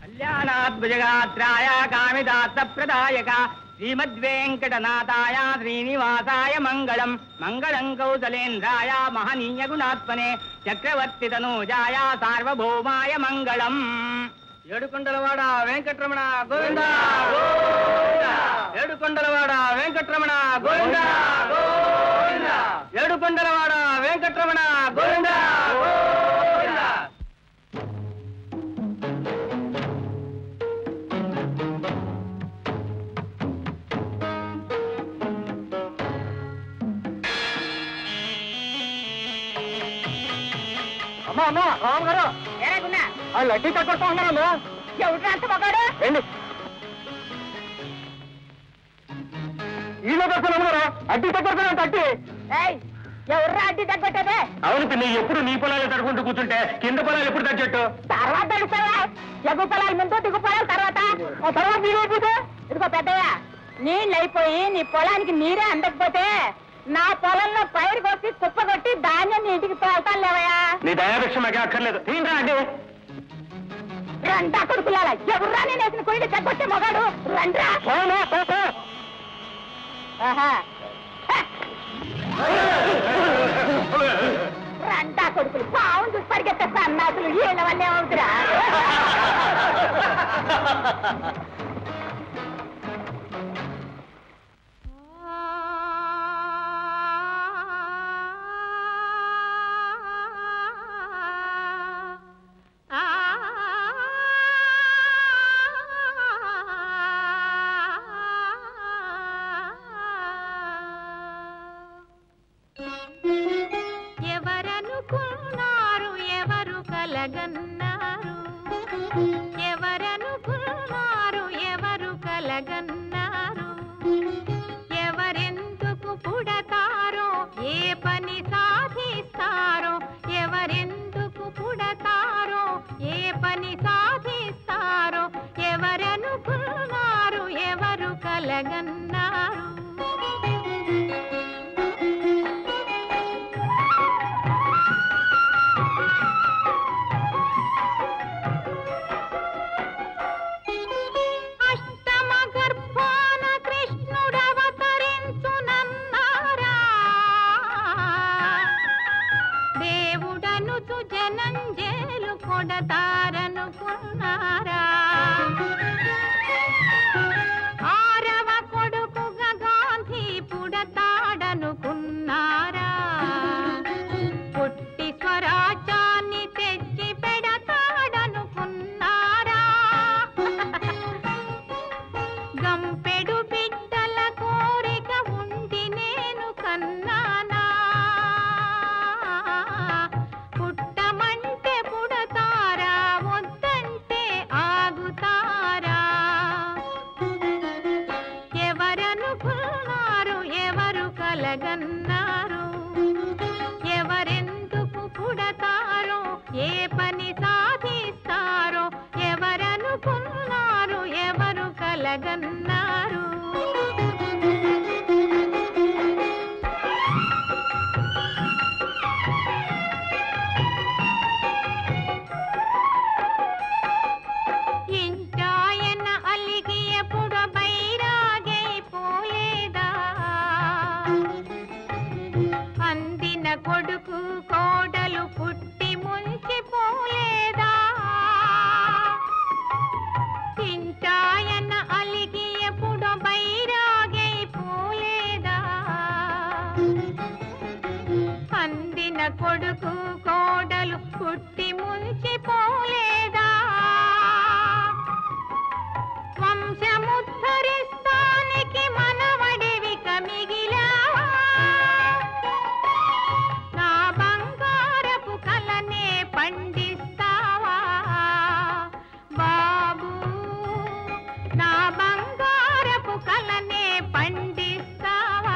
కళ్యాణాద్భుజగాత్రాయ కామిదార్థ ప్రదాయక శ్రీమద్వేంకటనాథాయ శ్రీనివాసాయ మంగళం మంగళం కౌసలేంద్రాయ మహనీయ గుణాత్మనే చక్రవర్తి తనూజాయ సార్వభౌమాయ మంగళం ఏడుకొండలవాడ వెంకటరమణ గోవింద ఏడుకొండలవాడ వెంకటరమణ గోవింద ఏడుకొండలవాడ వెంకటరమణ గోవింద గోవింద అమ్మా అమ్మా రాము గారు ఎలాగున్నా ఆ లడ్డీ కట్టుకుంటా ఉన్నారమ్మా ఎవరు అంత మగాడు రండి ఈలో కట్టుకున్నారా అడ్డీ తగ్గొడుతున్నా తట్టి ఏయ్ ఎవర్రా అడ్డి తగ్గొట్టదే అవును పిన్ని ఎప్పుడు నీ పొలాలు తడుకుంటూ కూర్చుంటే కింద పొలాలు ఎప్పుడు తగ్గట్టు తర్వాత తెలుస్తావా ఎగు పొలాలు ముందు దిగు పొలాలు తర్వాత ఆ తర్వాత నీరు అయిపోతే ఇదిగో పెద్దయ్య నీళ్ళు అయిపోయి నీ పొలానికి నీరే అందకపోతే నా పొలంలో పైరు కొట్టి కుప్ప కొట్టి ధాన్యం నీ ఇంటికి తోలుతాను లేవయ్యా నీ దయాభిక్ష మాకే అక్కర్లేదు తీండ్రా అండి రండా కొడుకులాల ఎవర్రా నేను వేసిన కొయ్యి తగ్గొట్టే మగాడు రండ్రా పోనా, పో, పో. ఆహా. హ. రండా కొడుకులు పావును చూసి పరిగెత్తేస్తా అన్నాసులు వీళ్ళ వల్లే అవుతురా ఎవరనుకున్నారు ఎవరు కలగన్నారు ఎవరనుకున్నారు ఎవరు కలగన్నారు ఎవరెందుకు పుడతారో ఏ పని సాధిస్తారో ఎవరెందుకు పుడతారో ఏ పని సాధిస్తారో ఎవరనుకున్నారు ఎవరు కలగన్నారు అష్టమ గర్భాన కృష్ణుడవతరించునన్నారా దేవుడను జనంజేలు కొడతారనుకున్నారా ఆరవ కొడుకుగా గాంధీ పుడతాడనుకున్నారా పుట్టి స్వరాజ్యాన్ని తెచ్చి పెడతాడనుకున్నారా గంపెడు బిడ్డల కోరిక ఉండి నేను కన్నానా పుట్టమంటే పుడతారా వద్దంటే ఆగుతారా ఎవరనుకున్నారు ఎవరు కలగన్నారు ఎవరెందుకు పుడతారో ఏ పని సాధిస్తారో ఎవరనుకున్నారు ఎవరు కలగన్నారు ఇంటాయన అలిగి ఎప్పుడు బైరాగైపోయేదా అందిన కొడుకు కోడలు పుట్టి ముంచిపోలేదా తింటాయన అలిగి ఎప్పుడు బైరాగైపోలేదా అందిన కొడుకు కోడలు పుట్టి ముంచిపోలేదా వంశముద్ధరిస్తానికి మనవడివి కమిగిలావా నా బంగారపు కలనే పండిస్తావా బాబు నా బంగారపు కలనే పండిస్తావా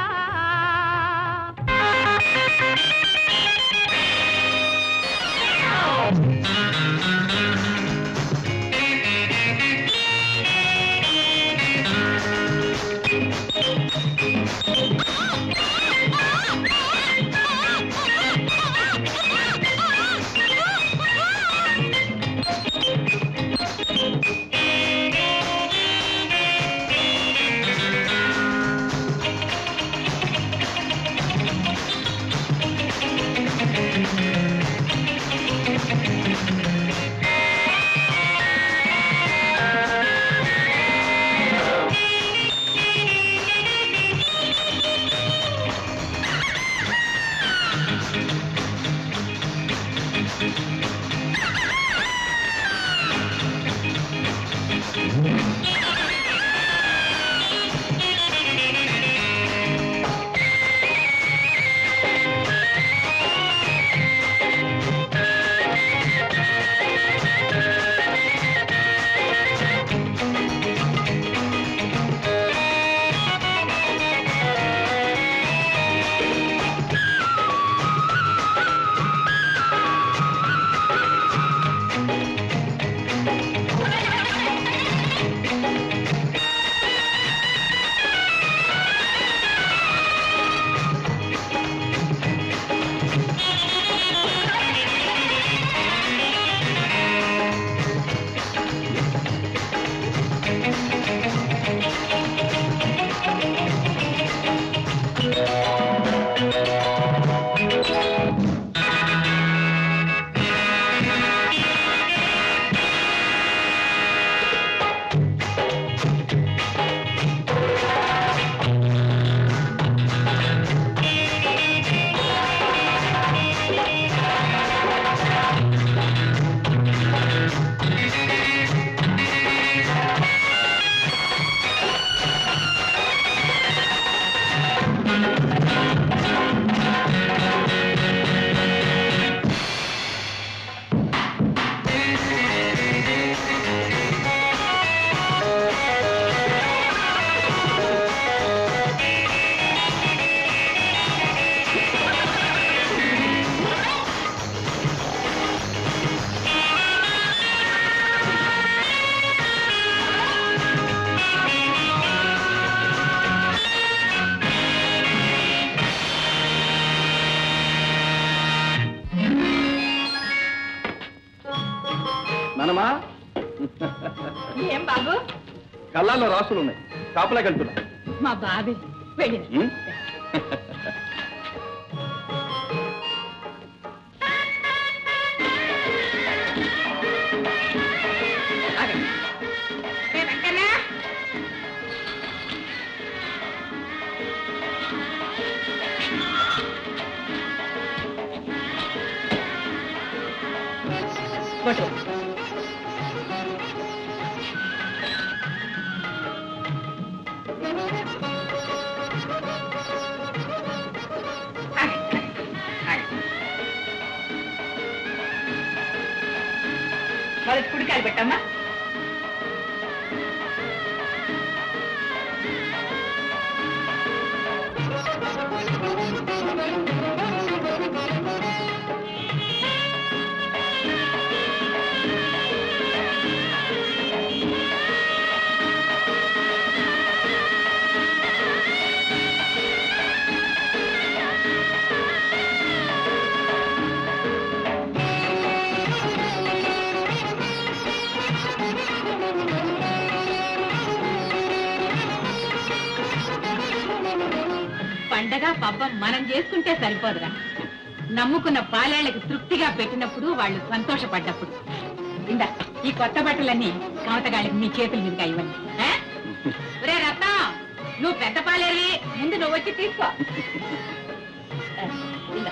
మనమా ఏం బాబు కళ్ళాల్లో రాసులు ఉన్నాయి కాపలాకి వెళ్తున్నా మా బాబే వెళ్ళి ఉం? వెంకన్నా కొట్టు మొదటి కుడికాయలు పెట్టమ్మా పండగ పబ్బం మనం చేసుకుంటే సరిపోదురా నమ్ముకున్న పాలేళ్లకు తృప్తిగా పెట్టినప్పుడు వాళ్ళు సంతోషపడ్డప్పుడు ఇందా ఈ కొత్త బట్టలన్నీ మమతగాళ్ళకి నీ చేతుల మీదుగా ఇవ్వండి ఆ? ఒరే రత్నం నువ్వు పెద్ద పాలేరి ముందు నువ్వు వచ్చి తీసుకో ఆ, ఇందా.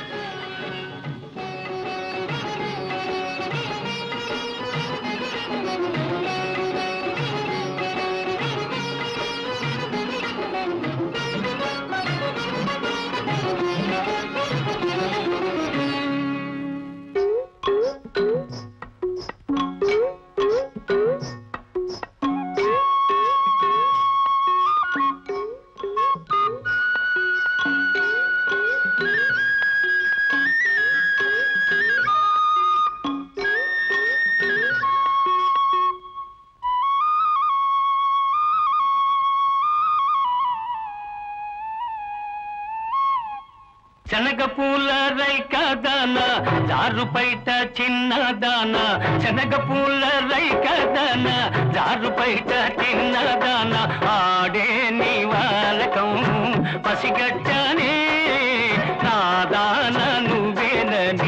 శనగ పూల రైక దాన జారు పైట చిన్న దాన శనగ పూల రైక దాన జారు పైట చిన్న దాన ఆడే నివాలకం పసిగట్టనే నా దాన నువ్వేనని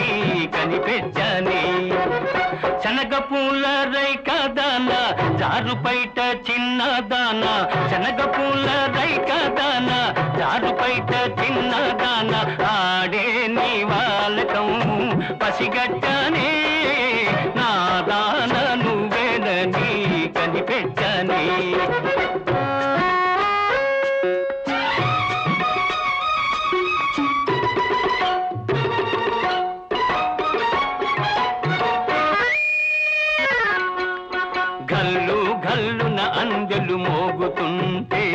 కనిపెచ్చని శనగ పూల రైక దాన జారు పైట చిన్న దాన శనగ పూల రైక దాన జారు పైట చిన్న దాన ఆడే నీ వాలకం పసిగట్టనే నా దాన నువ్వేనని కనిపెచ్చని గల్లు గల్లున అందెలు మోగుతుంటే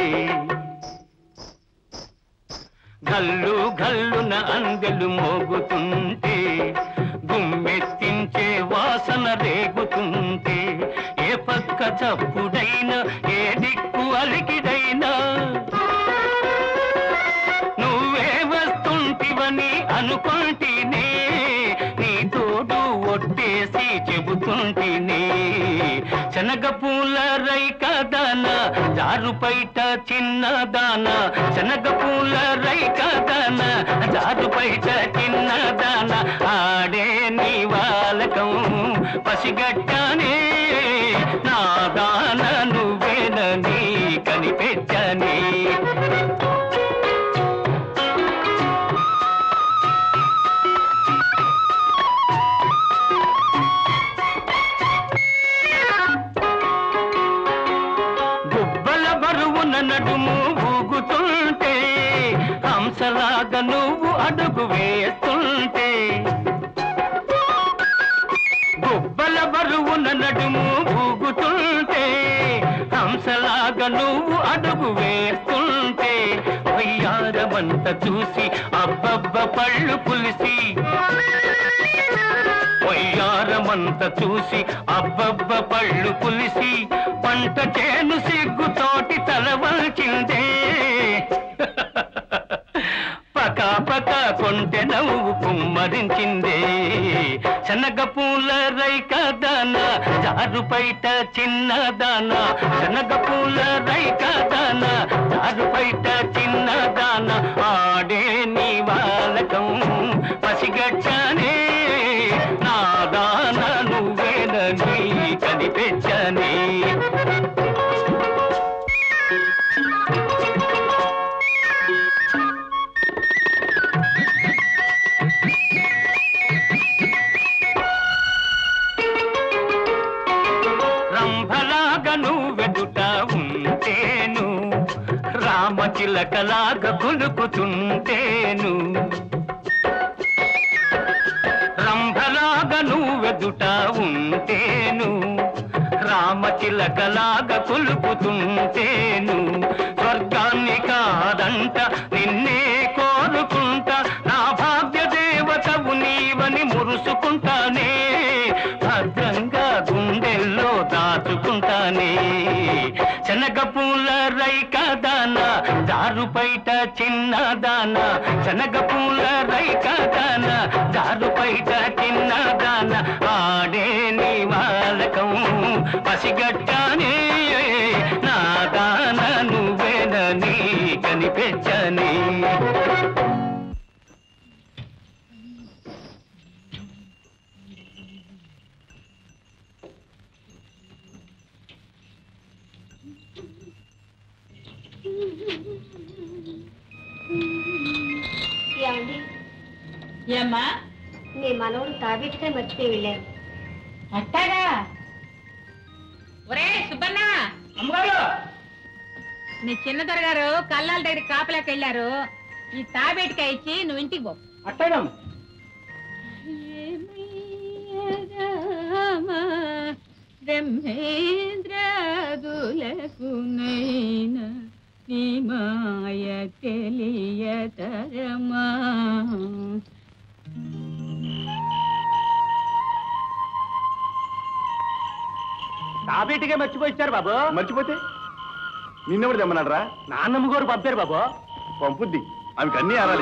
గల్లు గల్లున అందెలు మోగుతుంటే గుమ్మెత్తించే వాసన రేగుతుంటే ఏ పక్క చప్పుడైనా ఏ దిక్కు అలికిడైనా నువ్వే వస్తుంటివని అనుకుంటేనే నీ తోడు ఒట్టేసి చెబుతుంటేనే శనగ పూల రైక దాన జారు పైట చిన్న దాన శనగ పూల రైక దాన జారు పైట చిన్న దాన ఆడే నీ వాలకం పసిగట్టానే నా దాన నువ్వేనని కనిపెట్టని గుబ్బల బరువున నడుము ఊగుతుంటే హంసలాగా నువ్వు అడుగు వేస్తుంటే గుబ్బల బరువున నడుము ఊగుతుంటే హంసలాగా నువ్వు అడుగు వేస్తుంటే వయ్యారమంత చూసి అబ్బబ్బ పళ్ళు పులిసి వయ్యారమంత చూసి అబ్బబ్బ పళ్ళు పులిసి పంట చేను సిగ్గుతోటి తలవల్చిందే పక పక కొంటె నవ్వు కుమ్మరించిందే శనగ పూల రైక దాన జారు పైట చిన్న దాన శనగ పూల రైక దాన జారు పైట చిన్న దాన ఆడే నీ వాలకం పసిగట్టానే నా దాన నువ్వేనని కనిపెచ్చని రంభలాగా నువ్వెదుట ఉంటేను రామచిలకలాగా కొలుకుతుంటేను రంభలాగా నువ్వెదుట ఉంటేను రామచిలకలాగా కొలుకుతుంటేను స్వర్గాన్ని కాదంట నిన్నే కోరుకుంటా నా భాగ్య దేవతవు నీవని మురుసుకుంటానే భద్రంగా గుండెల్లో దాచుకుంటానే శనగ పూల రైక దాన జారు పైట చిన్న దాన శనగ పూల రైక దాన జారు పైట చిన్న దాన ఆడే నీ వాలకం పసిగట్టానే నా దాన నువ్వేనని కనిపెచ్చని ఏమండి ఏమ్మా మీ మనవడు తాబేటికాయ మర్చిపోయి వెళ్ళారు అట్టాగా ఒరే సుబ్బన్న అమ్మగారు నీ చిన్న దొరగారు కల్లాల దగ్గర కాపలాకి వెళ్ళారు ఈ తాబేటికాయ ఇచ్చి నువ్వు ఇంటికి పో అట్టగం బ్రహ్మేంద్రదులకునైన నీ మాయ తెలియతరమా తాబేటిగా మర్చిపోయిచ్చారు బాబు మర్చిపోతే నిన్నెవడు తెమ్మన్నాడరా నాన్నమ్మ గారు పంపారు బాబు పంపుద్ది ఆమెకు అన్నీ ఆరాలి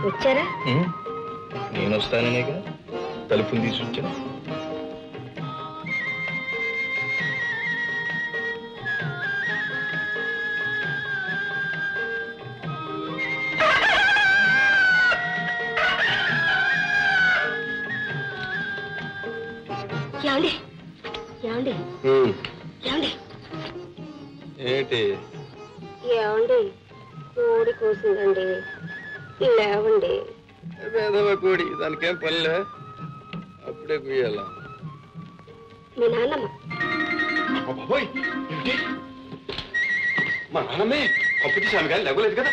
వచ్చారా నేను వస్తాననేగా తలుపులు తీసి వచ్చాను ఏమండి ఏమండి ఏమండి ఏంటి ఏమండి కోడి కోసిందండి లేవండి వేదవ కోడి దానికేం పనిలే అప్పుడే కుయ్యాల మీ నాన్నమ్మ బాబోయ్ ఏమిటి మా నాన్నమ్మే కప్పు తీసి ఆమె కానీ లేవలేదు కదా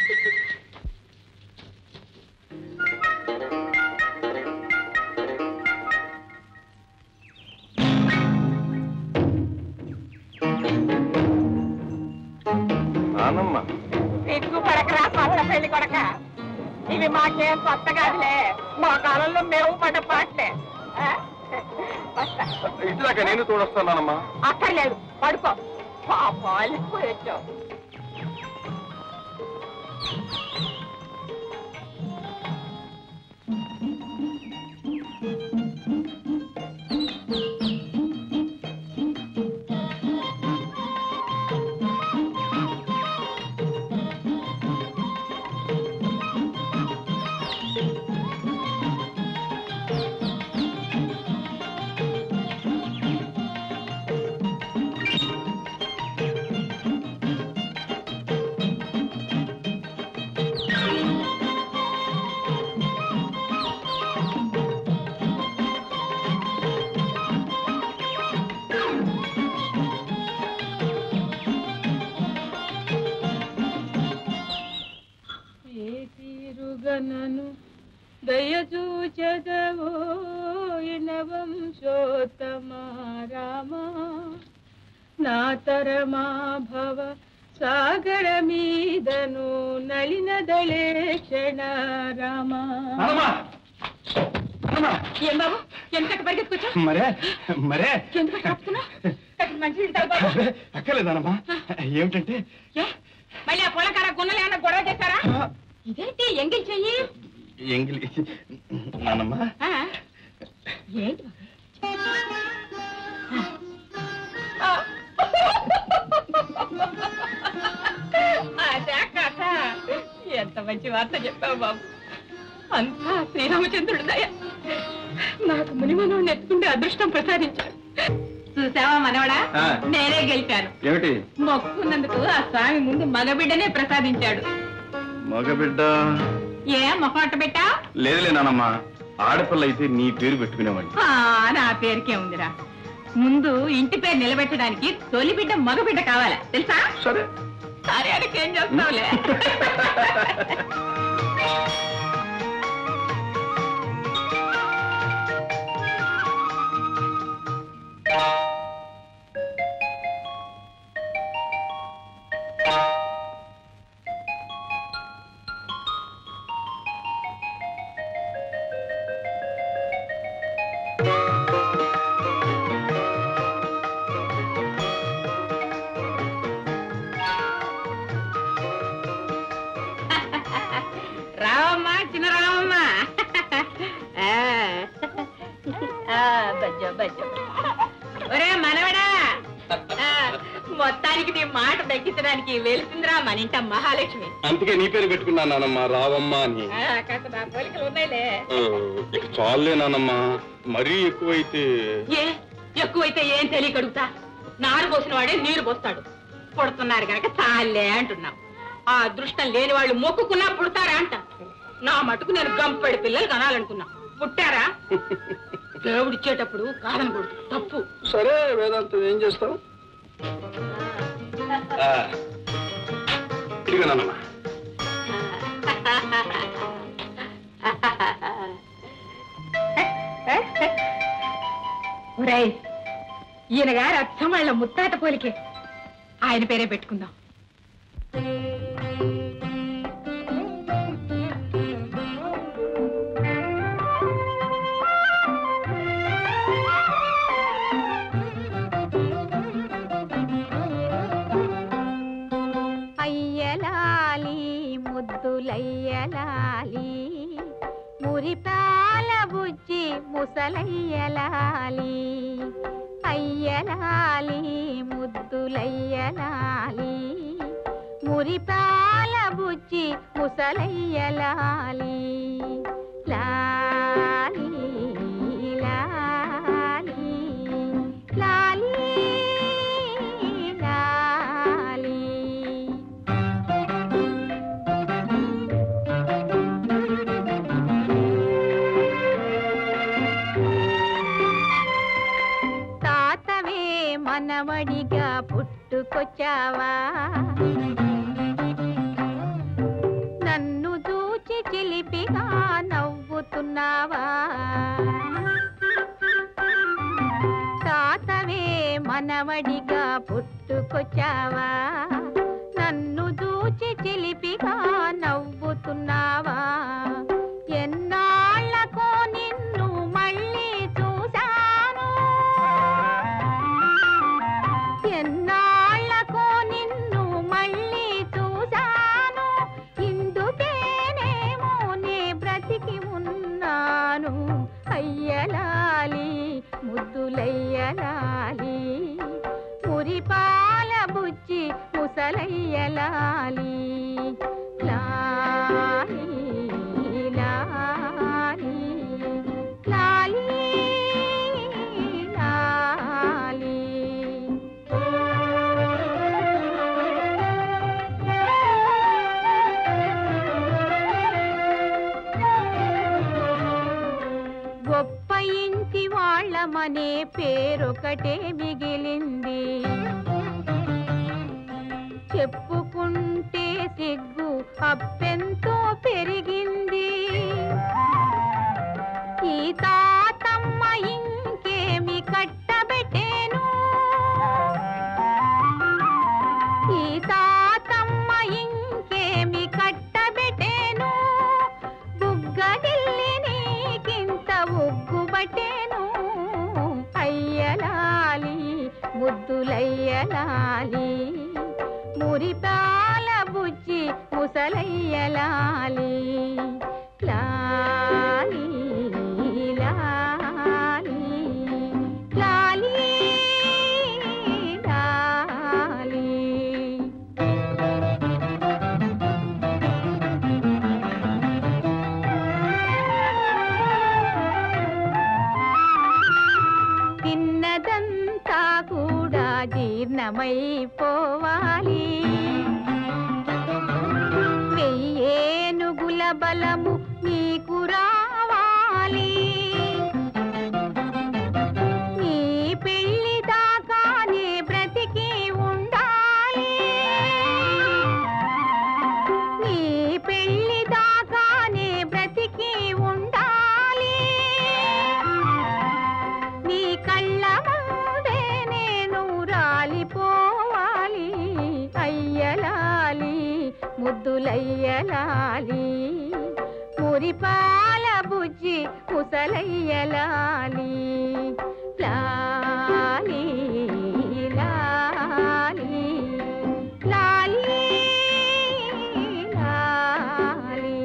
నానమ్మ సిగ్గు పడకరా పళ్ళ పెళ్లి కొడక ఇవి మాకేం కొత్త కాదులే మా కాలంలో మేము పడ్డ పాటలే ఆ? వస్తా. ఇటుదాకా నేను తోడొస్తానమ్మా అక్కర్లేదు పడుకో పాప అలిసిపోయి వచ్చావు ఏ తీరుగనను దయచూచదవో వంశోత్తమ రామ నా తరమా భవ సాగర మీదను నలిన దళేక్షణ రామ ఏం బాబు ఎంత పరిగెత్తుకొచ్చా మరే మరే ఎందుకు కప్పుతున్నా మంచి బాబు అక్కర్లేదనమ్మా ఏమిటంటే ఏ? మళ్ళీ ఆ పొలకార గున్నలు ఏమన్నా గొడవ చేశారా ఇదేంటి ఎంగిల్ చెయ్యి ఎంగిలి నానమ్మా ఆ? ఏంటి బాబు? ఆ. అదే కథ ఎంత మంచి వార్త చెప్పావు బాబు అంతా శ్రీరామచంద్రుడు దయ నాకు మునిమనోడిని ఎత్తుకుంటే అదృష్టం ప్రసాదించాడు చూసావా మనవడా ఆ. నేనే గెలిచాను ఏమిటి మొక్కున్నందుకు ఆ స్వామి ముందు మగబిడ్డనే ప్రసాదించాడు మగబిడ్డ ఏ మొహమాట పెట్టా లేదులే నానమ్మా ఆడపిల్ల అయితే నీ పేరు పెట్టుకునేవాడిని నా పేరుకే ఉందిరా ముందు ఇంటి పేరు నిలబెట్టడానికి తొలి బిడ్డ మగబిడ్డ కావాలా తెలుసా సరే సరే అడిగి ఏం చేస్తావులే రావమ్మా చిన్న రావమ్మా ఆ. ఆ, బజ్జో బజ్జో ఒరే మనవడా ఆ, మొత్తానికి నీ మాట దక్కించడానికి వెలిసిందిరా మన ఇంట మహాలక్ష్మి అందుకే నీ పేరు పెట్టుకున్నాను నానమ్మా రావమ్మ అని ఆ, కాస్త నా పోలికలు ఉన్నాయిలే ఆ, ఇక చాలులే నానమ్మా మరీ ఎక్కువైతే ఏ ఎక్కువైతే ఏం తెలియక అడుగుతా నారు పోసిన వాడే నీరు పోస్తాడు పుడుతున్నారు కనుక చాలే అంటున్నాం ఆ అదృష్టం లేని వాళ్ళు మొక్కుకున్నా పుడతారా అంట నా మటుకు నేను గంపెడి పిల్లలు కనాలనుకున్నా పుట్టారా దేవుడిచ్చేటప్పుడు కాదనకూడదు తప్పు సరే వేదాంతం ఏం చేస్తాం ఆ, ఇదిగో నానమ్మా ఒరేయ్ ఈయన గారు అచ్చం వాళ్ళ ముత్తాత పోలికే ఆయన పేరే పెట్టుకుందాం అయ్యలాలి ముద్దులయ్యలాలి మురిపాల బుజ్జి ముసలయ్యలాలి అయ్యలాలి ముద్దులయ్యలాలి మురిపాల బుజ్జి ముసలయ్యలాలి లాలి లాలి లాలి లాలి తాతవే మనవడిగా పుట్టుకొచ్చావా నన్ను చూచి చిలిపిగా నవ్వుతున్నావా తాతవే మనవడిగా పుట్టుకొచ్చావా నన్ను చూచి చిలిపిగా నవ్వుతున్నావా ఎన్నాళ్ళకో నిన్ను మళ్ళీ చూశాను ఎన్నాళ్ళకో నిన్ను మళ్ళీ చూశాను ఇందుకేనేమో నే బ్రతికి ఉన్నాను అయ్యలాలి ముద్దులయ్యలాలి మురిపాల బుజ్జి ముసలయ్యలాలి లాలి లాలి లాలి లాలి గొప్ప ఇంటి వాళ్ళమనే పేరొకటే మిగిలింది చెప్పుకుంటే సిగ్గు అప్పెంతో పెరిగింది ఈ తాతమ్మ ఇంకేమి కట్టబెట్టేను ఈ తాతమ్మ ఇంకేమి కట్టబెట్టేను బుగ్గగిల్లి నీకింత ఉగ్గుబట్టేను అయ్యలాలి ముద్దులయ్యలాలి మురిపాల బుజ్జి ముసలయ్యలాలి లాలి లాలి లాలి లాలి తిన్నదంతా కూడా జీర్ణమైపోవాలి వెయ్యేనుగుల బలము నీకు రావాలి నీ పెళ్లి దాకానే బ్రతికి ఉండాలి నీ పెళ్లి దాకానే బ్రతికి ఉండాలి నీ కళ్ళ ముందే నేను రాలిపోవాలి అయ్యలాలి ముద్దులయ్యలాలి మురిపాల బుజ్జి ముసలయ్యలాలి లాలి లాలి లాలి లాలి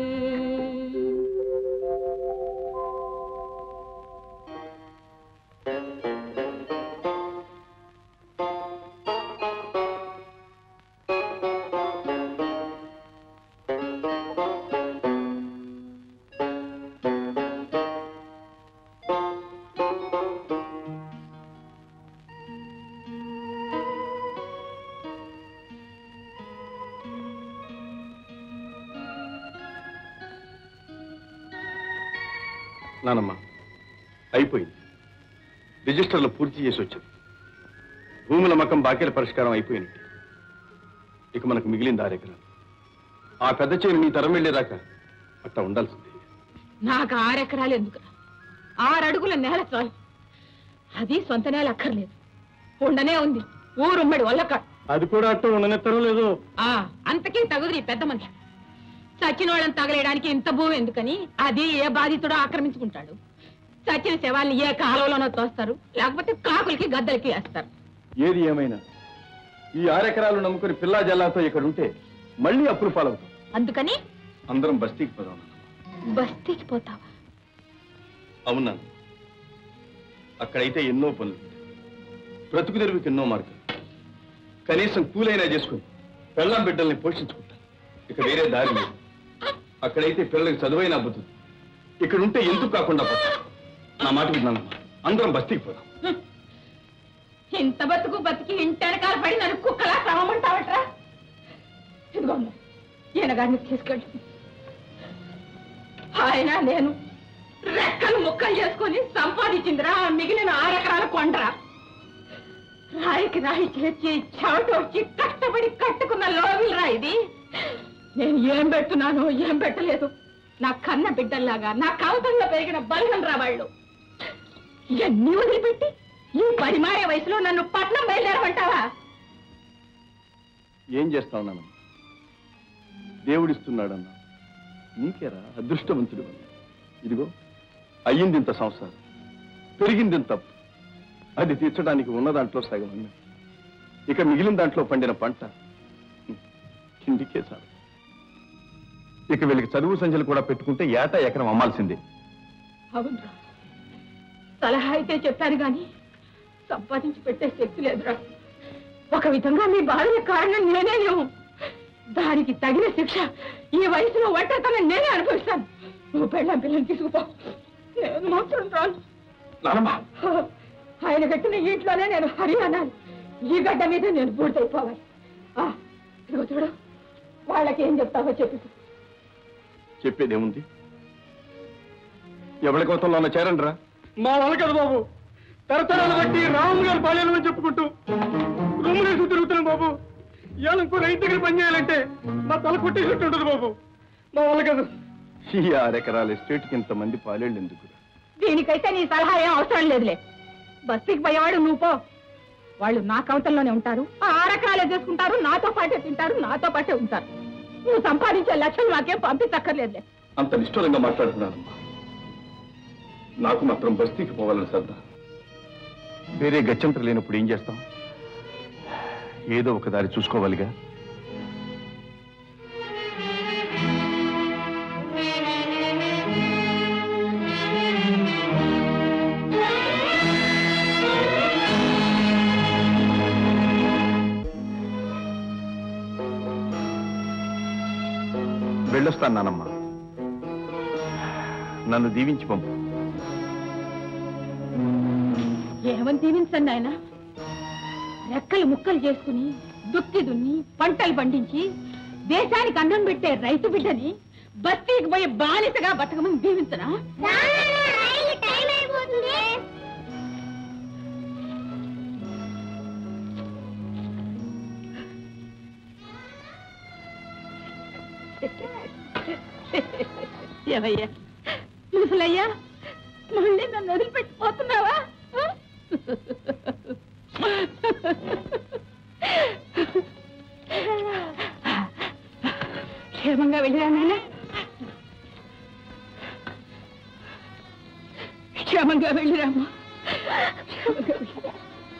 నానమ్మ అయిపోయింది రిజిస్టర్లు పూర్తి చేసి వచ్చాం భూముల మకం బాకీల పరిష్కారం అయిపోయినట్టు ఇక మనకు మిగిలింది ఆరెకరాలు ఆ పెద్ద చేను నీ తరం వెళ్ళేదాకా అట్టా ఉండాల్సిందే నాకు ఆరెకరాలు ఎందుకు ఆరడుగుల నేల చాలు అది సొంత నేల అక్కర్లేదు ఉండనే ఉంది ఊరుమ్మడి వల్లక అది కూడా అట్ట ఉండనెత్తరం లేదు ఆ అంతకీ తగుదు నీ పెద్ద మనిషి చచ్చిన వాళ్ళని తగలేయడానికి ఇంత భూమి ఎందుకని అది ఏ బాధితుడో ఆక్రమించుకుంటాడు చచ్చిన శవాల్ని ఏ కాలువలోనో తోస్తారు లేకపోతే కాకులకి గద్దలకి వేస్తారు ఏది ఏమైనా ఈ ఆరెకరాలు నమ్ముకుని పిల్లా జల్లాతో ఇక్కడ ఉంటే మళ్ళీ అప్పులు పాలవుతాం అందుకని అందరం బస్తీకి పోదాం నాన్నమ్మ. బస్తీకి పోతావా అవునాను అక్కడైతే ఎన్నో పనులు బ్రతుకు తెరువుకి ఎన్నో మార్గాలు కనీసం కూలైనా చేసుకుని పెళ్ళం బిడ్డల్ని పోషించుకుంటా ఇక వేరే దారి లేదు అక్కడైతే పిల్లలకి చదువైనా అబ్బుతుంది ఇక్కడ ఉంటే ఎందుకు కాకుండా పోతా నా మాట విన్నాను అందరం బస్తీకి పోదాం ఇంత బతుకు బతికి ఇంటి వెనకాల పడి నన్ను కుక్కలా క్రమమంటావట్రా ఇదిగో అమ్మ, ఈయన గారిని తీసుకెళ్ళి ఆయన నేను రెక్కలు ముక్కలు చేసుకొని సంపాదించిందిరా ఆ మిగిలిన ఆరెకరాల కొండరా రాయికి రాయి చేర్చి చెవటొచ్చి కష్టపడి కట్టుకున్న లోవిలరా ఇది నేను ఏం పెట్టున్నాను ఏం పెట్టలేదు నా కన్న బిడ్డల్లాగా నా కవతంలో పెరిగిన బలగం రా వాళ్ళు ఇవన్నీ వదిలిపెట్టి ఈ పరిమారే వయసులో నన్ను పట్నం బయలుదేరమంటావా ఏం చేస్తావు నాన్న దేవుడిస్తున్నాడన్నా నీకేరా అదృష్టవంతుడు ఇదిగో అయ్యింది ఇంత సంసారం పెరిగింది ఇంత అప్పు అది తీర్చడానికి ఉన్న దాంట్లో సగం అన్న ఇక మిగిలిన దాంట్లో పండిన పంట హ్మ్, కిందికే చాలు ఇక వీళ్ళకి చదువు సంఖ్యలు కూడా పెట్టుకుంటే ఏటా ఎకరం అమ్మాల్సిందే అవునరా సలహా అయితే చెప్పాను గాని సంపాదించి పెట్టే శక్తి లేదురా ఒక విధంగా మీ బాధల కారణం నేనేనేమో దానికి తగిన శిక్ష ఈ వయసులో ఒంటరితనం నేనే అనుభవిస్తాను నువ్వు పెళ్ళాం పిల్లల్ని తీసుకుపో నేను మాత్రం రాను నానమ్మ ఆయన కట్టిన ఇంట్లోనే నేను హరి అనాలి ఈ గడ్డ మీద నేను పూర్తయిపోవాలి ఆ, ఇదిగో చూడు వాళ్ళకి ఏం చెప్తావో చెప్పి చెప్పేదేముంది ఎవరి కోతంలో ఉన్న చేరండి రా మా వాళ్ళ కదా బాబు తరతరాలు బట్టి రాము గారు పాలెలు అని చెప్పుకుంటూ రూములు వేసుకు తిరుగుతున్నాం బాబు ఇవాళ ఇంకో రైతు దగ్గర పని చేయాలంటే మా తల కొట్టేసినట్టు ఉంటుంది బాబు మా వాళ్ళ కదా ఈ ఆరెకరాల ఎస్టేట్కి ఇంతమంది పాలేళ్ళు ఎందుకు దీనికైతే నీ సలహా ఏం అవసరం లేదులే బస్తీకి పోయేవాడు నువ్వు పో వాళ్ళు నా కవతల్లోనే ఉంటారు ఆ ఆరకాలే చేసుకుంటారు నాతో పాటే తింటారు నాతో పాటే ఉంటారు నువ్వు సంపాదించే లక్షలు నాకేం పంపించక్కర్లేదులే అంత నిష్ఠూరంగా మాట్లాడుతున్నానమ్మా నాకు మాత్రం బస్తీకి పోవాలని శ్రద్ధ వేరే గత్యంతరం లేనప్పుడు ఏం చేస్తాం ఏదో ఒక దారి చూసుకోవాలిగా వెళ్ళొస్తాను నానమ్మా నన్ను దీవించి పంపు ఏమని దీవించండి ఆయన రెక్కలు ముక్కలు చేసుకుని దుక్కి దున్ని పంటలు పండించి దేశానికి అన్నం పెట్టే రైతు బిడ్డని బస్తీకి పోయి బానిసగా బతకమని దీవించరా ఏమయ్యా ముసలయ్యా మళ్ళీ నన్ను వదిలిపెట్టిపోతున్నావా ఆ? క్షేమంగా వెళ్ళిరా నాయన క్షేమంగా వెళ్ళిరామ్మా క్షేమంగా వెళ్ళిరా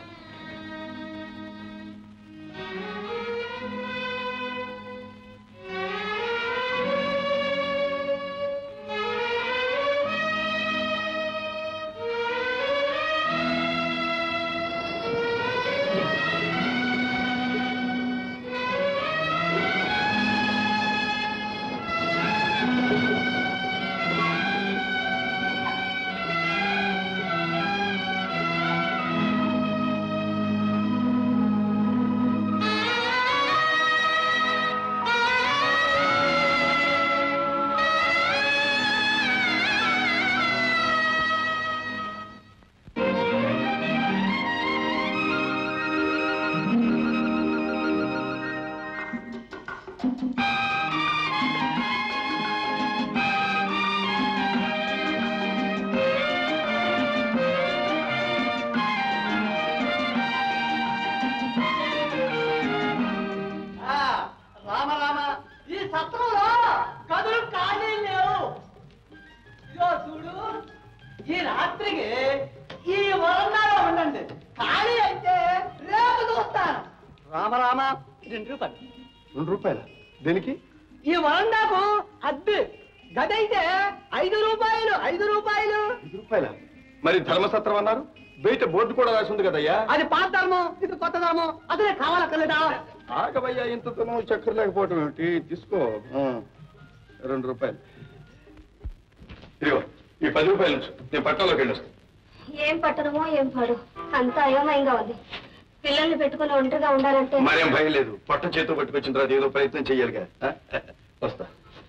రామ రామ ఈ సత్రంలో గదులు ఖాళీ లేవు ఇదిగో చూడు ఈ రాత్రికి ఈ వరండాలో ఉండండి ఖాళీ అయితే రేపు చూస్తాను రామ రామ రెండు రూపాయలు రెండు రూపాయల దేనికి ఈ వరండాకు అద్దె గదైతే ఐదు రూపాయలు ఐదు రూపాయలు ఐదు రూపాయల మరి ధర్మసత్రం అన్నారు బయట బోర్డు కూడా రాసి ఉంది కదయ్యా అది పాత ధర్మం ఇది కొత్త ధర్మం అదే కావాలక్కర్లేదా ఆగవయ్యా ఇంతతోనూ చక్కెర లేకపోవటం ఏమిటి తీసుకో ఆ, రెండు రూపాయలు ఇదిగో ఈ పది రూపాయలు ఉంచు నేను పట్టణంలోకి వెళ్ళొస్తాను ఏం పట్టడమో ఏం పాడు అంతా అయోమయంగా ఉంది పిల్లల్ని పెట్టుకుని ఒంటరిగా ఉండాలంటే మరేం భయం లేదు పట్ట చేతితో పట్టుకొచ్చిన తర్వాత ఏదో ప్రయత్నం చెయ్యాలిగా ఆ? వస్తా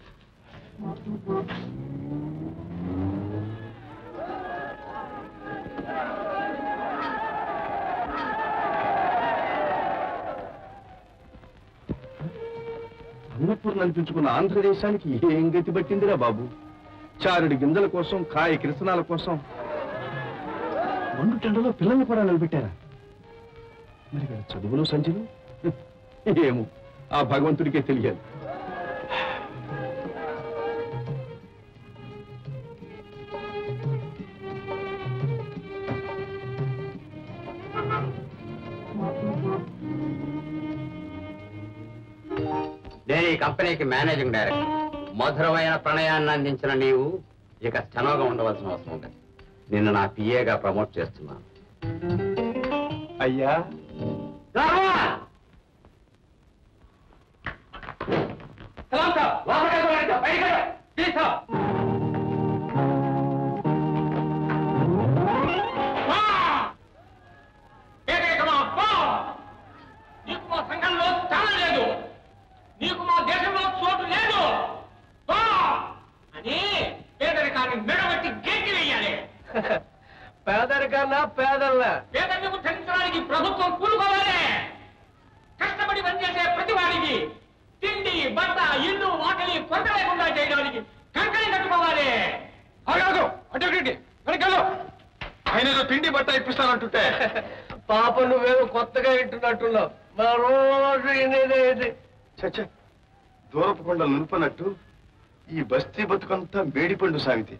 అన్నపూర్ణ అనిపించుకున్న ఆంధ్రదేశానికి ఏం గతి పట్టిందిరా బాబు చారుడి గింజల కోసం కాయ కిరసనాల కోసం మండు టెండలో పిల్లల్ని కూడా నిలబెట్టారా మరి వీళ్ళ చదువులు సంచులు ఏమో ఆ భగవంతుడికే తెలియాలి నేను ఈ కంపెనీకి మేనేజింగ్ డైరెక్టర్ మధురమైన ప్రణయాన్ని అందించిన నీవు ఇక స్టెనోగా ఉండవలసిన అవసరం ఉంది నిన్ను నా పిఏగా ప్రమోట్ చేస్తున్నాను అయ్యా నీకు మా సంఘంలో స్థానం లేదు నీకు మా దేశంలో చోటు లేదు పో! అని పేదరికాన్ని మెడబట్టి గేటి వేయాలి పేదరికన్నా పేదల్లా పేదరికం తగ్గించడానికి ప్రభుత్వం కూలుకోవాలి కష్టపడి పనిచేసే ప్రతి వాడికి తిండి బట్ట ఇల్లు వాకిలి కొరత లేకుండా చేయడానికి కంకణం కట్టుకోవాలి ఆగాదు అటు ఇటు ఇటు. వెనకాల. ఆయన ఏదో తిండి బట్ట ఇప్పిస్తానంటుంటే పాప నువ్వేమో కొత్తగా ఇంటున్నట్టున్నావు మా రోజు ఇదేదే ఇది చచ్చ దూరపు కొండ నునుపనట్టు ఈ బస్తీ బతుకంతా మేడిపండు సాగితే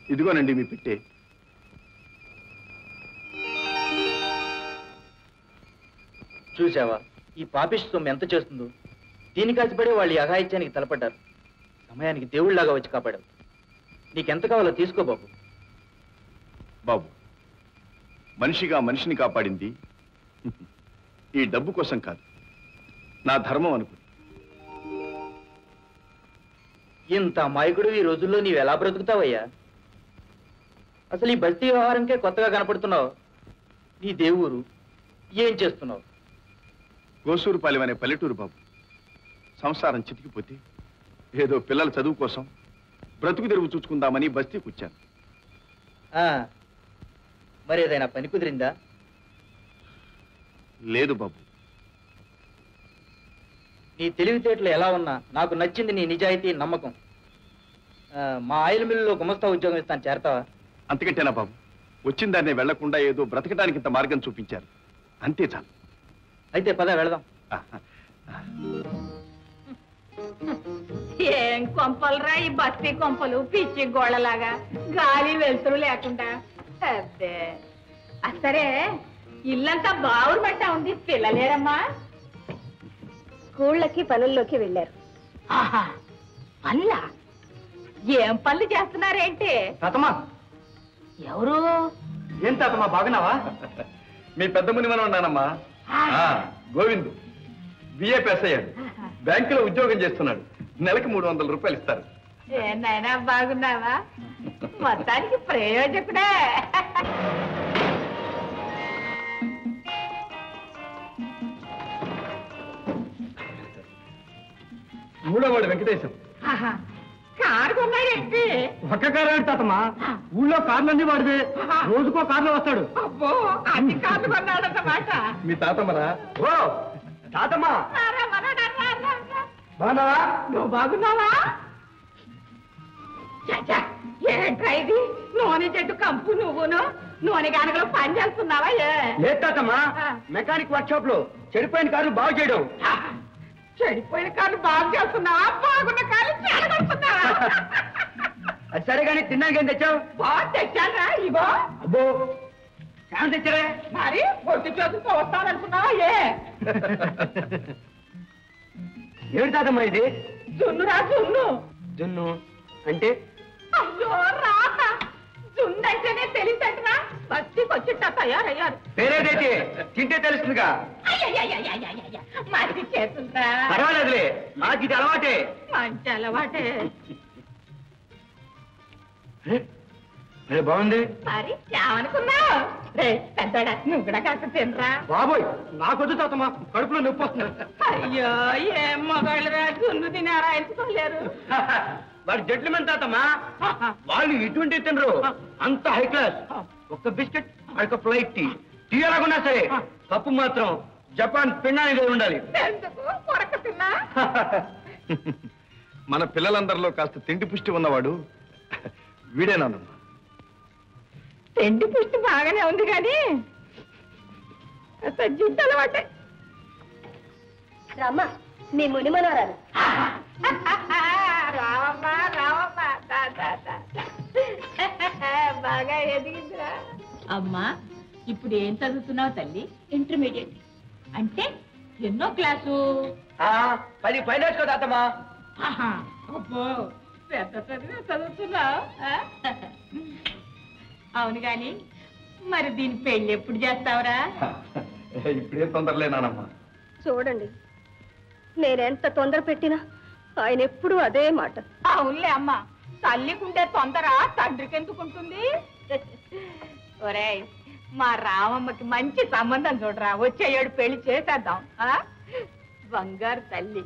ఇదిగోనండి మీ పెట్టే చూసావా ఈ పాపిష్టి సొమ్ము ఎంత చేస్తుందో దీనికి ఆశపడి వాళ్ళు ఈ అఘాయిత్యానికి తలపడ్డారు సమయానికి దేవుళ్లాగా వచ్చి కాపాడావు నీకెంత కావాలో తీసుకో బాబు బాబు మనిషిగా మనిషిని కాపాడింది ఈ డబ్బు కోసం కాదు నా ధర్మం అనుకు ఇంత అమాయకుడు ఈ రోజుల్లో నీవు ఎలా బ్రతుకుతావయ్యా అసలు ఈ బస్తీ వ్యవహారంకే కొత్తగా కనపడుతున్నావు నీ దేవురు ఏం చేస్తున్నావు గోసూరుపాలెం అనే పల్లెటూరు బాబు సంసారం చితికిపోతే ఏదో పిల్లల చదువు కోసం బ్రతుకు తెరువు చూసుకుందామని బస్తీకి వచ్చాను ఆ, మరి ఏదైనా పని కుదిరిందా లేదు బాబు నీ తెలివితేటలు ఎలా ఉన్నా నాకు నచ్చింది నీ నిజాయితీ నమ్మకం ఆ, మా ఆయిల్ మిల్లులో గుమస్తా ఉద్యోగం ఇస్తాను చేరతావా అంతకంటేనా బాబు వచ్చిన దాన్ని వెళ్లకుండా ఏదో బ్రతకడానికి ఇంత మార్గం చూపించారు అంతే చాలు అయితే పద వెళదాం ఏం కొంపలురా ఈ బస్తీ కొంపలు పిచ్చి గోడలాగా గాలి వెలుతురు లేకుండా అబ్బే ఆ సరే ఇల్లంతా బావురు పట్టా ఉంది పిల్లలేరమ్మా స్కూళ్ళకి పనుల్లోకి వెళ్ళారు ఆహా పనుల ఏం పనులు చేస్తున్నారేంటి తాతమ్మా ఎవరు ఏం తాతమ్మా బాగున్నావా మీ పెద్ద మునిమన ఉన్నానమ్మా ఆ, గోవిందు బిఏ పాస్ అయ్యాడు బ్యాంకులో ఉద్యోగం చేస్తున్నాడు నెలకి మూడు వందల రూపాయలు ఇస్తారు ఏ నాయనా బాగున్నావా మొత్తానికి ప్రయోజకుడే మూడో వాడు వెంకటేశం ఆహా, కారు కొన్నాడేంటి ఒక్క కారు తాతమ్మా ఊళ్ళో కార్లన్నీ వాడితే రోజుకో కార్లో వస్తాడు అబ్బో అన్ని కార్లు కొన్నాడన్నమాట మీ తాతమ్మరా ఓ తాతమ్మా రారా, మనోడా, రా, రా, రా. బాగున్నావా నువ్వు బాగున్నావా చచ్చా, ఏంట్రా ఇది నూనె చెట్టు కంపు నువ్వును నూనె గానగలో పని చేస్తున్నావా ఏ లేదు తాతమ్మా ఆ. మెకానిక్ వర్క్ షాప్ లో చెడిపోయిన కారు బాగు చేయడం చెడిపోయిన కాళ్ళు బాగు చేస్తున్నావా బాగున్న కాళ్ళు చెడగొడుతున్నావా అది సరే కానీ తిన్నాక ఏం తెచ్చావు బాగా తెచ్చానరా ఇగో అబ్బో ఏం తెచ్చారే మరి పొట్టి చేతులతో వస్తాననుకున్నావా ఏ ఏడు తాతమ్మా ఇది జున్నురా జున్ను దున్ను అంటే అయ్యో రాత జున్నంటేనే తెలిసట్రా బస్తికి వచ్చిట్ట తయారయ్యారు పేరేదైతే తింటే తెలుస్తుందిగా అయ్యయ్యయ్యయ్యయ్యయ్య, మసి చేతుందా పర్వాలేదులే నాకు ఇది అలవాటే మంచి అలవాటే మరి బాగుంది మరి ఏమనుకున్నావు రే పెద్దడా నువ్వు కూడా కాస్త తినరా బాబోయ్ నాకొద్దు తాతమ్మా కడుపులో నొప్పి వస్తుంది అయ్యో ఏం మగాళ్ళరా జున్ను తినారా ఎంచుకోలేరు వాడి జడ్జిమెంట్ తాతమ్మా వాళ్ళు ఇటువంటి తినరు అంత హై క్లాస్ ఒక్క బిస్కెట్ ఒక ఫ్లైట్ టీ టీ ఎలాగున్నా సరే కప్పు మాత్రం జపాన్ పిండానికి ఉండాలి ఎందుకు కొరక తిన్నా మన పిల్లలందరిలో కాస్త తిండి పుష్టి ఉన్నవాడు వీడేనానమ్మా తిండి పుష్టి బాగానే ఉంది కానీ కాస్త జిడ్డు అలవాటే రామ్మా నీ ముని మనోరాలు రావమ్మా రావమ్మా దా, దా, దా, దా. బాగా ఎదిగిందిరా అమ్మా ఇప్పుడు ఏం చదువుతున్నావు తల్లి ఇంటర్మీడియట్ అంటే ఎన్నో క్లాసు పది పైన వేసుకో తాతమ్మా ఆహా, అబ్బో పెద్ద చదివే చదువుతున్నావు ఆ? అవును గాని మరి దీని పెళ్లి ఎప్పుడు చేస్తావురా ఇప్పుడేం తొందరలేనానమ్మా చూడండి నేనెంత తొందర పెట్టినా ఆయన ఎప్పుడూ అదే మాట అవునులే అమ్మ తల్లికుండే తొందర తండ్రికి ఎందుకుంటుంది ఒరేయ్ మా రామమ్మకి మంచి సంబంధం చూడరా వచ్చే ఏడు పెళ్లి చేసేద్దాం ఆ? బంగారు తల్లి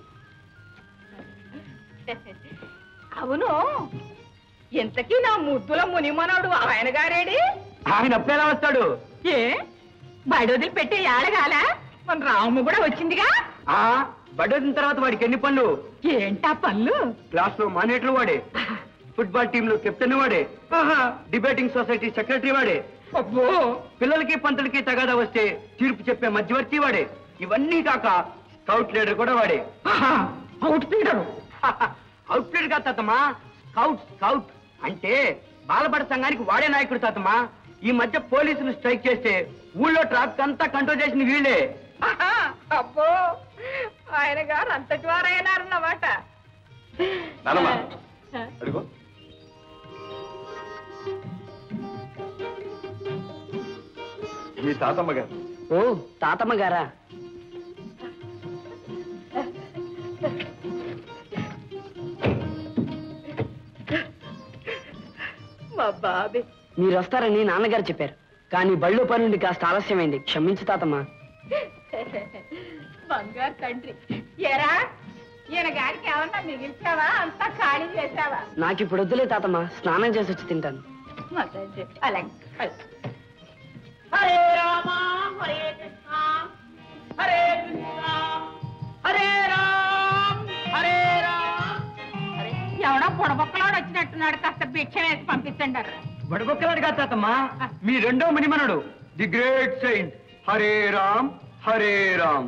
అవును ఇంతకీ నా ముద్దుల మునిమనోడు ఆయన గారేడి ఆయన అప్పుడేలా వస్తాడు ఏ బడి వదిలి పెట్టే ఏడగాల మన రాము కూడా వచ్చిందిగా ఆ బడ్డొచ్చిన తర్వాత వాడికి ఎన్ని పనులు ఏంటా పనులు క్లాస్ లో మానేట్లు వాడే ఫుట్బాల్ టీమ్ లో కెప్టెన్ వాడే డిబేటింగ్ సొసైటీ సెక్రటరీ వాడే అబ్బో పిల్లలకి పంతులకి తగాదా వస్తే తీర్పు చెప్పే మధ్యవర్తి వాడే ఇవన్నీ కాక స్కౌట్ లీడర్ కూడా వాడే అవుట్ స్పీడరు అవుట్ లీడర్ కాదు తాతమ్మా స్కౌట్ స్కౌట్ అంటే బాలపడ సంఘానికి వాడే నాయకుడు తాతమ్మా ఈ మధ్య పోలీసులు స్ట్రైక్ చేస్తే ఊళ్ళో ట్రాఫిక్ అంతా కంట్రోల్ చేసిన వీళ్ళే ఆహా, అబ్బో ఆయన గారు అంతటి వారైనారన్నమాట నానమ్మ అడుగు మీ తాతమ్మ గారు ఓ తాతమ్మ గారా మా బాబే మీరు వస్తారని నాన్నగారు చెప్పారు కానీ బళ్ళు పని నుండి కాస్త ఆలస్యమైంది క్షమించు తాతమ్మ బంగారు తండ్రి ఎరా ఈయన గారికి ఏమన్నా మిగిల్చావా అంతా ఖాళీ చేసావా నాకు ఇప్పుడు వద్దులే తాతమ్మ స్నానం చేసి వచ్చి తింటాను మా తండ్రి అలాగే అలాగే. హరే రామ హరే కృష్ణ హరే కృష్ణ హరే రామ్ హరే రామ్ ఎవడో పొడబొక్కలోడు వచ్చినట్టున్నాడు కాస్త భిక్ష వేసి పంపించండి అర్రా. బడుబొక్కలాడు కాదు తాతమ్మా మీ రెండో మణిమనుడు the great saint Hare Ram Hare Ram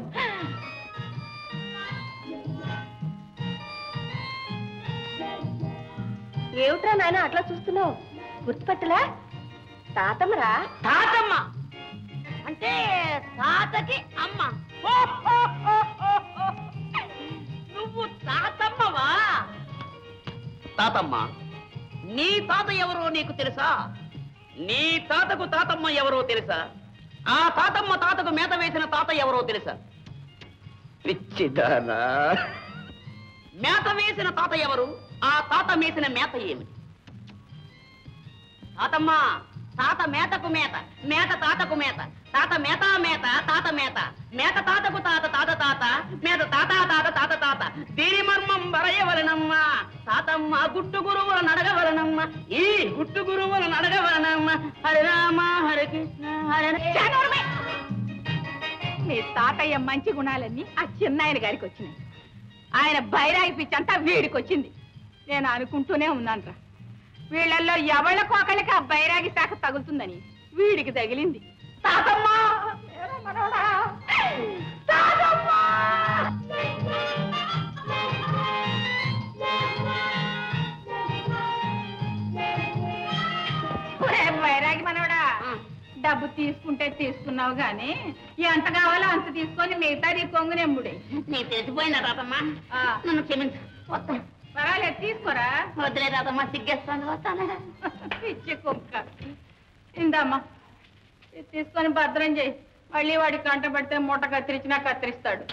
ఏమిట్రా నాయన అట్లా చూస్తున్నావు గుర్తుపట్టలా తాతమ్మరా తాతమ్మ అంటే తాతకి అమ్మ హో, హో, హో, హో, హో. నువ్వు తాతమ్మవా తాతమ్మ నీ తాత ఎవరో నీకు తెలుసా నీ తాతకు తాతమ్మ ఎవరో తెలుసా ఆ తాతమ్మ తాతకు మేత వేసిన తాత ఎవరో తెలుసా పిచ్చిదానా మేత వేసిన తాత ఎవరు ఆ తాత వేసిన మేత ఏమిటి తాతమ్మ తాత మేతకు మేత మేత తాతకు మేత తాత మేత మేత తాత మేత మేత తాతకు తాత తాత తాత మేత తాత తాత తాత తాత దీని మర్మం వరయవలనమ్మ తాతమ్మ గుట్టు గురువుల నడగవలనమ్మ ఈ గుట్టు గురువుల నడగవలనమ్మ హరి రామ హరి కృష్ణ హరి చానూరమే. మీ తాతయ్య మంచి గుణాలన్నీ ఆ చిన్నాయన గారికి వచ్చినాయి ఆయన బైరాగి పిచ్చంతా వీడికి వచ్చింది నేను అనుకుంటూనే ఉన్నానురా వీళ్ళల్లో ఎవళ్ళకొకళ్ళకి ఆ బైరాగి శాఖ తగులుతుందని వీడికి తగిలింది తాతమ్మ ఏరా మనవడా? తాతమ్మ! ఒరే బైరాగి మనవడా డబ్బు తీసుకుంటే తీసుకున్నావు గాని ఎంత కావాలో అంత తీసుకొని మిగతా నీ కొంగునెమ్ముడే నీ తెలిసిపోయిన తాతమ్మ ఆ. నన్ను క్షమించు వస్తాను పర్వాలేదు తీసుకోరా వదిలే తాతమ్మ సిగ్గేస్తాను వస్తాను పిచ్చి కుక్క ఇందమ్మా ఇది తీసుకొని భద్రం చేయి మళ్ళీ వాడి కంట పడితే మూట కత్తిరించినా కత్తిరిస్తాడు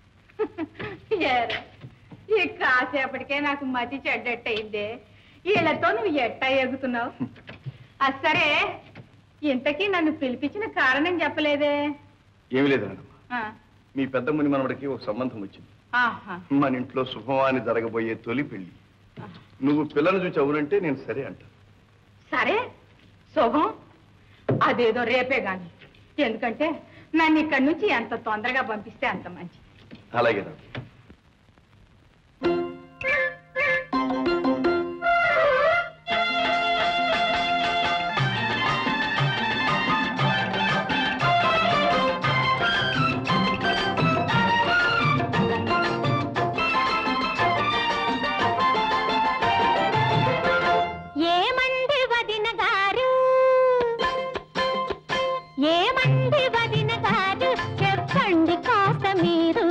ఏరా, ఈ కాసేపటికే నాకు మతి చెడ్డట్టయిందే వీళ్ళతో నువ్వు ఎట్టా ఎగుతున్నావు అది సరే ఇంతకీ నన్ను పిలిపించిన కారణం చెప్పలేదే ఏమి లేదు నానమ్మ ఆ, మీ పెద్ద ముని మనవడికి ఒక సంబంధం వచ్చింది ఆహా మన ఇంట్లో శుభవాని జరగబోయే తొలి పెళ్లి నువ్వు పిల్లను చూసి అవునంటే నేను సరే అంట సరే శుభం అదేదో రేపే గాని ఎందుకంటే నన్ను ఇక్కడి నుంచి ఎంత తొందరగా పంపిస్తే అంత మంచిది అలాగే రా ఏమండి వదిన గారు ఏమండి వదిన గారు చెప్పండి కాస్త మీరు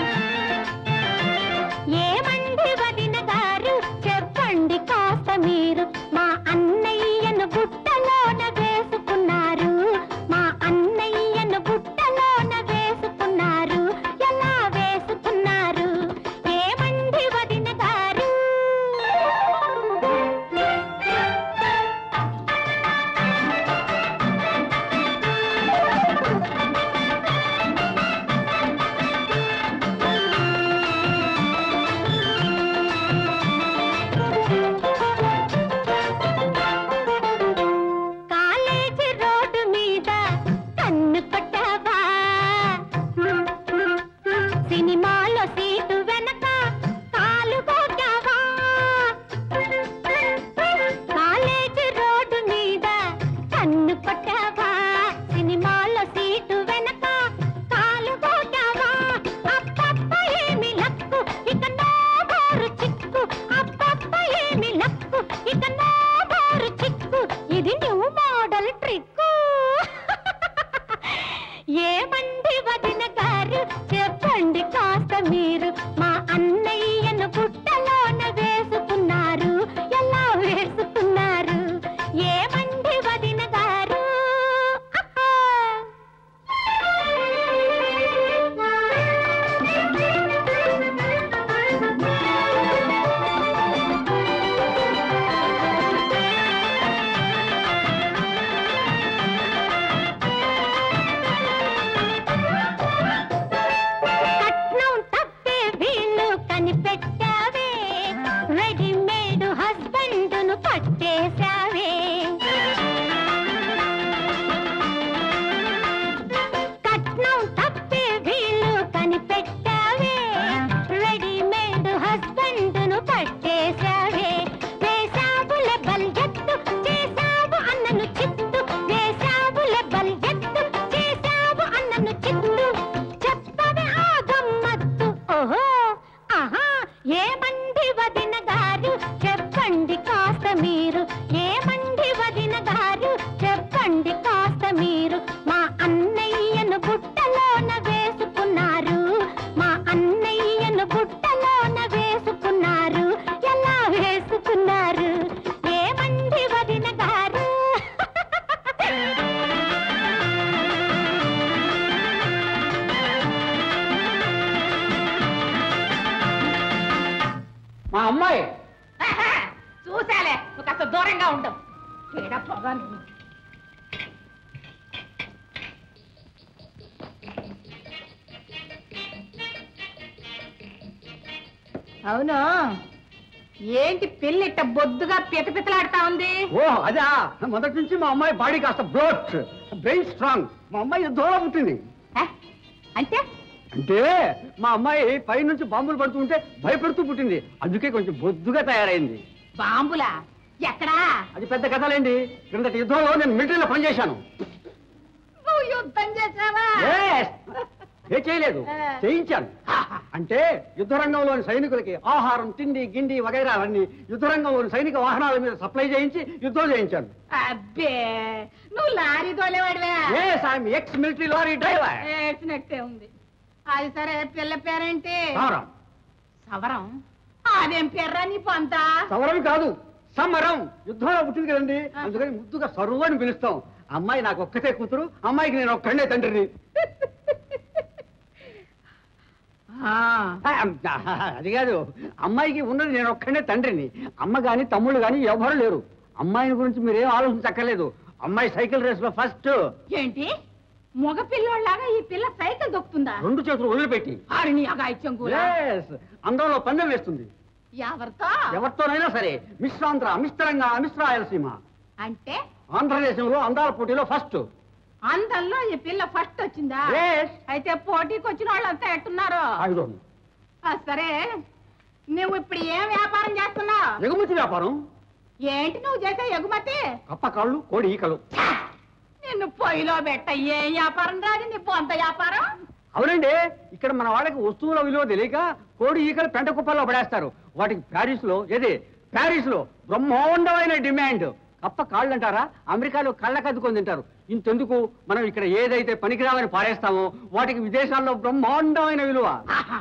ఏమండి వదిన గారు చెప్పండి కాస్త మీరు మా అన్నయ్యను బుట్టలోన వేసుకున్నారు మా అన్నయ్యను బుట్టలోన వేసుకున్నారు ఎలా వేసుకున్నారు ఏమండి వదిన గారు కాస్త మీరు ఏమండి వదిన గారు చెప్పండి కాస్త మీరు మా అన్నయ్యను బుట్టలోన వేసుకున్నారు మా అన్నయ్యను బుట్టలోన వేసుకున్నారు ఎలా వేసుకున్నారు ఏమండి వదిన గారు మా అమ్మాయి ఆహా, చూసాలే నువ్వు కాస్త దూరంగా ఉండవు పీడ పొగ నువ్వు. అవును ఏంటి పిల్ల ఇట్ట బొద్దుగా పితపితలాడుతా ఉంది ఓ అదా మొదటి నుంచి మా అమ్మాయి బాడీ కాస్త బ్లోట్ బ్రెయిన్ స్ట్రాంగ్ మా అమ్మాయి దూరం పుట్టింది ఆ? అంటే అంటే మా అమ్మాయి పై నుంచి బాంబులు పడుతుంటే భయపడుతూ పుట్టింది అందుకే కొంచెం బొద్దుగా తయారైంది బాంబులా ఎక్కడా అది పెద్ద కథలేండి క్రిందటి యుద్ధంలో నేను మిలిటరీలో పనిచేశాను నువ్వు యుద్ధం చేసావా Yes. ఏ చేయలేదు చేయించాను అంటే యుద్ధ రంగంలోని సైనికులకి ఆహారం తిండి గిండి వగైరాలన్నీ యుద్ధ రంగంలోని సైనిక వాహనాల మీద సప్లై చేయించి యుద్ధం చేయించాను అబ్బే నువ్వు లారీ తోలేవాడివే yes I'm ex military lorry driver ఏడ్చినట్టే ఉంది అది సరే పిల్ల పేరేంటి సమరం సవరం అదేం పెర్రా నీ పంత సమరం కాదు సమరం యుద్ధంలో పుట్టింది కదండి అందుకని ముద్దుగా సరువు అని పిలుస్తాం అమ్మాయి నాకు ఒక్కతే కూతురు అమ్మాయికి నేను ఒక్కడే తండ్రిని ఆ, అది కాదు అమ్మాయికి ఉన్నది నేను ఒక్కడే తండ్రిని అమ్మ గాని తమ్ముళ్ళు గాని ఎవరు లేరు అమ్మాయిని గురించి మీరేం ఆలోచించక్కర్లేదు అమ్మాయి సైకిల్ రేస్ లో ఫస్ట్ ఏంటి మగ పిల్లోళ్ళలాగా ఈ పిల్ల సైకిల్ దొక్కుతుందా రెండు చేతులు వదిలిపెట్టి ఆరిని అగాయిత్యం కూడా Yes, అందంలో పందెం వేస్తుంది ఎవరితో ఎవరితోనైనా సరే మిశ్రాంధ్ర మిశ్రంగా మిశ్రాయలసీమ అంటే ఆంధ్రదేశంలో అందాల పోటీలో ఫస్ట్ అందంలో ఈ పిల్ల ఫస్ట్ వచ్చిందా Yes. అయితే పోటీకి వచ్చిన వాళ్ళంతా ఎట్టున్నారు ఆయుధం ఆ, సరే నువ్వు ఇప్పుడు ఏం వ్యాపారం చేస్తున్నావు ఎగుమతి వ్యాపారం ఏంటి నువ్వు చేసే ఎగుమతి కప్ప కాళ్ళు కోడి ఈకలు నిన్ను పొయ్యిలో పెట్ట ఏం వ్యాపారం రాదు నీ బొంత వ్యాపారం అవునండి ఇక్కడ మన వాళ్ళకి వస్తువుల విలువ తెలియక కోడి ఈకలు పెంట కుప్పల్లో పడేస్తారు వాటికి ప్యారిస్ లో ఏది ప్యారిస్ లో బ్రహ్మాండమైన డిమాండ్ కప్ప కాళ్ళు అంటారా అమెరికాలో కళ్ళకద్దుకొని తింటారు ఇంతెందుకు మనం ఇక్కడ ఏదైతే పనికిరావని పారేస్తామో వాటికి విదేశాల్లో బ్రహ్మాండమైన విలువ ఆహా.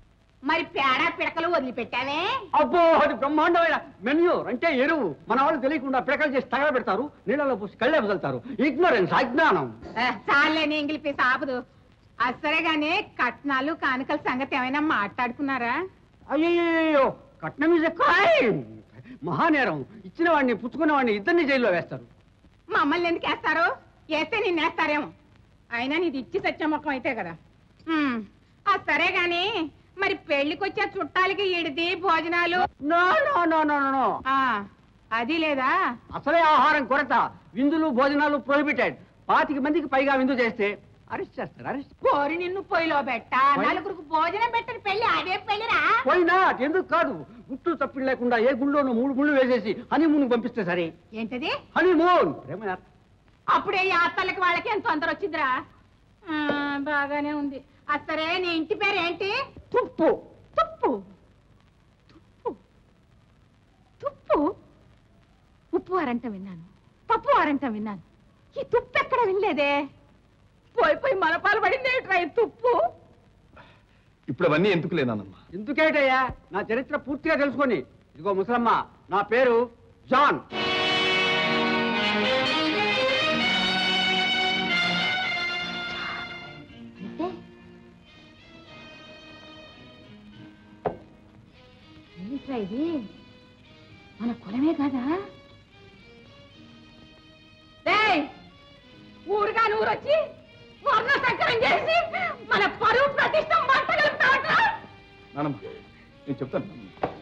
మరి పేడ పిడకలు వదిలిపెట్టావే అబ్బో అది బ్రహ్మాండమైన మెన్యూ అంటే ఎరువు మన వాళ్ళు తెలియకుండా పిడకలు చేసి తగలబెడతారు నీళ్ళలో పోసి కళ్ళే వదులుతారు ఇగ్నోరెన్స్ అజ్ఞానం ఆ, చాలే నీ ఇంగిలి పీస్ ఆపదు అది సరే గానీ కట్నాలు కానుకల సంగతి ఏమైనా మాట్లాడుకున్నారా అయ్యో కట్నం ఇస్ క్రైమ్ మహానేరం ఇచ్చిన వాడిని పుచ్చుకున్న వాడిని ఇద్దరిని జైల్లో వేస్తారు మమ్మల్ని ఎందుకు వేస్తారు వేస్తే నేను వేస్తారేమో అయినా నీది ఇచ్చి సత్యముఖం అయితే కదా ఉమ్, ఆ సరే గాని మరి పెళ్లికొచ్చే చుట్టాలకి ఇడిది భోజనాలు no no no no no ఆ, అది లేదా అసలే ఆహారం కొరత విందులు భోజనాలు ప్రొహిబిటెడ్ పాతిక మందికి పైగా విందు చేస్తే అరెస్ట్ చేస్తారు అరెస్ట్ కోరి నిన్ను పొయ్యిలో పెట్ట నలుగురికి భోజనం పెట్టిన పెళ్లి అదే పెళ్లిరా పోయినా ఎందుకు కాదు గుట్టు తప్పిడి లేకుండా ఏ గుళ్ళోనూ మూడు ముళ్ళు వేసేసి హనీమూన్ పంపిస్తే సరే ఏంటది హనీమూన్ ప్రేమ అప్పుడే ఈ అత్తలకి వాళ్ళకి ఎంత తొందర వచ్చిందిరా ఆ, బాగానే ఉంది ఆ సరే నీ ఇంటి పేరు ఏంటి తుప్పు తుప్పు తుప్పు తుప్పు ఉప్పు వారంట విన్నాను పప్పు వారంట విన్నాను ఈ తుప్పు ఎక్కడ వినలేదే పోయి పోయి మనపాలు పడింది ఏమిట్రా ఈ తుప్పు ఇప్పుడు అవన్నీ ఎందుకు లేనానమ్మా ఎందుకేటయ్యా నా చరిత్ర పూర్తిగా తెలుసుకొని ఇదిగో ముసలమ్మ నా పేరు జాన్ ఏంట్రా ఇది మన కులమే కదా డేయ్, ఊరుగా నూరొచ్చి వర్ణ సంకరం చేసి మన పరువు ప్రతిష్ట మంటగలుగుతావట్రా నానమ్మ నేను చెప్తాను నానమ్మ.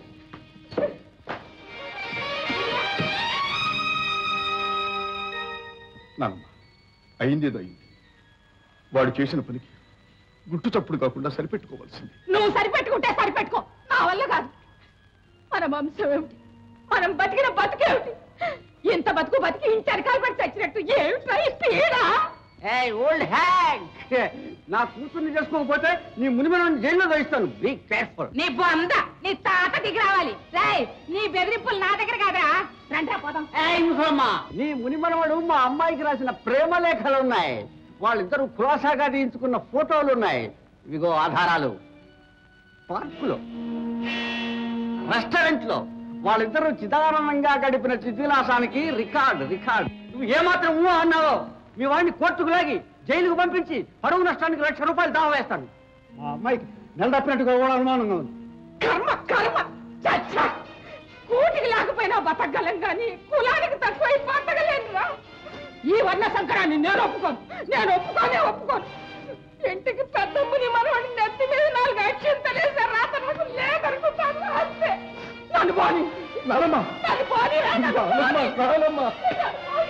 నానమ్మ అయిందేదో అయింది వాడు చేసిన పనికి గుట్టు చప్పుడు కాకుండా సరిపెట్టుకోవాల్సింది నువ్వు సరిపెట్టుకుంటే సరిపెట్టుకో నా వల్ల కాదు మన వంశం ఏమిటి మనం బతికిన బతికేమిటి ఇంత బతుకు బతికి ఇంటి అరకాలు పడి చచ్చినట్టు ఏమిట్రా ఈ పీడ హే ఓల్డ్ హ్యాగ్ నా కూతుర్ని చేసుకోకపోతే నీ మునిమను జైల్లో వేయిస్తాను బీ కేర్ఫుల్ నీ బొంద నీ తాత దిగి రావాలి రేయ్ నీ బెదిరింపులు నా దగ్గర కాదురా రండ్రా పోదాం ఏయ్ ముసలమ్మా నీ మునిమనవాడు మా అమ్మాయికి రాసిన ప్రేమ లేఖలు ఉన్నాయి వాళ్ళిద్దరూ కులాసాగా తీయించుకున్న ఫోటోలు ఉన్నాయి ఇవిగో ఆధారాలు పార్కులో రెస్టారెంట్ లో వాళ్ళిద్దరూ చిదానందంగా గడిపిన చిద్విలాసానికి రికార్డ్ రికార్డ్ నువ్వు ఏమాత్రం ఊహ అన్నావో మీ వాడిని కోర్టుకు లాగి జైలుకు పంపించి పరువు నష్టానికి లక్ష రూపాయలు దావా వేస్తాను మా అమ్మాయికి నెల తప్పినట్టుగా కూడా అనుమానంగా ఉంది కర్మ కర్మ చచ్చా కూటికి లేకపోయినా బతకగలం కానీ కులానికి తక్కువ బతకలేనురా ఈ వర్ణ సంకరాన్ని నేను ఒప్పుకోను నేను ఒప్పుకోనే ఒప్పుకోను ఇంటికి పెద్దమ్మని మనవాడి నెత్తి మీద నాలుగు అక్షింతలేసే రాత నాకు లేదనుకుంటాను అంతే నన్ను పోని నలమ్మా నన్ను పోని నన్ను పోని. నలమ్మా నన్ను పోని.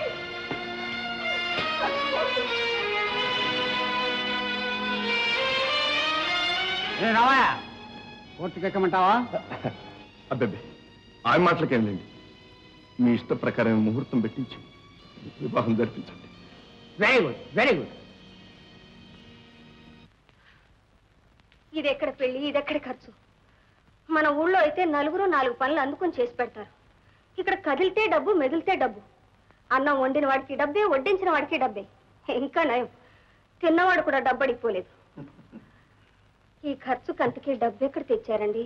ఏ రావయ్య కోర్టుకి ఎక్కమంటావా అబ్బబ్బే ఆయన మాటలకేం లేండి మీ ఇష్ట ప్రకారం ముహూర్తం పెట్టించి వివాహం జరిపించండి వెరీ గుడ్ వెరీ గుడ్ ఇది ఎక్కడ పెళ్లి ఇది ఎక్కడ ఖర్చు మన ఊళ్ళో అయితే నలుగురు నాలుగు పనులు అందుకొని చేసి పెడతారు ఇక్కడ కదిలితే డబ్బు మెదిలితే డబ్బు అన్నం వండిన వాడికి డబ్బే వడ్డించిన వాడికి డబ్బే ఇంకా నయం తిన్నవాడు కూడా డబ్బు అడిగిపోలేదు ఈ ఖర్చు కంతకి డబ్బు ఎక్కడ తెచ్చారండి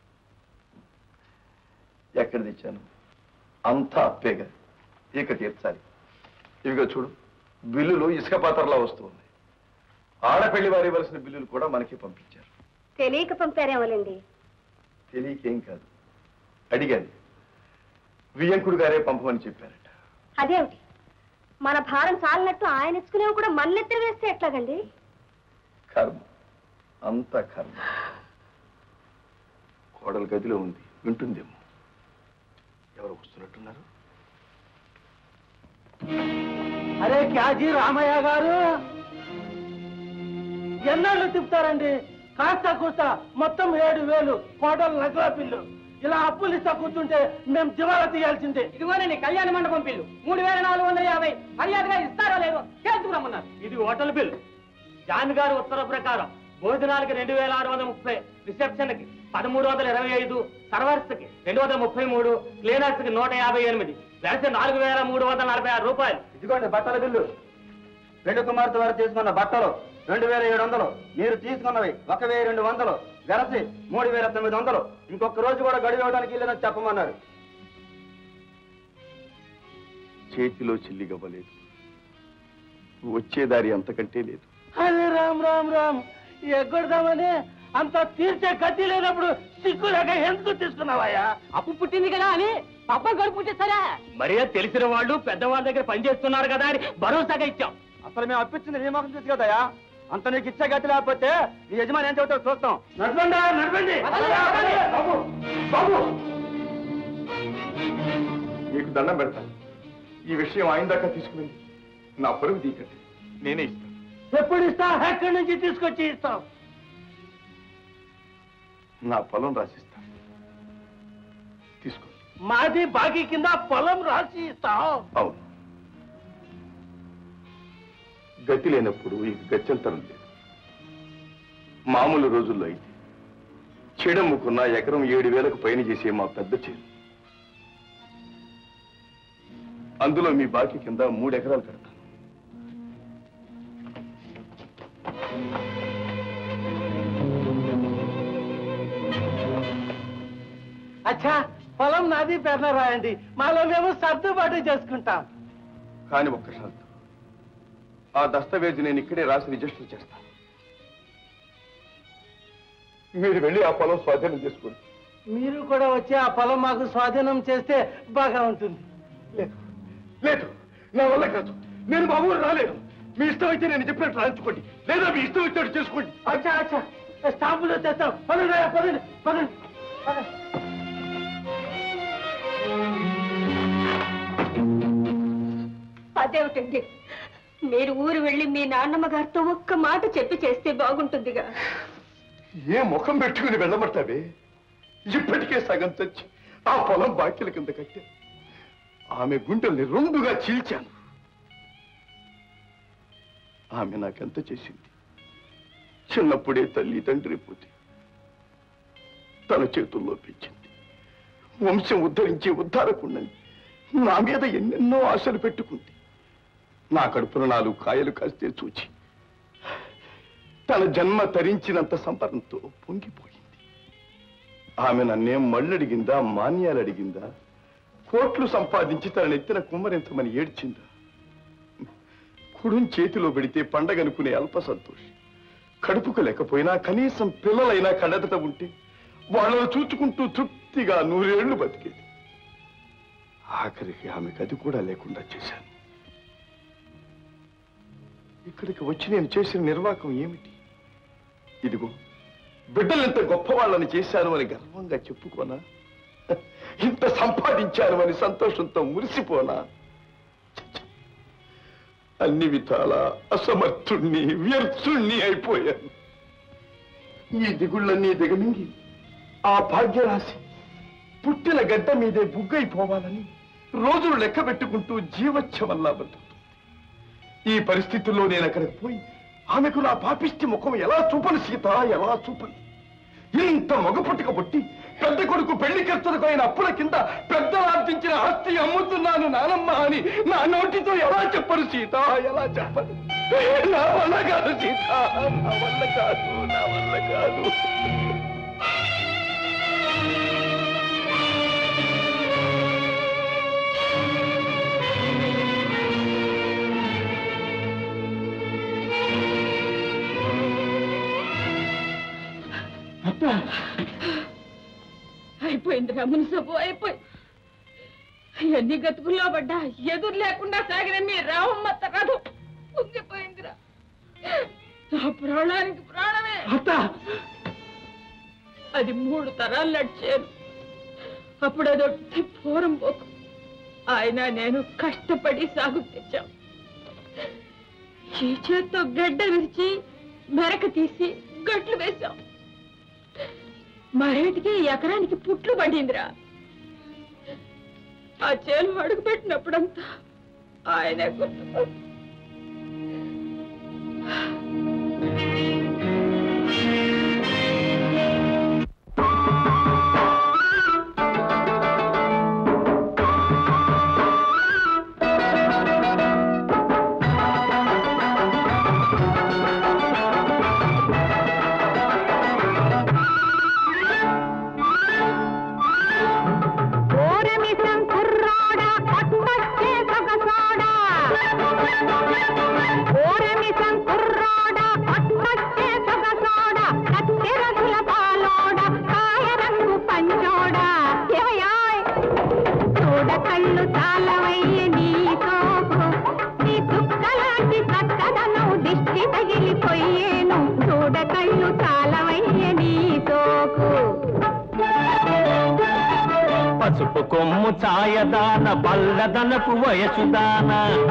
ఎక్కడ తెచ్చాను అంతా అప్పేగా ఇక తీర్చాలి ఇవిగో చూడు బిల్లులు ఇసుక పాత్రలా వస్తుంది ఆడపెళ్లి వారి ఇవ్వాల్సిన బిల్లులు కూడా మనకి పంపించారు తెలియక పంపారేమోలేండి తెలియకేం కాదు అడిగాను వియ్యంకుడు గారే పంపమని చెప్పారట అదేమిటి మన భారం చాలినట్టు ఆయన ఇచ్చుకునేవి కూడా మన్నెత్తి వేస్తే ఎట్లాగండి కర్మ అంత కర్మ కోడలు గదిలో ఉంది వింటుందేమో ఎవరు వస్తున్నట్టున్నారు అరే క్యాజీ రామయ్య గారు ఎన్నాళ్ళు తిప్పుతారండి కాస్త కూస్త మొత్తం ఏడు వేలు కోటలు నగల పిల్లు ఇలా అప్పులు ఇస్తా కూర్చుంటే మేము దివాలా తీయాల్సిందే ఇదిగోనండి కళ్యాణ మండపం బిల్లు మూడు వేల నాలుగు వందల యాభై మర్యాదగా ఇస్తారో లేదో చేసుకురమ్మన్నారు ఇది హోటల్ బిల్లు జాన్ గారు ఉత్తర్వు ప్రకారం భోజనాలకి రెండు వేల ఆరు వందల ముప్పై రిసెప్షన్ కి పదమూడు వందల ఇరవై ఐదు సర్వర్స్ కి రెండు వందల ముప్పై మూడు క్లీనర్స్ కి నూట యాభై ఎనిమిది వేస్తే నాలుగు వేల మూడు వందల నలభై ఆరు రూపాయలు ఇదిగోండి బట్టల బిల్లు రెండు కుమార్తె వారు తీసుకున్న బట్టలు రెండు వేల ఏడు వందలు మీరు తీసుకున్నవి ఒక వెయ్యి రెండు వందలు వెరసి మూడు వేల తొమ్మిది వందలు ఇంకొక రోజు కూడా గడి ఇవ్వడానికి ఇల్లని చెప్పమన్నారు చేతిలో చిల్లిగవ్వలేదు వచ్చే దారి అంతకంటే లేదు అరే రామ్ రామ్ రామ్ ఎగ్గొడదామని అంత తీర్చే గతి లేనప్పుడు సిగ్గు లేక ఎందుకు తీసుకున్నావయ్యా అప్పు పుట్టింది కదా అని పబ్బం గడుపు పుట్టిస్తారా మరే తెలిసిన వాళ్ళు పెద్దవాళ్ళ దగ్గర పనిచేస్తున్నారు కదా అని భరోసాగా ఇచ్చాం అసలు మేము అప్పించింది నీ మొఖం చూసి కదయ్యా అంత నీకు ఇచ్చే గతి లేకపోతే నీ యజమాని ఏం చెబుతావు చూస్తాం నడవండి నడవండి బాబు బాబు మీకు దండం పెడతాను ఈ విషయం ఆయన దాకా తీసుకుని నా పరుగు దీకండి నేనే ఇస్తాను ఎప్పుడు ఇస్తా ఎక్కడి నుంచి తీసుకొచ్చి ఇస్తాం నా పొలం రాసిస్తాను తీసుకో మాది బాకీ కింద పొలం రాసి ఇస్తాం అవును గతి లేనప్పుడు ఇక గత్యంతరం లేదు మామూలు రోజుల్లో అయితే చెడమ్ముకున్న ఎకరం ఏడు వేలకు పైన చేసే మా పెద్ద చేను అందులో మీ బాకీ కింద మూడు ఎకరాలు కడతాను అచ్చా పొలం నాది పేరున రాయండి మాలో మేము సర్దుబాటు చేసుకుంటాం కానీ ఒక్క షరతు ఆ దస్తావేజు నేను ఇక్కడే రాసి రిజిస్టర్ చేస్తాను మీరు వెళ్ళి ఆ పొలం స్వాధీనం చేసుకోండి మీరు కూడా వచ్చి ఆ పొలం మాకు స్వాధీనం చేస్తే బాగా ఉంటుంది లేదు లేదు నా వల్ల కాదు నేను మా ఊరు రాలేను మీ ఇష్టం అయితే నేను చెప్పినట్టు రాయించుకోండి లేదా మీ ఇష్టం వచ్చినట్టు చేసుకోండి అచ్చా అచ్చా స్టాంపులు తెస్తాం పదండి అయ్యా, పదండి పదండి పదండి. అదేమిటండి మీరు ఊరు వెళ్ళి మీ నాన్నమ్మ గారితో ఒక్క మాట చెప్పి చేస్తే బాగుంటుందిగా ఏ ముఖం పెట్టుకుని వెళ్ళమంటావే ఇప్పటికే సగం తెచ్చి ఆ పొలం బాకీల కింద కట్టే ఆమె గుండెల్ని రెండుగా చీల్చాను ఆమె నాకెంత చేసింది చిన్నప్పుడే తల్లి తండ్రి పోతే తన చేతుల్లో పెంచింది వంశం ఉద్ధరించి ఉద్ధారకుండని నా మీద ఎన్నెన్నో ఆశలు పెట్టుకుంది నా కడుపున నాలుగు కాయలు కాస్తే చూచి తన జన్మ తరించినంత సంబరంతో పొంగిపోయింది ఆమె నన్నేం మళ్ళడిగిందా మాన్యాలు అడిగిందా కోట్లు సంపాదించి తన నెత్తిన కుమ్మరించమని ఏడ్చిందా కుడుం చేతిలో పెడితే పండగనుకునే అల్ప సంతోషి కడుపుకు లేకపోయినా కనీసం పిల్లలైనా కళ్ళెదట ఉంటే వాళ్ళను చూచుకుంటూ తృప్తిగా నూరేళ్లు బతికేది ఆఖరికి ఆమెకు అది కూడా లేకుండా చేశాను ఇక్కడికి వచ్చి నేను చేసిన నిర్వాకం ఏమిటి ఇదిగో బిడ్డలు ఇంత గొప్పవాళ్ళని చేశాను అని గర్వంగా చెప్పుకోనా ఇంత సంపాదించాను అని సంతోషంతో మురిసిపోనా ఛ, ఛ. అన్ని విధాల అసమర్థుణ్ణి వ్యర్థుణ్ణి అయిపోయాను ఈ దిగుళ్ళన్నీ దిగమింగి ఆ భాగ్యరాశి పుట్టిన గడ్డ మీదే బుగ్గైపోవాలని రోజులు లెక్క పెట్టుకుంటూ జీవచ్ఛవల్లా బతుకుతుంది ఈ పరిస్థితుల్లో నేను అక్కడికి పోయి ఆమెకు నా పాపిష్టి ముఖం ఎలా చూపను సీత ఎలా చూపను ఇంత మగ పుట్టుక పుట్టి పెద్ద కొడుకు పెళ్లి ఖర్చులకు అయిన అప్పుల కింద పెద్దలు ఆర్జించిన ఆస్తి అమ్ముతున్నాను నానమ్మ అని నా నోటితో ఎలా చెప్పరు సీత ఎలా చెప్పను నా వల్ల కాదు సీత నా వల్ల కాదు నా వల్ల కాదు అయిపోయిందిరా మునిసపు అయిపోయి ఎన్ని గతుకుల్లో పడ్డా ఎదురు లేకుండా సాగిన మీ రామమ్మ కథ ఉంగిపోయిందిరా నా ప్రాణానికి ప్రాణమే అది మూడు తరాలు నడిచాను అప్పుడు అదొట్టి పూరం పోకు ఆయన నేను కష్టపడి సాగు తెచ్చాం ఈ చేత్తో గడ్డ విరిచి మెరక తీసి గట్లు వేశాం మరేటికి ఎకరానికి పుట్లు పడిందిరా ఆ చేలు అడుగు పెట్టినప్పుడంతా ఆయనే గుర్తు ఓరమిసం కుర్రాడా పట్టొచ్చే సొగసోడా ఓరమిసం కుర్రాడా పట్టొచ్చే సొగసోడా కత్తెరసుల పాలోడా కాయ రంగు పంచోడా ఏవయాయ్ చూడ కళ్ళు చాలవయ్య నీ సోకు నీ చుక్కలాంటి చక్కదనం దిష్టి తగిలిపోయేను చూడ కళ్ళు చాలవయ్య నీ సోకు పసుపు కొమ్ము ఛాయదాన పల్లదనపు వయసుదాన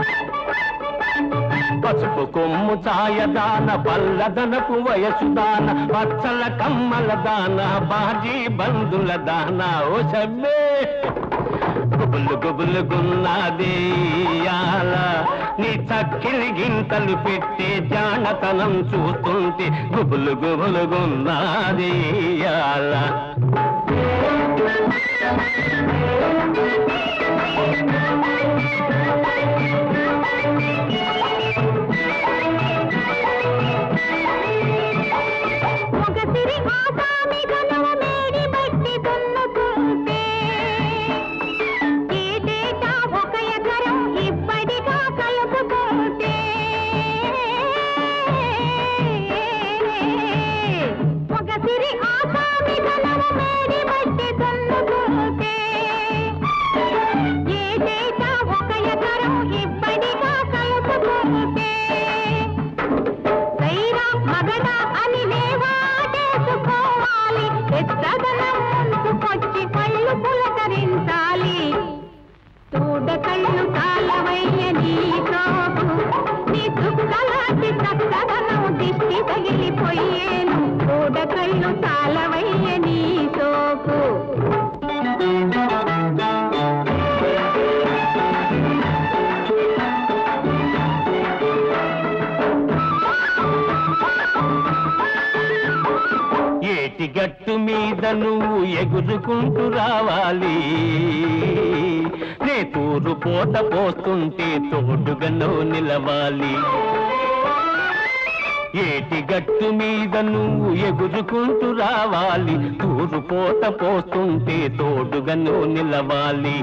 పసుపు కొమ్ము ఛాయదాన పల్లదనపు వయసుదాన పచ్చల కమ్మల దాన బాజీ బంధుల దాన ఓ సమ్మే గుబులు గుబులు గున్నాదేయాల నీ చక్కిలి గింతలు పెట్టే జానతనం చూస్తుంటే గుబులు గుబులు గున్నాదేయాల ఒకసిరి ఆసామి గనువ మేడి బట్టి దున్నుకుంటే ఏటేటా ఒక ఎకరం ఇబ్బడిగా కలుపుకుంటే ఒకసిరి ఆసామి గనువ మేడి బట్టి దున్నుకుంటే ఏటేటా ఒక ఎకరం ఇబ్బడిగా కలుపుకుంటే సైరా మగడా అని లేవాటేసుకోవాలి ఎత్తదనం ముంచుకొచ్చి కళ్ళు పులకరించాలి చూడ కళ్ళు కాలవయ్య నీ సోకు నీ చుక్కలాంటి చక్కదనం దిష్టి తగిలిపోయేను చూడ కళ్ళు చాలవయ్య నీ సోకు గట్టు మీద నువ్వు ఎగురుకుంటూ రావాలి నే తూరు పోత పోస్తుంటే తోడుగా నువ్వు నిలవాలి ఏటి గట్టు మీద నువ్వు ఎగురుకుంటూ రావాలి తూరు పోత పోస్తుంటే తోడుగా నువ్వు నిలవాలి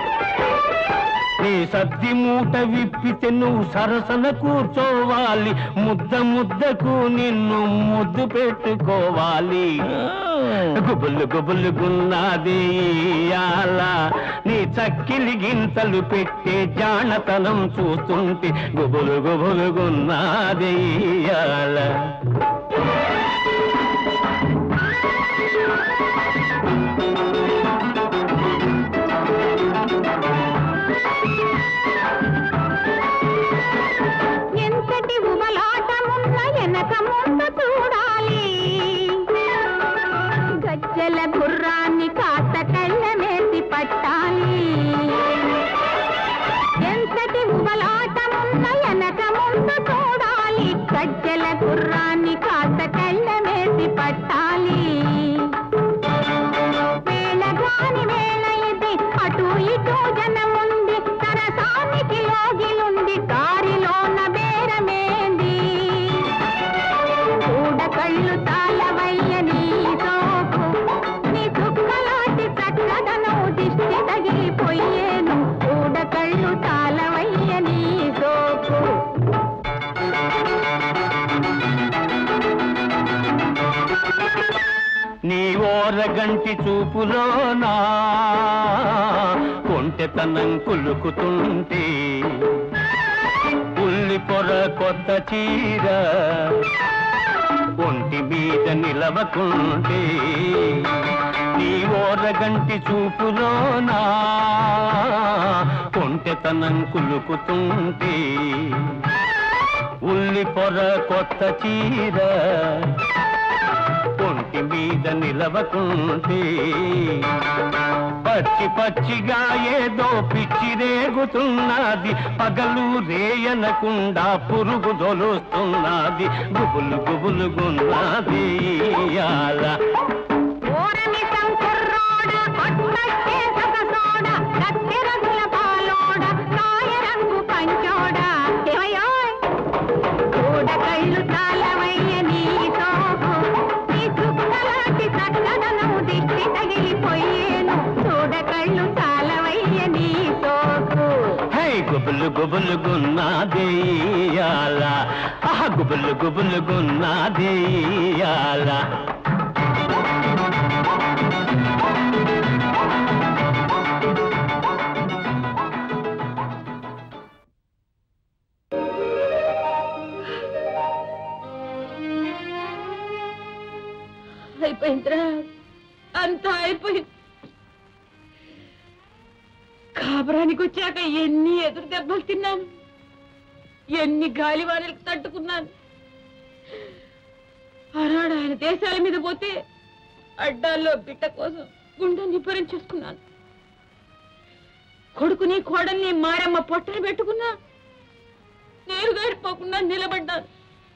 నీ సద్ది మూట విప్పితే నువ్వు సరసన కూర్చోవాలి ముద్ద ముద్దకు నిన్ను ముద్దు పెట్టుకోవాలి గుబులు గుబులు గున్నాది ఇయ్యాల నీ చక్కిలి గింతలు పెట్టే జానతనం చూస్తుంటే గుబులు గుబులు గున్నాది ఇయ్యాల ఎంతటి ఉబలాటమున్న వెనక ముందు చూడాలి గజ్జల గుర్రాన్ని కాస్త కళ్ళమేసి పట్టాలి ఎంతటి ఉబలాటమున్న వెనక ముందు చూడాలి గజ్జల గుర్రాన్ని కాస్త కళ్ళమేసి పట్టాలి వేళగాని వేళ ఇది అటు ఇటు జనముంది సరసానికి లోగిలుంది దారిలోన బేరమేంది కూడ కళ్ళు తాళవయ్య నీ సోకు నీ చుక్కలాంటి చక్కదనం దిష్టి తగిలిపోయేను కూడ కళ్ళు తాళవయ్య నీ సోకు నీ ఓరగంటి చూపులోనా కొంటెతనం కులుకుతుంటే ఉల్లి పొర కొత్త చీర ఒంటి మీద నిలవకుంటే నీ ఓరగంటి చూపులోనా కొంటెతనం కులుకుతుంటే ఉల్లి పొర కొత్త చీర ఒంటి మీద నిలవకుంటే పచ్చి పచ్చిగా ఏదో పిచ్చి రేగుతున్నది పగలు రేయనకుండా పురుగు దొలుస్తున్నది గుబులు గుబులు గున్నది ఇయాల ఓరమి సంకుర్రోడ కొట్టచ్చే సొగసోడ కత్తె రంగుల పాలోడ కాయ రంగు పంచోడ ఏమయ్యోయ్ కూడ కళ్ళు తాళవయ్య నీ సోకు నీ చుక్కలాంటి చక్కదనం దిష్టి తగిలిపోయేను చూడ కళ్ళు తాళవయ్య నీ సోకు హై గుబులు గుబులు గున్నది ఇయాల ఆహ గుబులు గుబులు గున్నది ఇయాల అయిపోయిందిరా అంతా అయిపోయింది కాబరానికి వచ్చాక ఎన్ని ఎదురు దెబ్బలు తిన్నాను ఎన్ని గాలివానలకు తట్టుకున్నాను ఆనాడు ఆయన దేశాల మీద పోతే అడ్డాల్లో బిడ్డ కోసం గుండె నిప్పరించేసుకున్నాను కొడుకుని కోడల్ని మారమ్మ పొట్టలు పెట్టుకున్నా నీరు గారిపోకుండా నిలబడ్డాను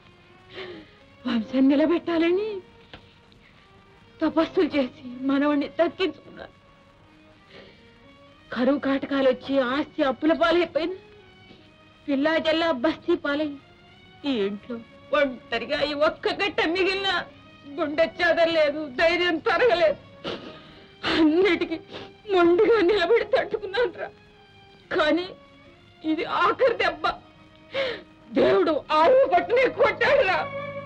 వంశం నిలబెట్టాలని తపస్సులు చేసి మనవణ్ణి దక్కించుకున్నాను కరువు కాటకాలు వచ్చి ఆస్తి అప్పుల పాలైపోయింది పిల్లా జల్లా బస్తీ పాలైంది ఈ ఇంట్లో ఒంటరిగా ఈ ఒక్క గట్ట మిగిలిన గుండె చెదరలేదు ధైర్యం తరగలేదు అన్నిటికీ మొండిగా నిలబడి తట్టుకున్నాను రా కానీ ఇది ఆఖరి దెబ్బ దేవుడు ఆవు పట్టునే కొట్టాడు రా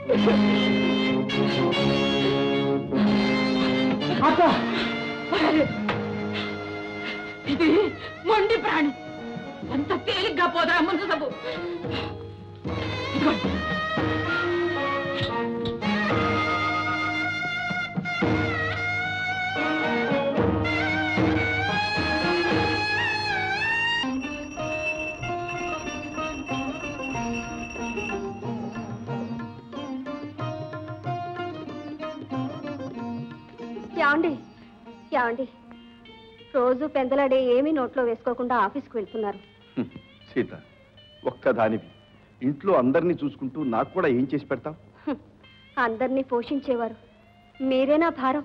పర్వాలేదు. ఇది మొండి ప్రాణి అంత తేలిగ్గా పోదా ముందు సబ్బు ఇదిగోండి. ఏమండి ఏమండి రోజు పెందలాడే ఏమీ నోట్లో వేసుకోకుండా ఆఫీస్కి వెళ్తున్నారు హ్మ్. సీత ఒక్కదానివి ఇంట్లో అందరినీ చూసుకుంటూ నాకు కూడా ఏం చేసి పెడతావు హ్మ్. అందరినీ పోషించేవారు మీరేనా భారం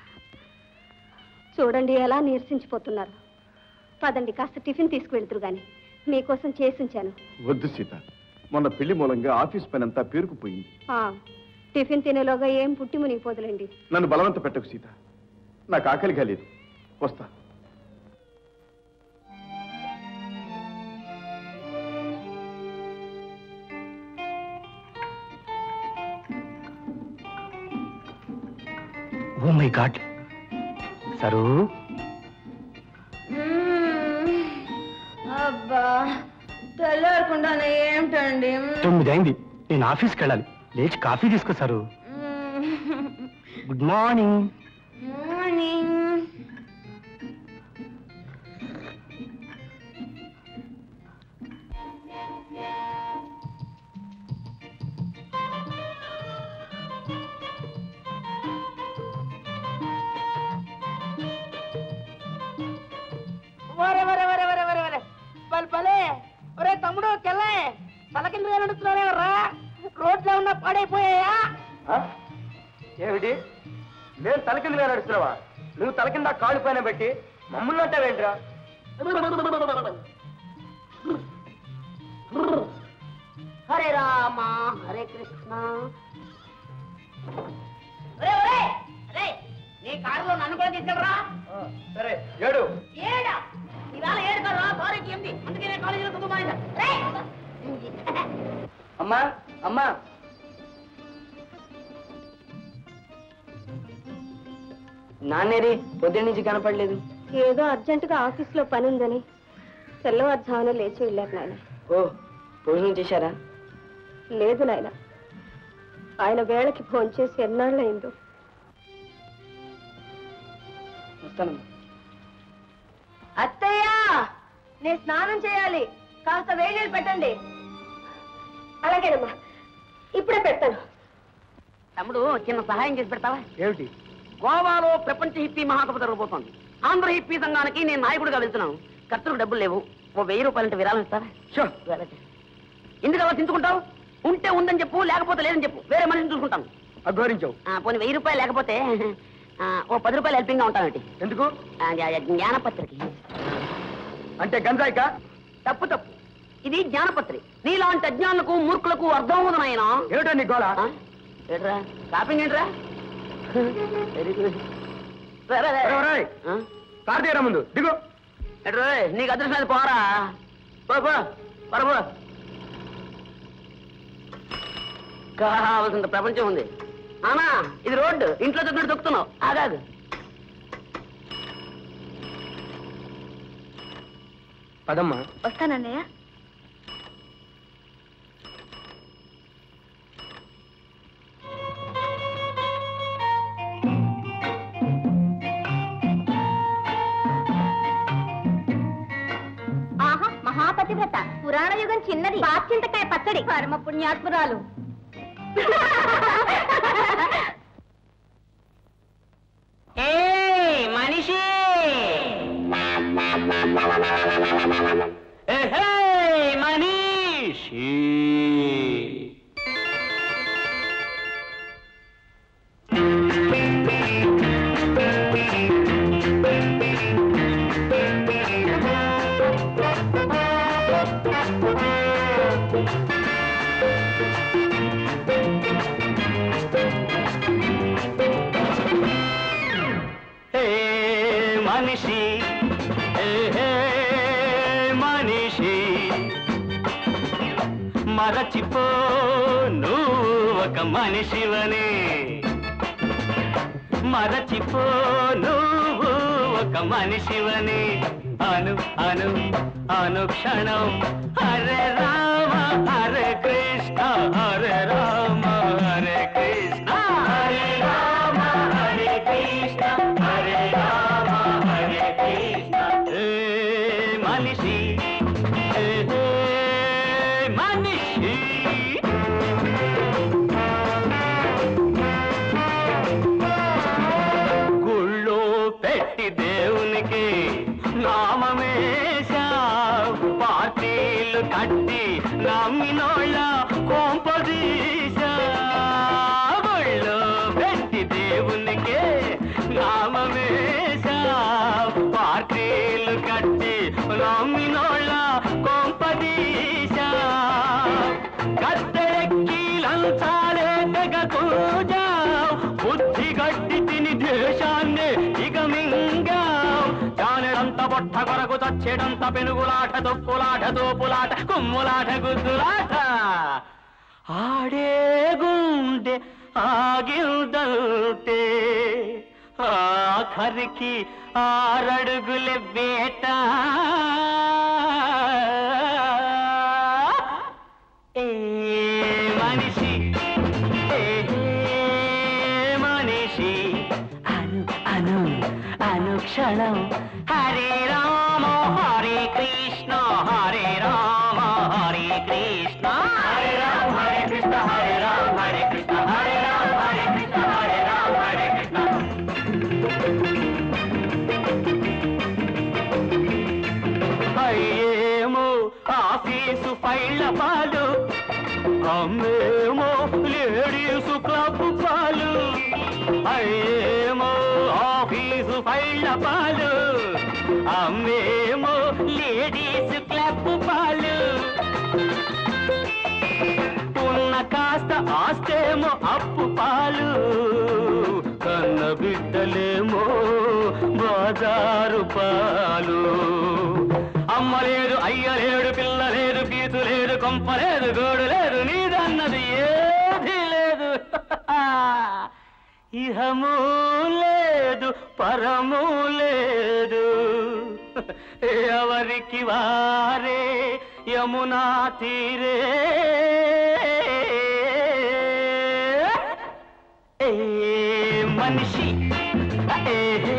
చూడండి ఎలా నీరసించిపోతున్నారు పదండి కాస్త టిఫిన్ తీసుకువెళ్తురు గాని మీకోసం చేసి ఉంచాను వద్దు సీత మొన్న పెళ్లి మూలంగా ఆఫీస్ పని అంతా పేరుకుపోయింది ఆ, టిఫిన్ తినేలోగా ఏం పుట్టి మునిగిపోదులేండి నన్ను బలవంత పెట్టకు సీత నాకు ఆకలిగా లేదు వస్తా ఓ మై గాడ్ సరు అబ్బా తెల్లారకుండానే ఏమిటండి తొమ్మిది అయింది నేను ఆఫీస్కి వెళ్ళాలి లేచి కాఫీ తీసుకొస్తారు గుడ్ మార్నింగ్ మార్నింగ్ ఒరే ఒరే ఒరే ఒరే ఒరే ఒరే పలు పలే ఒరే తమ్ముడు కెళ్ళే తలకిందుగా నడుస్తున్నారేవర్రా రోడ్లో ఉన్న పాడైపోయాయా ఏమిటి నేను తలకిందుగా నడుస్తున్నావా నువ్వు తలకింద కాళ్ళు పైన పెట్టి మమ్మల్ని అంటావేంట్రా హరే రామ హరే కృష్ణ ఒరే ఒరే అరే నీ కారులో నన్ను కూడా తీసుకెళ్ళరా సరే ఏడు ఏడా ఇవాళ ఏడు కదా సారీకి ఏంది అందుకే నేను కాలేజీలో చదువుమాయిందా అమ్మా అమ్మా నాన్నేరి పొద్దున్న నుంచి కనపడలేదు ఏదో అర్జెంటుగా ఆఫీస్లో పని ఉందని తెల్లవారుజామున లేచి వెళ్ళారు నాయన ఓ భోజనం చేశారా లేదు నాయన ఆయన వేళకి ఫోన్ చేసి ఎన్నాళ్ళయిందో వస్తానమ్మా అత్తయ్య నేను స్నానం చేయాలి కాస్త వేడి నీళ్ళు పెట్టండి అలాగేనమ్మా ఇప్పుడే పెడతాను తమ్ముడు చిన్న సహాయం చేసి పెడతావా ఏమిటి గోవాలో ప్రపంచ హిప్పీ మహాసభ జరగబోతోంది ఆంధ్ర హిప్పీ సంఘానికి నేను నాయకుడిగా వెళ్తున్నాను ఖర్చులకు డబ్బులు లేవు ఓ వెయ్యి రూపాయలంటే విరాళం ఇస్తారా షో వెళ్ళండి. ఎందుకు అలా చించుకుంటావు ఉంటే ఉందని చెప్పు లేకపోతే లేదని చెప్పు వేరే మనిషిని చూసుకుంటాను అఘోరించావు ఆ, పోనీ వెయ్యి రూపాయలు లేకపోతే ఆ, ఓ పది రూపాయలు హెల్పింగ్ గా ఉంటాను ఎందుకు జ్ఞానపత్రికి అంటే గంజాయికా తప్పు తప్పు ఇది జ్ఞానపత్రి నీలాంటి అజ్ఞానులకు మూర్ఖులకు అర్థమవుతుంది నాయన ఏమిటో నీ గోళ ఏంట్రా షాపింగ్ ఏంట్రా వెరీ గుడ్ సరే ఒరేయ్, ఒరేయ్, కారు తీయరా ముందు దిగు ఎట్రా నీకు అదృష్టం లేదు పోరా పో పో పరపో కావాల్సిన ప్రపంచం ఉంది ఆనా ఇది రోడ్డు ఇంట్లో తొక్కినట్టు తొక్కుతున్నావు ఆగాదు పదమ్మా వస్తానన్నయ్య ఆహా మహాపతివ్రత పురాణ యుగం చిన్నది పాచింతకాయ పచ్చడి పరమ పుణ్యాత్మురాలు మనిషి మనీషి హే మనిషి హే హే మనిషి మరచిపో నువ్వు ఒక మనిషివని మరచిపో నువ్వు ఒక మనిషివని అను అను అనుక్షణం హరే రామ హరే కృష్ణ హరే రామ హరే కృష్ణ హరే రామ హరే కృష్ణ హరే రామ హరే కృష్ణ ఏ మనిషి ఏ ఏ మనిషి గుళ్ళో పెట్టి దేవునికి నామమేశా పార్టీలు కట్టి నమ్మినోళ్ళ కొంపదీశా గుళ్ళో పెట్టి దేవునికి నేడంత పెనుగులాట తొక్కులాట తోపులాట కుమ్ములాట గుద్దులాట ఆడే గుండె ఆగిల్దంటే ఆఖరికి ఆరడుగుల బేట ఏ మనిషి ఏ మనిషి అను అను అనుక్షణం హరే రామ హరే కృష్ణ హరే రామ హరే కృష్ణ హరే రామ హరే కృష్ణ హరే రామ హరే కృష్ణ హరే రామ హరే కృష్ణ హరే రామ హరే కృష్ణ అయ్యేమో ఆఫీసు ఫైళ్ళ పాలు అమ్మేమో లేడీసు క్లబ్ పాలు అయ్యేమో ఆఫీసు ఫైళ్ళ పాలు అమ్మేమో లేడీస్ క్లబ్ పాలు ఉన్న కాస్త ఆస్తేమో అప్పు పాలు కన్న బిడ్డలేమో బాజారు పాలు అమ్మ లేదు అయ్య లేడు పిల్ల లేదు పీతు లేదు కొంప లేదు గోడు లేదు నీదన్నది ఏది లేదు ఇహము లేదు పరము లేదు ఎవరికి వారే యమునా తీరే ఏ మనిషి ఏ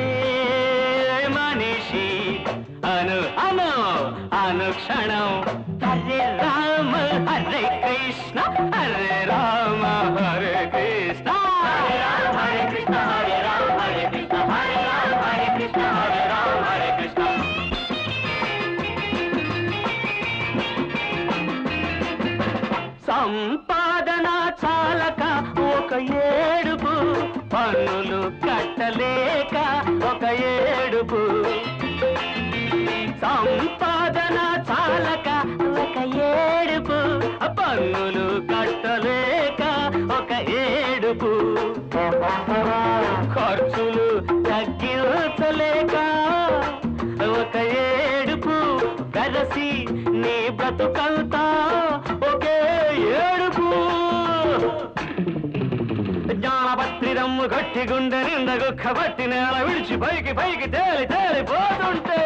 మనిషి అను అను అనుక్షణం హరే రామ హరే కృష్ణ హరే రామ హరే కృష్ణ హరే రామ హరే కృష్ణ హరే రామ హరే కృష్ణ హరే రామ హరే కృష్ణ హరే రామ హరే కృష్ణ సంపాదన చాలక ఒక ఏడుపు పన్నులు కట్టలేక ఒక ఏడుపు సంపాదన చాలక ఒక ఏడుపు పన్నులు కట్టలేక ఒక ఏడుపు ఖర్చులు తగ్గించలేక ఒక ఏడుపు కరసి నీ బ్రతుకంతా ఒకే ఏడుపు జ్ఞానపత్రి దమ్ము గట్టి గుండె నిండ గుక్క బట్టి నేల విడిచి పైకి పైకి తేలి తేలిపోతుంటే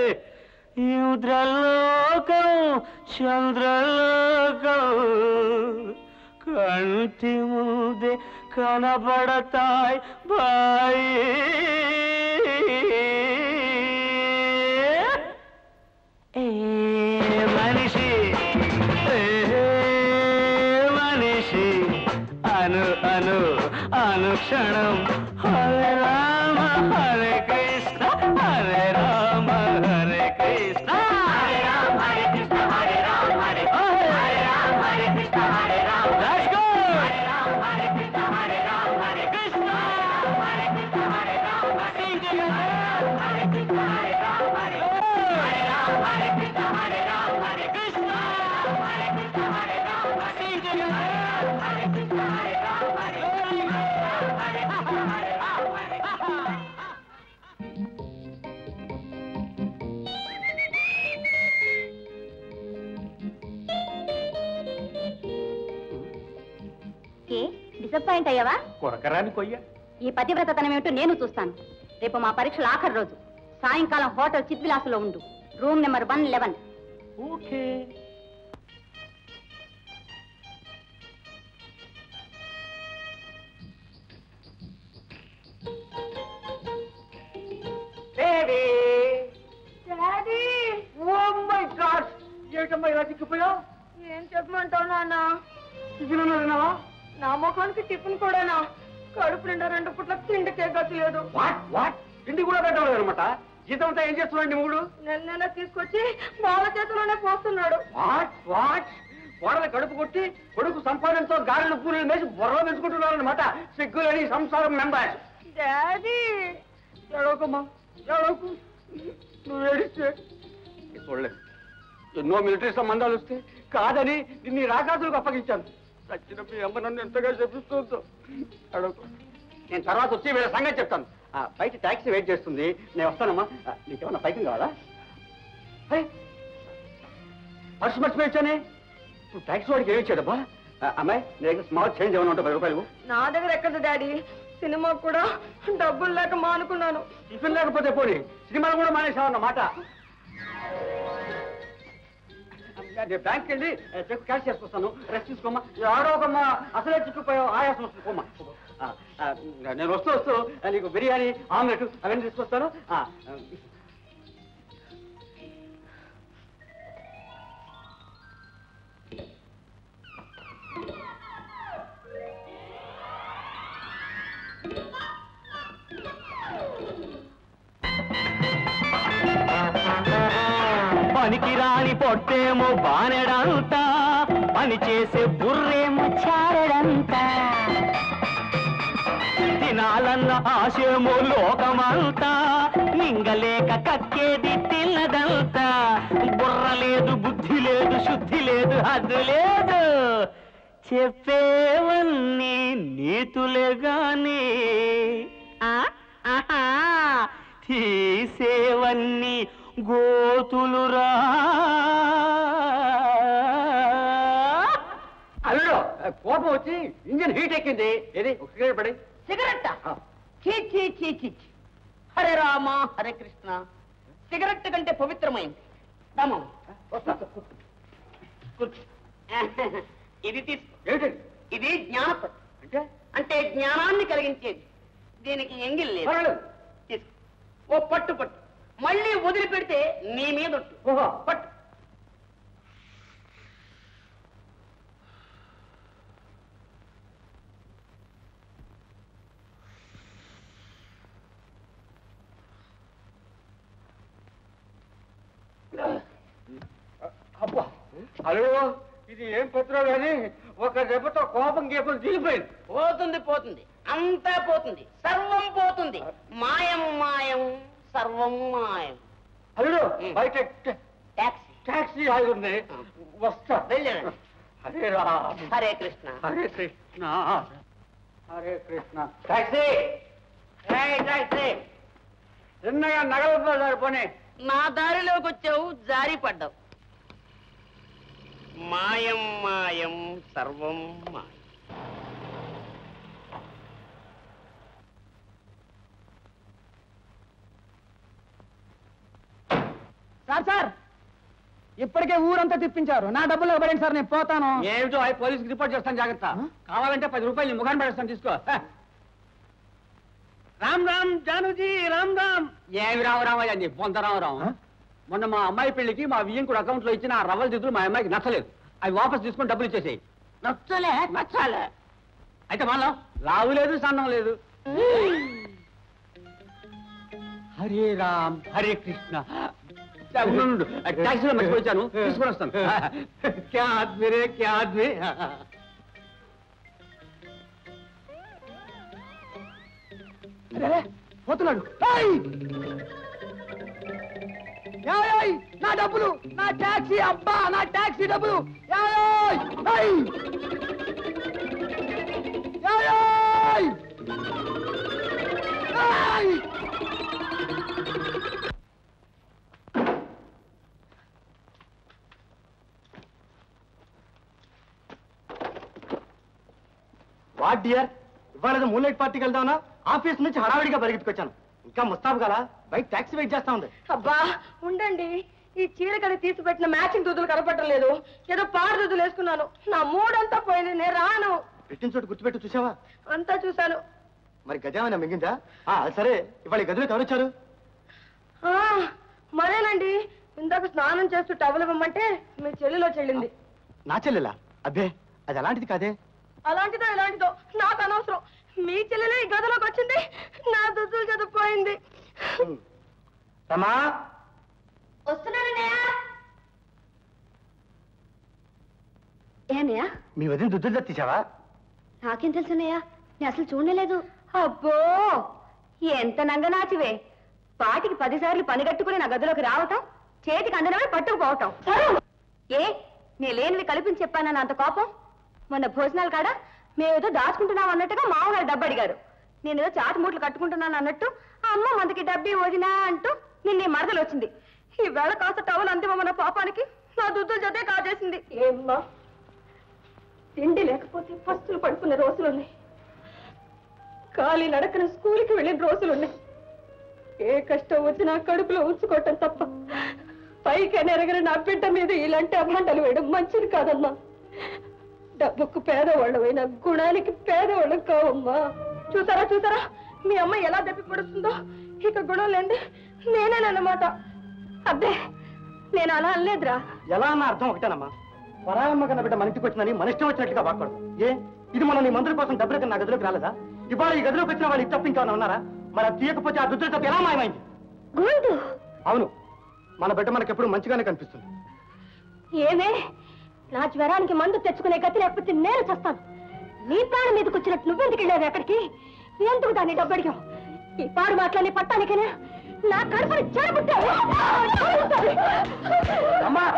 ఇంద్రలోకం చంద్రలోకం కంటి ముందే కనబడతాయి బాయి ఏ మనిషి ఏ మనిషి అను అను అనుక్షణం Hare Rama Hare Krishna Hare Rama Hare Krishna Hare Rama Hare Krishna Hare Rama Hare Hare Rama Hare Krishna Hare Rama let's go Hare Rama Hare Krishna Hare Rama Hare Krishna Hare Krishna Hare Rama sing Hare Krishna Hare Rama Hare Hare Rama Hare Krishna Hare Rama Hare Krishna Hare Krishna Hare Rama sing Hare Krishna Hare Rama Hare Hare Krishna Hare Rama Hare a disappoint అయ్యావా కొరకరాని కొయ్య ఈ పతివ్రతతనం ఏమిటో నేను చూస్తాను రేపు మా పరీక్షల ఆఖరి రోజు సాయంకాలం హోటల్ చిత్విలాసులో ఉండు room number one eleven okay ఏమిటమ్మా ఇలా చిక్కిపోయావు ఏం చెప్పమంటావు నాన్న చిక్కులున్నావా నా ముఖానికి టిఫిన్ కూడానా కడుపు నిండా రెండు పుట్ల తిండికే గతి లేదు వాట్ వాట్ ఇంటి కూడా పెట్టలేదు అనమాట జీతం అంతా ఏం చేస్తున్నాడు మూడు నెల నెల తీసుకొచ్చి బావ చేతిలోనే పోస్తున్నాడు వాట్ వాట్ కోడలు కడుపు కొట్టి కొడుకు సంపాదనతో గారెలు పూలు వేసి బుర్ర పెంచుకుంటున్నారు అనమాట సిగ్గులని సంసారం మెంబర్ డాడీ ఎడవకమ్మా ఎడవకు నువ్వు ఏడిస్తే చూడలేదు ఎన్నో మిలిటరీ సంబంధాలు వస్తే కాదని నిన్ను ఈ రాకాసులకు అప్పగించాను చచ్చిన మీ అమ్మ నన్ను ఎంతగా చెప్పిస్తుందో అడగకు నేను తర్వాత వచ్చి వీళ్ళ సంగతి చెప్తాను ఆ, బయట ట్యాక్సీ వెయిట్ చేస్తుంది నేను వస్తానమ్మా ఆ, నీకేమన్నా పైకి కావాలా పర్సు మర్చిపోయొచ్చానే ఇప్పుడు ట్యాక్సీ వాడికి ఏమి ఇచ్చాడబ్బా ఆ, అమ్మాయి నీ దగ్గర స్మాల్ చేంజ్ ఏమైనా ఉంటా పది రూపాయలు నా దగ్గర ఎక్కడ డాడీ సినిమా కూడా డబ్బులు లేక మానుకున్నాను టిఫిన్ లేకపోతే పోనీ సినిమాలు కూడా మానేసావు అన్నమాట నేను బ్యాంక్కి వెళ్ళి చెక్ క్యాష్ చేసుకొస్తాను రెస్ట్ తీసుకోమ్మా ఆడో ఒకమ్మా అసలే చిక్కుపోయావు ఆయాసం వస్తుంది పోమ్మా ఆ, ఆ, నేను వస్తూ వస్తూ ఆ, నీకు బిర్యానీ ఆమ్లెట్ అవన్నీ తీసుకొస్తాను ఆ, ఆ, పనికి రాని పొట్టేమో బానెడంతా పని చేసే బుర్రేమో చారెడంతా తినాలన్న ఆశేమో లోకమంతా మింగలేక కక్కేది తిన్నదంతా బుర్ర లేదు బుద్ధి లేదు శుద్ధి లేదు హద్దు లేదు చెప్పేవన్నీ నీతులే గాని ఆ? ఆహా. తీసేవన్నీ గోతులురా అల్లుడు ఆ, కోపం వచ్చి ఇంజిన్ హీట్ ఎక్కింది ఏది ఒక సిగరెట్ పడి సిగరెట్ చీ చీ చీ చీ చీ. హరే రామ హరే కృష్ణ సిగరెట్ కంటే పవిత్రమైంది రామం ఇది తీసుకో ఏమిటండి ఇది జ్ఞానపత్రం అంటే అంటే జ్ఞానాన్ని కలిగించేది దీనికి ఎంగిల్ లేదు పర్వాలేదు. తీసుకో ఓ పట్టు పట్టు మళ్ళీ వదిలిపెడితే నీ మీద ఒట్టు. ఓహో పట్టు అబ్బా అల్లుడు ఇది ఏం పత్రం కానీ ఒక దెబ్బతో కోపం గీపం దిగిపోయింది పోతుంది పోతుంది అంతా పోతుంది సర్వం పోతుంది మాయం మాయం సర్వం మాయం అల్లుడు బయట టాక్సీ టాక్సీ ఆగి ఉంది వస్తా వెళ్ళండి హరే రామ్ హరే కృష్ణ హరే కృష్ణ హరే కృష్ణ టాక్సీ ఏయ్, టాక్సీ చిన్నగా నగలతో సరిపోనీ నా దారిలోకి వచ్చావు జారి పడ్డావు మాయం మాయం సర్వం మాయం సార్ సార్ ఇప్పటికే ఊరంతా తిప్పించారు నా డబ్బులు ఇవ్వబడింది సార్ నేను పోతాను ఏమిటో అవి పోలీసుకి రిపోర్ట్ చేస్తాను జాగ్రత్త కావాలంటే పది రూపాయలు నీ ముఖాన్ని పడేస్తాను తీసుకో హ. రామ్ రామ్ జానుజీ రామ్ రామ్ ఏమి రావు రామయ్య నీ పొంత రావు రావు మొన్న మా అమ్మాయి పెళ్లికి మా వియ్యంకుడు అకౌంట్ లో ఇచ్చిన ఆ రవ్వల దిద్దులు మా అమ్మాయికి నచ్చలేదు అవి వాపస్ తీసుకొని డబ్బులు ఇచ్చేసేయి నచ్చలే నచ్చాలే అయితే మనలో లావు లేదు సన్నం లేదు హరే రామ్ హరే కృష్ణ ఉండు, ట్యాక్సీలో మర్చిపోయాను తీసుకొని వస్తాను క్యా ఆద్మీ రే క్యా ఆద్మీ అరే, పోతున్నాడు ఏయ్! ఏయ్, ఏయ్, నా డబ్బులు నా టాక్సీ అబ్బా నా టాక్సీ డబ్బులు ఏయ్, ఏయ్! ఏయ్! ఏయ్! ఏయ్! వాట్ డియర్ ఇవాళ మూలైట్ పార్టీకి వెళ్దామనా ఆఫీస్ నుంచి హడావిడిగా పరిగెత్తుకొచ్చాను ఇంకా ముస్తాబు కదా బయట టాక్సీ వెయిట్ చేస్తా ఉంది అబ్బా ఉండండి ఈ చీర కడి తీసి పెట్టిన మ్యాచింగ్ దుద్దులు కనపడటం లేదు ఏదో పాడు దుద్దులు వేసుకున్నాను నా మూడంతా పోయింది నేను రాను పెట్టిన చోటు గుర్తుపెట్టు చూసావా అంతా చూశాను మరి గజామైనా మింగిందా ఆ, సరే ఇవాళ ఈ గదిలోకి ఎవరు వచ్చారు ఆ, మరేనండి ఇందాక స్నానం చేస్తూ టవల్ ఇవ్వమంటే మీ చెల్లిలో చెల్లింది నా చెల్లెలా అబ్బే అది అలాంటిది కాదే అలాంటిదో ఇలాంటిదో నాకు అనవసరం మీ చెల్లెలే ఈ గదిలోకి వచ్చింది నా దుద్దులు చదివిపోయింది రమా వస్తున్నానన్నయ్య ఏనయ్యా మీ వదిన దుద్దులు తీసావా నాకేం తెలుసున్నయ్యా నేను అసలు చూడలేదు అబ్బో ఎంత నంగనాచివే పాటికి పదిసార్లు పని కట్టుకుని నా గదిలోకి రావటం చేతికి అందడమే పట్టుకుపోవటం ఏ నే లేనివి కల్పించి చెప్పానన్న అంత కోపం మొన్న భోజనాలు కాడ మేమేదో దాచుకుంటున్నాం అన్నట్టుగా మామగారు డబ్బు అడిగారు నేనేదో చాటి మూటలు కట్టుకుంటున్నాను అన్నట్టు ఆ అమ్మ మనకి డబ్బి వదినా అంటూ నిన్న ఈ మరదలు వచ్చింది ఈ వేళ కాస్త టవల్ అందిమన్న పాపానికి నా దుద్దుల జతే కాజేసింది ఏమ్మా తిండి లేకపోతే పస్తులు పడుకునే రోజులున్నాయి ఖాళీ నడకన స్కూల్కి వెళ్ళిన రోజులున్నాయి ఏ కష్టం వచ్చినా కడుపులో ఉంచుకోవటం తప్ప పైకి నెరగిన నా బిడ్డ మీద ఇలాంటి అభాండాలు వేయడం మంచిది కాదమ్మా డబ్బుకు పేదవాళ్ళమైనా గుణానికి పేదవాళ్ళం కావమ్మా చూసారా చూసారా మీ అమ్మ ఎలా దెప్పి పడుతుందో ఇక గుణం లేండి నేనేనన్నమాట అబ్బే నేను అలా అనలేదురా ఎలా అన్న అర్థం ఒకటేనమ్మా పరాయమ్మ కన్న బిడ్డ మన ఇంటికి వచ్చిందని మన ఇష్టం వచ్చినట్టుగా వాడకూడదు ఏ ఇది మనం నీ మందుల కోసం డబ్బులు కన్నా గదిలోకి రాలేదా ఇవాళ ఈ గదిలోకి వచ్చిన వాళ్ళు తప్ప ఇంకా ఉన్నారా మరి అది తీయకపోతే ఆ దుద్దుల తప్ప ఎలా మాయమైంది గోల్డ్ అవును మన బిడ్డ మనకి ఎప్పుడు మంచిగానే కనిపిస్తుంది ఏమే నా జ్వరానికి మందు తెచ్చుకునే గతి లేకపోతే నేను చస్తాను నీ ప్రాణం మీదకి వచ్చినట్టు నువ్వెందుకు వెళ్ళావు ఎక్కడికి ఎందుకు దాన్ని డబ్బు అడిగావు ఈ పాడు మాటలని పట్టానికేనా నా కడుపుని చెడబుట్టావు అమ్మా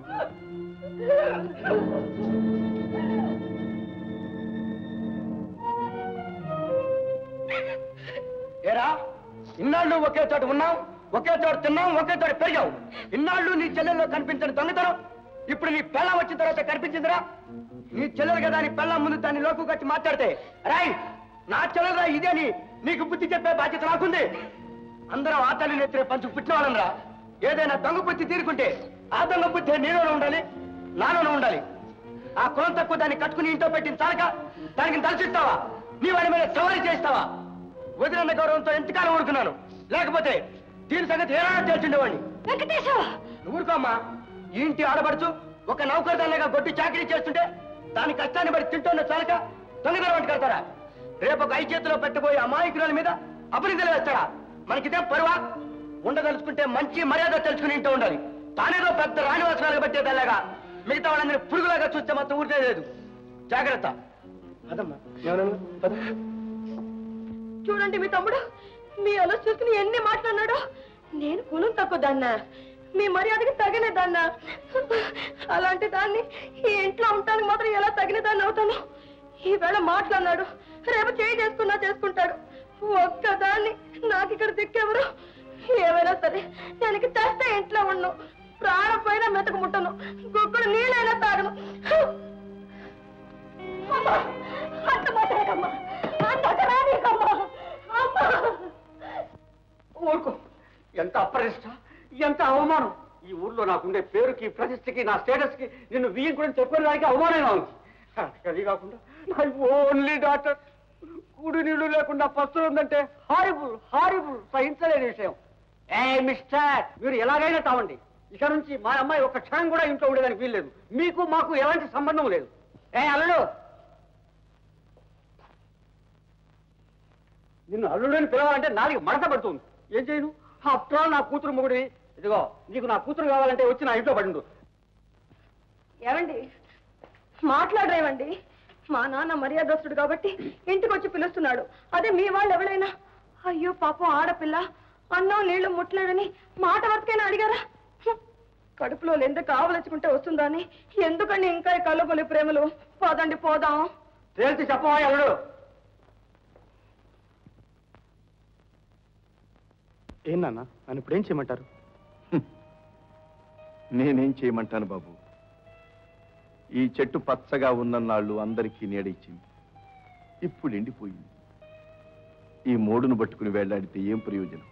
ఏరా ఇన్నాళ్ళు ఒకే చోట ఉన్నాం ఒకే చోట తిన్నాం ఒకే చోట పెరిగావు ఇన్నాళ్ళు నీ చెల్లెల్లో కనిపించిన దొంగతనం ఇప్పుడు నీ పెళ్ళం వచ్చిన తర్వాత కనిపించిందిరా నీ చెల్లెలు కదా నీ పెళ్ళం ముందు దాన్ని లోకు కట్టి మాట్లాడితే రాయ్ నా చెల్లెలురా ఇదేని నీకు బుద్ధి చెప్పే బాధ్యత నాకుంది అందరం ఆటలు నెత్తిన పంచు పుట్టిన వాళ్ళంరా ఏదైనా దొంగ బుద్ధి తీరుకుంటే ఆ దొంగ బుద్ధి నీలోనే ఉండాలి నాలోనే ఉండాలి ఆ కులం తక్కువ దాన్ని కట్టుకుని ఇంట్లో పెట్టిన చాలక దానికి తలచిస్తావా నీ వాడి మీద సవారీ చేస్తావా వదిలిన గౌరవంతో ఎంతకాలం ఊరుకున్నాను లేకపోతే దీని సంగతి ఎలా తెలిసిండేవాడిని వెంకటేశ్వర నువ్వు ఊరుకోమ్మా ఈ ఇంటి ఆడబడుచు ఒక నౌకర్దాన్నగా గొడ్డి చాకరీ చేస్తుంటే దాని కష్టాన్ని బట్టి తింటున్న చాలక దొంగతనం వంటి కడతారా రేపు ఒక ఐ చేతిలో పెట్టబోయే అమాయకురాల మీద అపనిందలు వేస్తారా మనకిదే పరువా ఉండదలుచుకుంటే మంచి మర్యాద తెలుసుకుని ఇంటూ ఉండాలి తానేదో పెద్ద రాణివాసనాలు పట్టేదల్లాగా మిగతా వాళ్ళందరినీ పురుగులాగా చూస్తే మొత్తం ఊరికే లేదు జాగ్రత్త అదమ్మా ఎవరన్నా పద. చూడండి మీ తమ్ముడు మీ అలా చూసుకుని ఎన్ని మాట్లాడినాడో నేను కులం తక్కువ దాన్నా మీ మర్యాదకి తగిన దాన్నా అలాంటి దాన్ని ఈ ఇంట్లో ఉండటానికి మాత్రం ఎలా తగిన దాన్ని అవుతాను ఈవేళ మాట్లాడినాడు రేపు చేయి చేసుకున్నా చేసుకుంటాడు ఒక్కదాన్ని నాకు ఇక్కడ దిక్కెవరు ఏమైనా సరే దానికి తెస్తే ఇంట్లో ఉన్ను ప్రాణం పైన మెతకు ముట్టను గుక్కడు నీళ్ళైనా తాగను అమ్మా అంత మాత్రమేకమ్మా అంత రానీకమ్మా అమ్మా ఊరుకో ఎంత అప్రతిష్ట ఎంత అవమానం ఈ ఊర్లో నాకుండే పేరుకి ప్రతిష్టకి నా స్టేటస్ కి నిన్ను వీయం కూడా చెప్పిన దానికి అవమానంగా ఉంది అది కాకుండా మై ఓన్లీ డాక్టర్ కూడి నీళ్లు లేకుండా పస్తులు ఉందంటే హారిబుల్ హారిబుల్ సహించలేని విషయం ఏ మిస్టర్ మీరు ఎలాగైనా తావండి ఇక నుంచి మా అమ్మాయి ఒక క్షణం కూడా ఇంట్లో ఉండేదానికి వీల్లేదు మీకు మాకు ఎలాంటి సంబంధం లేదు ఏ అల్లుడు నిన్ను అల్లుడని పిలవాలంటే నాలుగు మడత పడుతుంది ఏం చేయను ఆఫ్టర్ ఆల్ నా కూతురు మొగుడివి ఇదిగో నీకు నా కూతురు కావాలంటే వచ్చి నా ఇంట్లో పడిండు ఏమండి మాట్లాడరేమండి మా నాన్న మర్యాదస్తుడు కాబట్టి ఇంటికి వచ్చి పిలుస్తున్నాడు అదే మీ వాళ్ళు ఎవరైనా అయ్యో పాపం ఆడపిల్ల అన్నం నీళ్లు ముట్టలేదని మాట వరకైనా అడిగారా హ్మ్. కడుపులో ఎంత కావలచుకుంటే వస్తుందా అని ఎందుకండి ఇంకా ఈ కళ్ళబొలి ప్రేమలు పోదండి పోదాం తేల్చి చెప్పవా అల్లుడు ఏం నాన్న నన్ను ఇప్పుడు ఏం చేయమంటారు నేనేం చేయమంటాను బాబు ఈ చెట్టు పచ్చగా ఉన్నన్నాళ్ళు అందరికీ నీడ ఇచ్చింది ఇప్పుడు ఎండిపోయింది ఈ మోడును పట్టుకుని వేళ్లాడితే ఏం ప్రయోజనం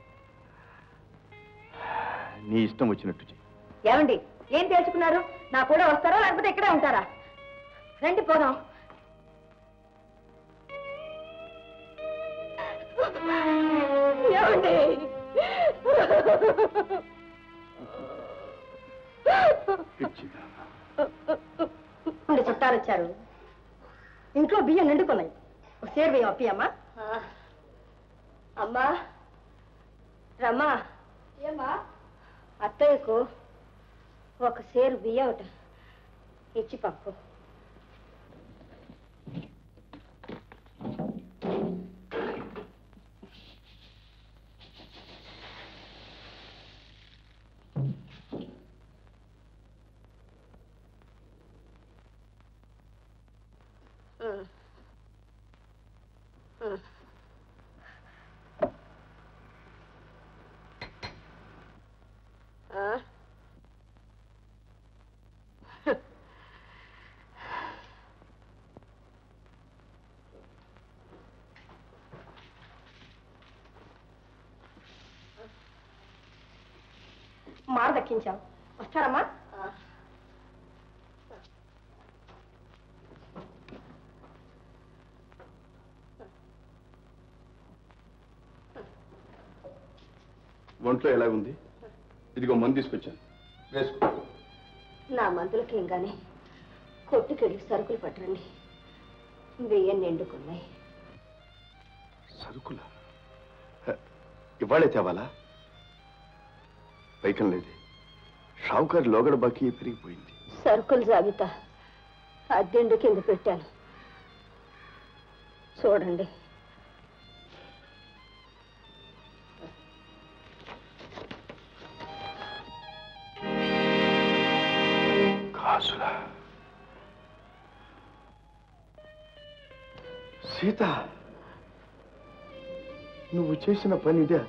నీ ఇష్టం వచ్చినట్టు చెయ్యి ఏమండి ఏం తెలుసుకున్నారు నా కూడా వస్తారా లేకపోతే ఇక్కడే ఉంటారా రండి పోదాం ఏమండి పిచ్చిదా. ఉండి చుట్టాలు వచ్చారు ఇంట్లో బియ్యం నిండుకున్నాయి ఒక సేరు బియ్యం అప్పి అమ్మా అమ్మా రమ్మా ఏమ్మా అత్తయ్యకు ఒక సేరు బియ్యం ఒకటి ఇచ్చి పంపు ఉమ్. ఉమ్. ఆ మార దక్కించావు వస్తారమ్మా ఒంట్లో ఎలా ఉంది ఇదిగో మందు తీసుకొచ్చాను వేసుకో నా మందులకేం గాని కొట్టుకెళ్ళి సరుకులు పట్టరండి వెయ్యన్ని ఎండుకున్నాయి సరుకులా హ, ఇవాళే తేవాలా పైకం లేదే షావుకారు లోగడ బాకీ పెరిగిపోయింది సరుకుల జాబితా అద్దెండు కింద పెట్టాను చూడండి కాసులా సీత నువ్వు చేసిన పని ఇదే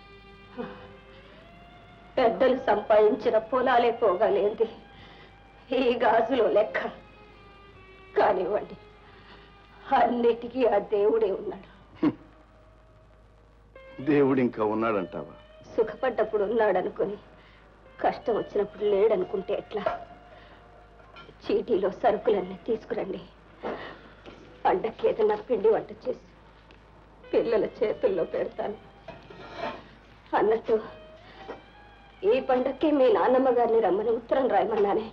పెద్దలు సంపాదించిన పొలాలే పోగలేంది ఈ గాజులో లెక్క కానివ్వండి అన్నిటికీ ఆ దేవుడే ఉన్నాడు దేవుడు ఇంకా ఉన్నాడంటావా సుఖపడ్డప్పుడు ఉన్నాడనుకుని కష్టం వచ్చినప్పుడు లేడనుకుంటే ఎట్లా చీటీలో సరుకులన్నీ తీసుకురండి పండక్కి ఏదైనా పిండి వంట చేసి పిల్లల చేతుల్లో పెడతాను అన్నట్టు ఈ పండక్కి మీ నాన్నమ్మ గారిని రమ్మని ఉత్తరం రాయమన్నానే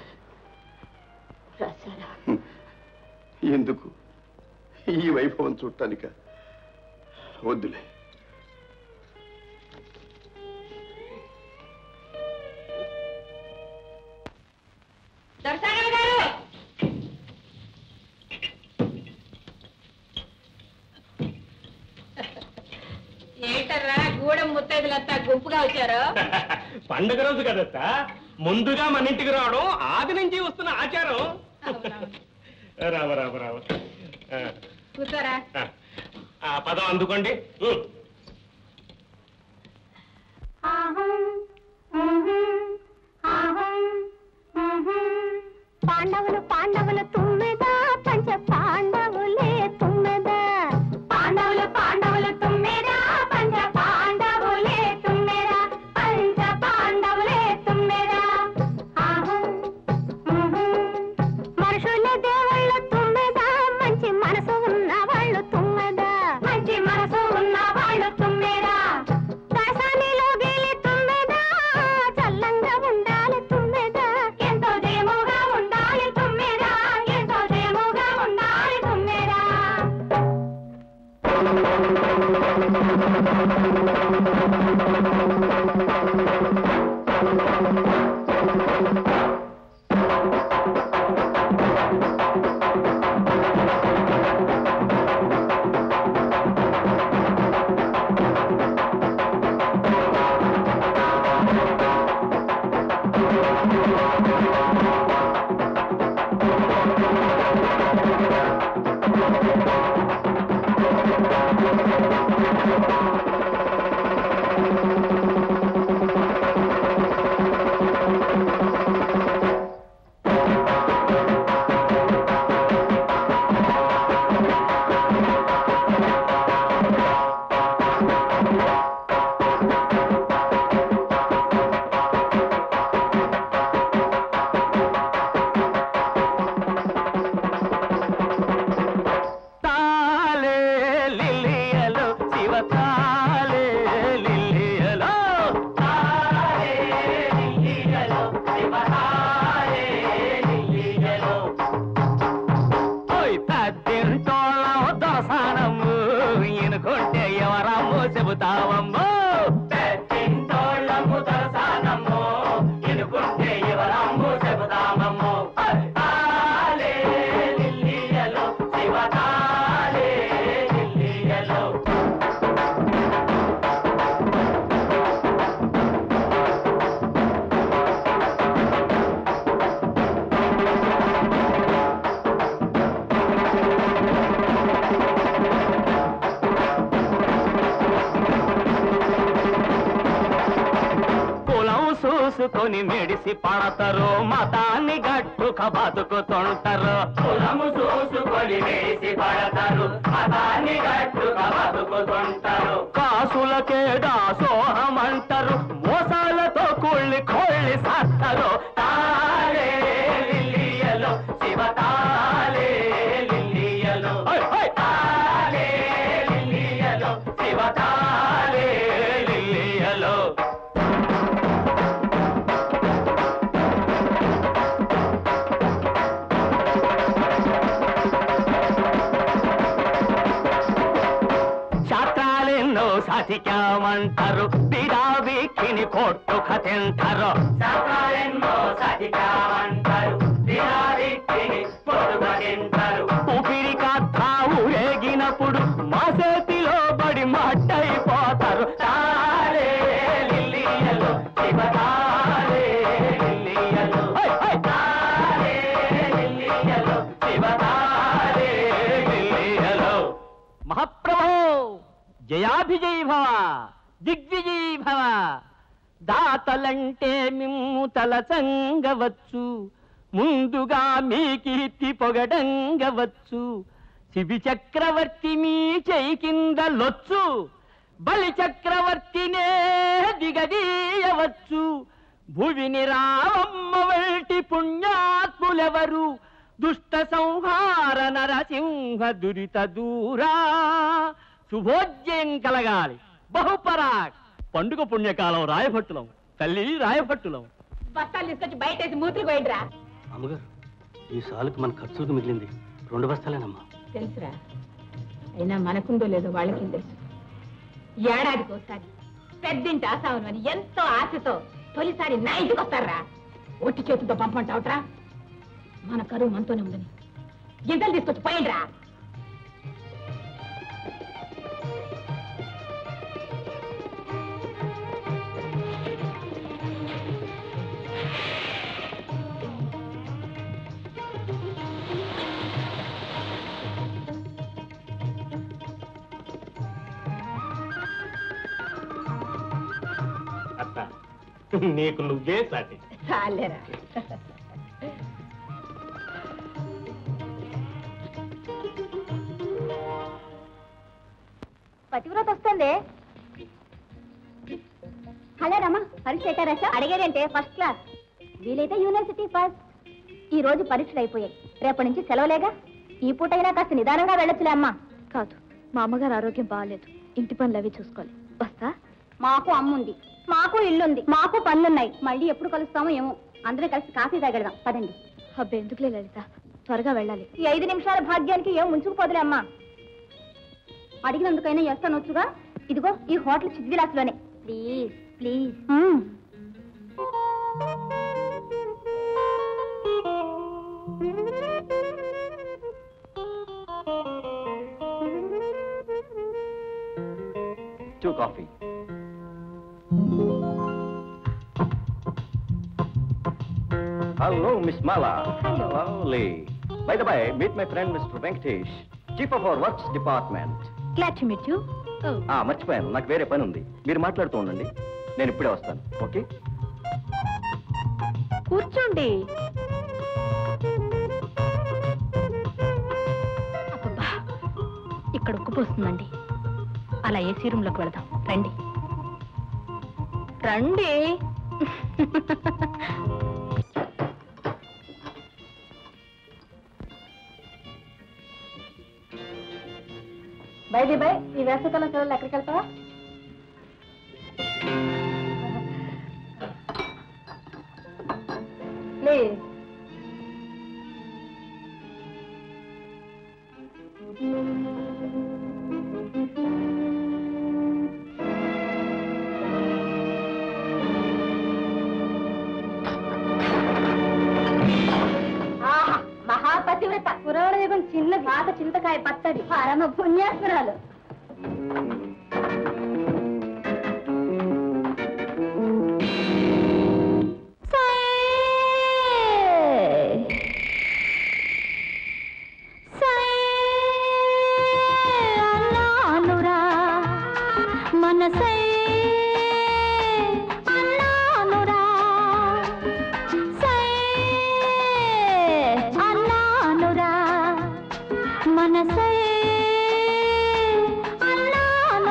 రాశారా ఎందుకు ఈ వైభవం చూడటానిక వద్దులే దర్శనం గారు ఏంటర్రా గూడెం ముత్తైదులంతా గుంపుగా వచ్చారు పండుగ రోజు కదత్త ముందుగా మన ఇంటికి రావడం ఆది నుంచి వస్తున్న ఆచారం రావ రావ రావ ఆ, కూర్చోరా ఆ. ఆ పదం అందుకోండి ఉం. పాండవులు పాండవులు తుమ్మెద పంచ పాండవులే తుమ్మెద పాండవులు పాండవులు తుమ్మెద పంచ పాండవులే తుమ్మెద పంచ పాండవులే తుమ్మెద మనుషుల దేవుళ్ళ తుమ్మెద మంచి మనసు ఉన్న వాళ్ళు తుమ్మెద మంచి మనసు ఉన్న వాళ్ళు తుమ్మెద దశానిలో గేలి తుమ్మెద చల్లంగా ఉండాలి తుమ్మెద ఎంతో దేముగా ఉండాలి తుమ్మెద ఎంతో దేముగా ఉండాలి తుమ్మెద తాలే లిల్లియలో శివ తాలే లిల్లియలో తాలే లిల్లియలో శివ తాలే లిల్లియలో ఓయ్ తద్దింటోళ్ళం దొరసానము ఈయనకుంటే ఎవరమ్మో చెబుతావమ్మో తద్దింటోళ్ళము దొరసానమ్మో ఈయనకుంటే ఎవరమ్మో చెబుతామమ్మో తాలే లిల్లియలో శివ తాలే లిల్లియలో కులం చూసుకొని మెడిసి పడతారు మతాన్ని గట్టుక బతుకుతుంటారు కులము చూసుకొని మెడిసి పడతారు మతాన్ని గట్టుక బతుకుతుంటారు కాసులకే దాసోహం అంటారు మోసాలతో కూడి కోళ్ళి కోళ్ళి సాత్తలో తాలే లిల్లియలో శివ తాలే లిల్లియలో ఓయ్, ఓయ్. తాలే లిల్లియలో శివ తాలే లిల్లియలో శాస్త్రాలెన్నో సాధికామంటారు బిడాబిక్కిని కొట్టుక తింటారు శాస్త్రాలెన్నో సాధికామంటారు బిడాబిక్కిని కొట్టుక తింటారు ఊపిరి కథ ఊరేగినప్పుడు మా చేతిలో బడి మట్టయిపోతారు తాలే లిల్లియలో శివ తాలే లిల్లియలో హై, హై. తాలే లిల్లియలో శివ తాలే లిల్లియలో మహాప్రభో జయాభిజయీ భవ దిగ్విజయీ భవ దాతలంటే మిమ్ము తలచంగవచ్చు ముందుగా మీ కీర్తి పొగడంగవచ్చు శిబి చక్రవర్తి మీ చేయి కింద లొచ్చు బలి చక్రవర్తినే దిగదీయవచ్చు భువిని రామమ్మ వంటి పుణ్యాత్ములెవరు దుష్ట సంహార నరసింహ దురిత దూరా శుభోజ్యం కలగాలి బహుపరాక్ పండుగ పుణ్యకాలం రాయభట్టులం తల్లి రాయభట్టులం బస్తాలు తీసుకొచ్చి బయట వేసి మూతులు పోయిడ్రా అమ్మగారు ఈ సాలుకు మన ఖర్చులకు మిగిలింది రెండు బస్తాలేనమ్మా తెలుసురా అయినా మనకుందో లేదో వాళ్ళకి తెలుసు ఏడాదికి ఒకసారి పెద్దింటి ఆసావను అని ఎంతో ఆశతో తొలిసారి నా ఇంటికి వస్తారా ఒట్టి చేతులతో పంపమంటావుట్రా మన కరువు మనతోనే ఉందని గింతలు తీసుకొచ్చి పోయిండ్రా అత్త నీకు నువ్వే సాటి చాలేరా పతివ్రత వస్తుంది హలో రమా పరీక్ష ఎట్టా రాసా అడిగారంటే ఫస్ట్ క్లాస్ వీలైతే యూనివర్సిటీ ఫస్ట్ ఈ రోజు పరీక్షలు అయిపోయాయి రేపటి నుంచి సెలవులేగా ఈ పూట అయినా కాస్త నిదానంగా వెళ్ళొచ్చులే అమ్మా కాదు మా అమ్మగారు ఆరోగ్యం బాగాలేదు ఇంటి పనులు అవి చూసుకోవాలి వస్తా మాకు అమ్ముంది మాకు ఇల్లుంది మాకు పనులున్నాయి మళ్ళీ ఎప్పుడు కలుస్తామో ఏమో అందరం కలిసి కాఫీ తాగడదాం పదండి అబ్బే ఎందుకులే లలిత త్వరగా వెళ్ళాలి ఈ ఐదు నిమిషాల భాగ్యానికి ఏం ముంచుకుపోదులే అమ్మా అడిగినందుకైనా చేస్తానొచ్చుగా ఇదిగో ఈ హోటల్ చిద్విలాస్లోనే please please two coffee Hello, Miss Mala. Hello. Lovely. By the way, meet my friend Mr. Venkatesh, Chief of our Works Department. Glad to meet you ఆ, మర్చిపోయాను నాకు వేరే పని ఉంది మీరు మాట్లాడుతూ ఉండండి నేను ఇప్పుడే వస్తాను ఓకే కూర్చోండి అబ్బబ్బా, ఇక్కడ ఉక్కుపోస్తుందండి అలా ఏసీ రూమ్ లోకి వెళదాం రండి రండి బయటి బై ఈ వేసవికాలం సెలవులు ఎక్కడికి వెళ్తావా ప్లీజ్ ఆహా, మహాపతివ్రత పురాణ యుగం చిన్న పాత చింతకాయ పచ్చడి పరమ పుణ్యాసురాలు మనసై అన్నానురా సై అన్నానురా మనసై అన్నానురా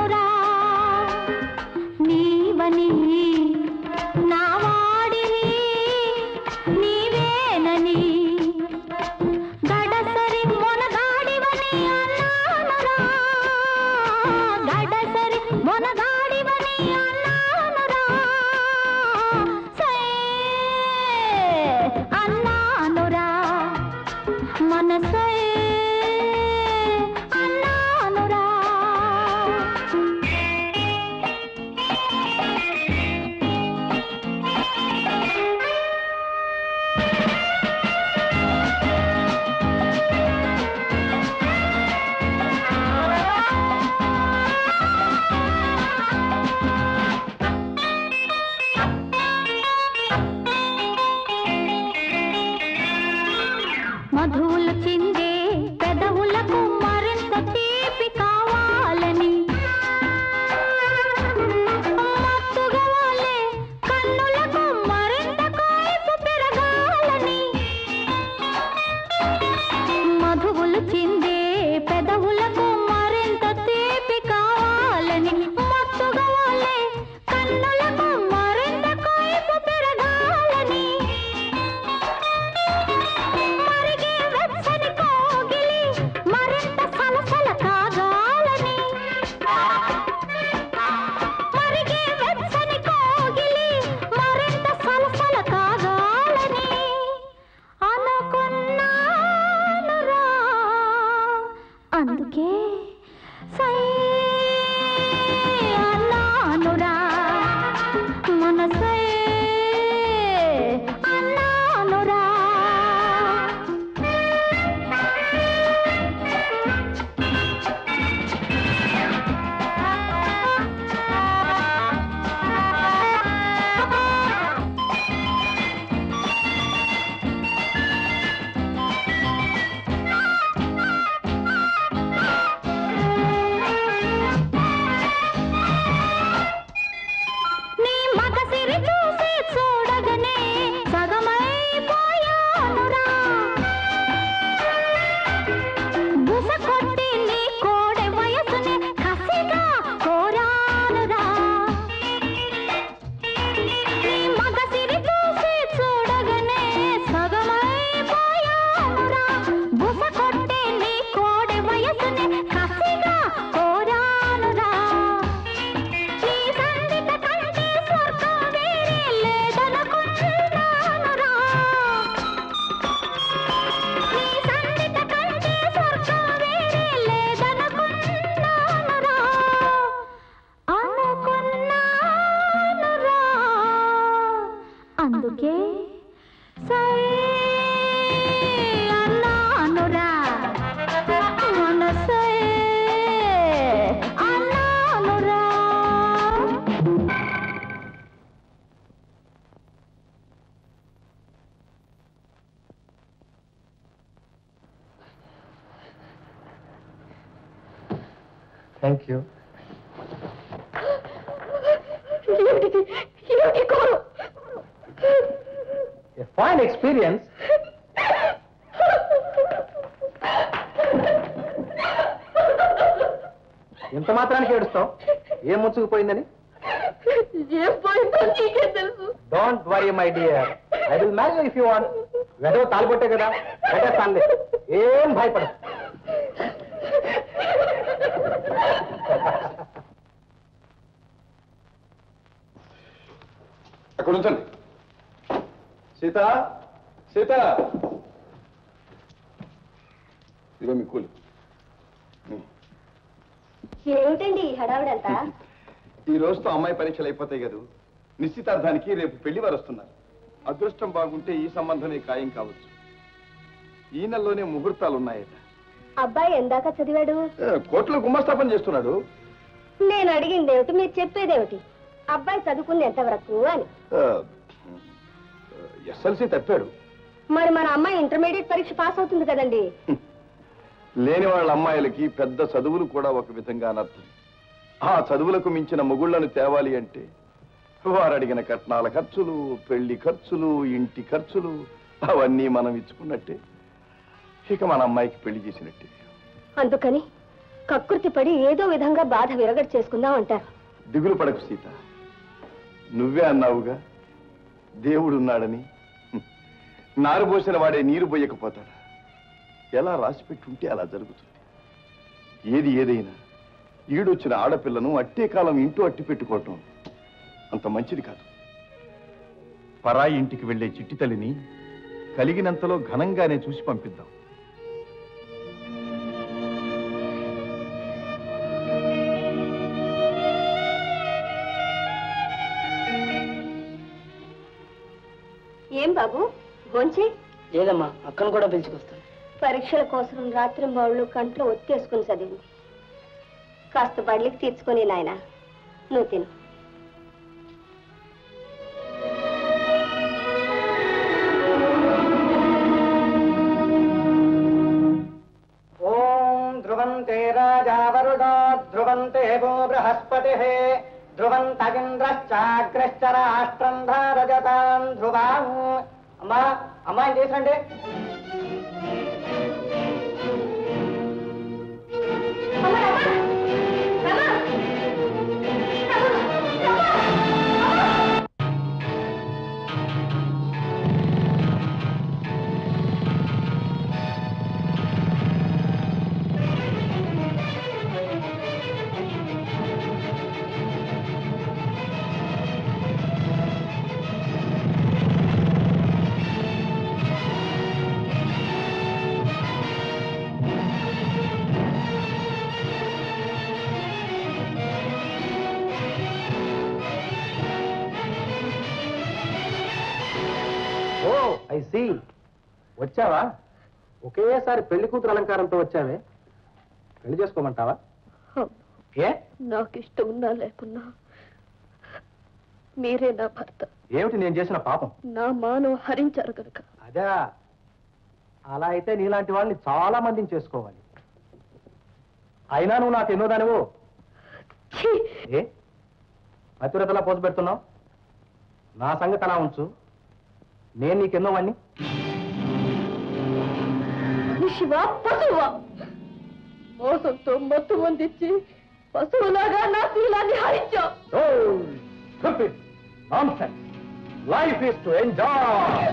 మనసే అన్నానురా మధువులు చిందే పెదవులకు మరింత తీపి కావాలని మత్తుగా వాలే కన్నులకు మరింత కైపు పెరగాలని మధువులు చిందే పెదవులకు మరింత తీపి కావాలని మత్తుగా వాలే కన్నులకు మరింత కైపు పెరగాలని మరిగే వెచ్చని కోగిలి మరింత సలసల కాగాలని మరిగే వెచ్చని కోగిలి మరింత సలసల కాగాలని అనుకున్నానురా అందుకే సై అన్నానురా మనసే అన్నానురా నీ మగసిరి చూసి చూడగనే సగమైపోయానురా బుస కొట్టి నీ కోడె వయసుని కసిగా కోరానురా నీ మగసిరి చూసి చూడగనే సగమైపోయానురా బుస కొట్టి నీ కోడె వయసుని కసిగా కోరానురా నీ సందిట కంటే స్వర్గం వేరే లేదనుకున్నానురా నీ సందిట కంటే స్వర్గం వేరే లేదనుకున్నానురా అనుకున్నానురా అందుకే సై అన్నానురా మనసే అన్నానురా థ్యాంక్ యూ ఫైన్ ఎక్స్పీరియన్స్ ఎంత మాత్రానికి ఏడుస్తావు ఏం ముచ్చుకుపోయిందని ఏం పోయిందో నీకే తెలుసు don't worry my dear I will marry if you want వెదవ తాలిపొట్టే కదా పెట్టేస్తానులే ఏం భయపడ అక్కడ ఉంచండి సీత సీత ఇదిగో మీ కూలి ఏమిటండి ఈ హడావిడంతా ఈ రోజుతో అమ్మాయి పరీక్షలు అయిపోతాయి కదా నిశ్చితార్థానికి రేపు పెళ్లి వారు వస్తున్నారు అదృష్టం బాగుంటే ఈ సంబంధమే ఖాయం కావచ్చు ఈ నెలలోనే ముహూర్తాలు ఉన్నాయట అబ్బాయి ఎందాక చదివాడు ఏ, కోర్టులో గుమ్మస్థాపన చేస్తున్నాడు నేను అడిగింది ఏమిటి మీరు చెప్పేదేమిటి అబ్బాయి చదువుకుంది ఎంతవరకు అని ఎస్ఎల్సి తప్పాడు మరి మన అమ్మాయి ఇంటర్మీడియట్ పరీక్ష పాస్ అవుతుంది కదండి లేని వాళ్ళ అమ్మాయిలకి పెద్ద చదువులు కూడా ఒక విధంగా అనర్థం ఆ చదువులకు మించిన మొగుళ్లను తేవాలి అంటే వారు అడిగిన కట్నాల ఖర్చులు పెళ్లి ఖర్చులు ఇంటి ఖర్చులు అవన్నీ మనం ఇచ్చుకున్నట్టే ఇక మన అమ్మాయికి పెళ్లి చేసినట్టే అందుకని కక్కుర్తి పడి ఏదో విధంగా బాధ విరగడి చేసుకుందాం అంటారు దిగులు పడకు సీత నువ్వే అన్నావుగా దేవుడున్నాడని హ్మ్. నారు పోసిన వాడే నీరు పోయకపోతాడా ఎలా రాసిపెట్టుంటే అలా జరుగుతుంది ఏది ఏదైనా ఈడొచ్చిన ఆడపిల్లను అట్టే కాలం ఇంటూ అట్టి పెట్టుకోవటం అంత మంచిది కాదు పరాయి ఇంటికి వెళ్ళే చిట్టి తల్లిని కలిగినంతలో ఘనంగానే చూసి పంపిద్దాం భోంచి లేదమ్మా అక్కను కూడా పిలుచుకొస్తాను పరీక్షల కోసం రాత్రి బావుళ్ళు కంట్లో ఒత్తేసుకుని చదివింది కాస్త బడికి తీర్చుకొని నాయన నువ్వు తిను ఓం ధ్రువంతే రాజా వరుడో ధ్రువంతే భూ బృహస్పతి ధ్రువంతగింద్రశ్చాగ్రశ్చ రాష్ట్రం ధారజతాం ధ్రువాం అమ్మా అమ్మాయిని చేసండి ఓ ఐ సీ వచ్చావా ఒకేసారి పెళ్లి కూతురు అలంకారంతో వచ్చావే పెళ్లి చేసుకోమంటావా ఏ నాకు ఇష్టం ఉన్నా లేకున్నా మీరే నా భర్త ఏమిటి నేను చేసిన పాపం నా మానం హరించారు కనుక అదా అలా అయితే నీలాంటి వాళ్ళని చాలా మందిని చేసుకోవాలి అయినా నువ్వు నాకు ఎన్నో దానివో ఏ పతివ్రతలా పోజు పెడుతున్నావు నా సంగతి అలా ఉంచు నేను నీకెన్నో వాణ్ణి మనిషివా పశువా మోసంతో మత్తు మందిచ్చి పశువులాగా నా శీలాన్ని హరించావు లైఫ్ ఇస్ టు ఎంజాయ్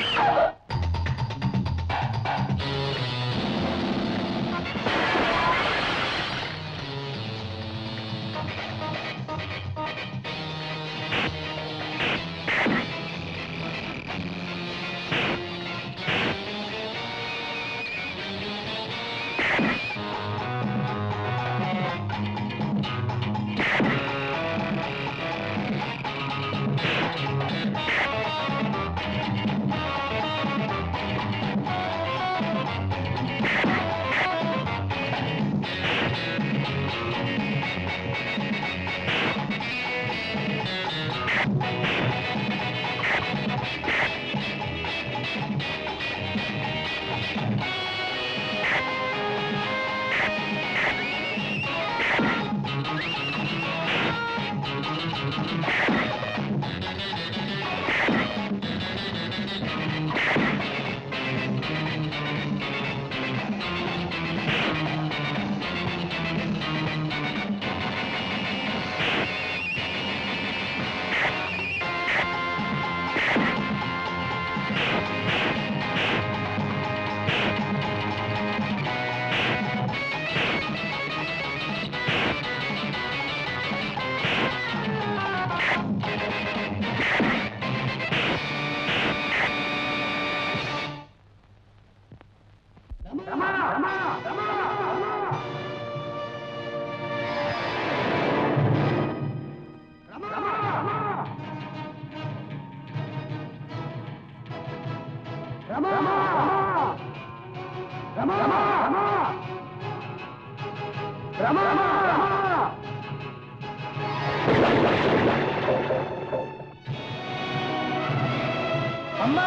అమ్మా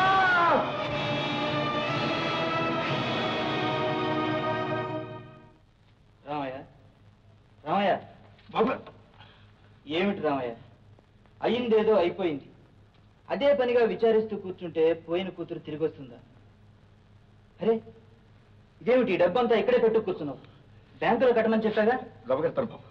రామయ్య రామయ్య ఏమిటి రామయ్య అయిందేదో అయిపోయింది అదే పనిగా విచారిస్తూ కూర్చుంటే పోయిన కూతురు తిరిగి వస్తుందా అరే ఇదేమిటి ఈ డబ్బంతా ఇక్కడే పెట్టు కూర్చున్నావు బ్యాంకులో కట్టమని చెప్పాగా గబగడతాను బాబు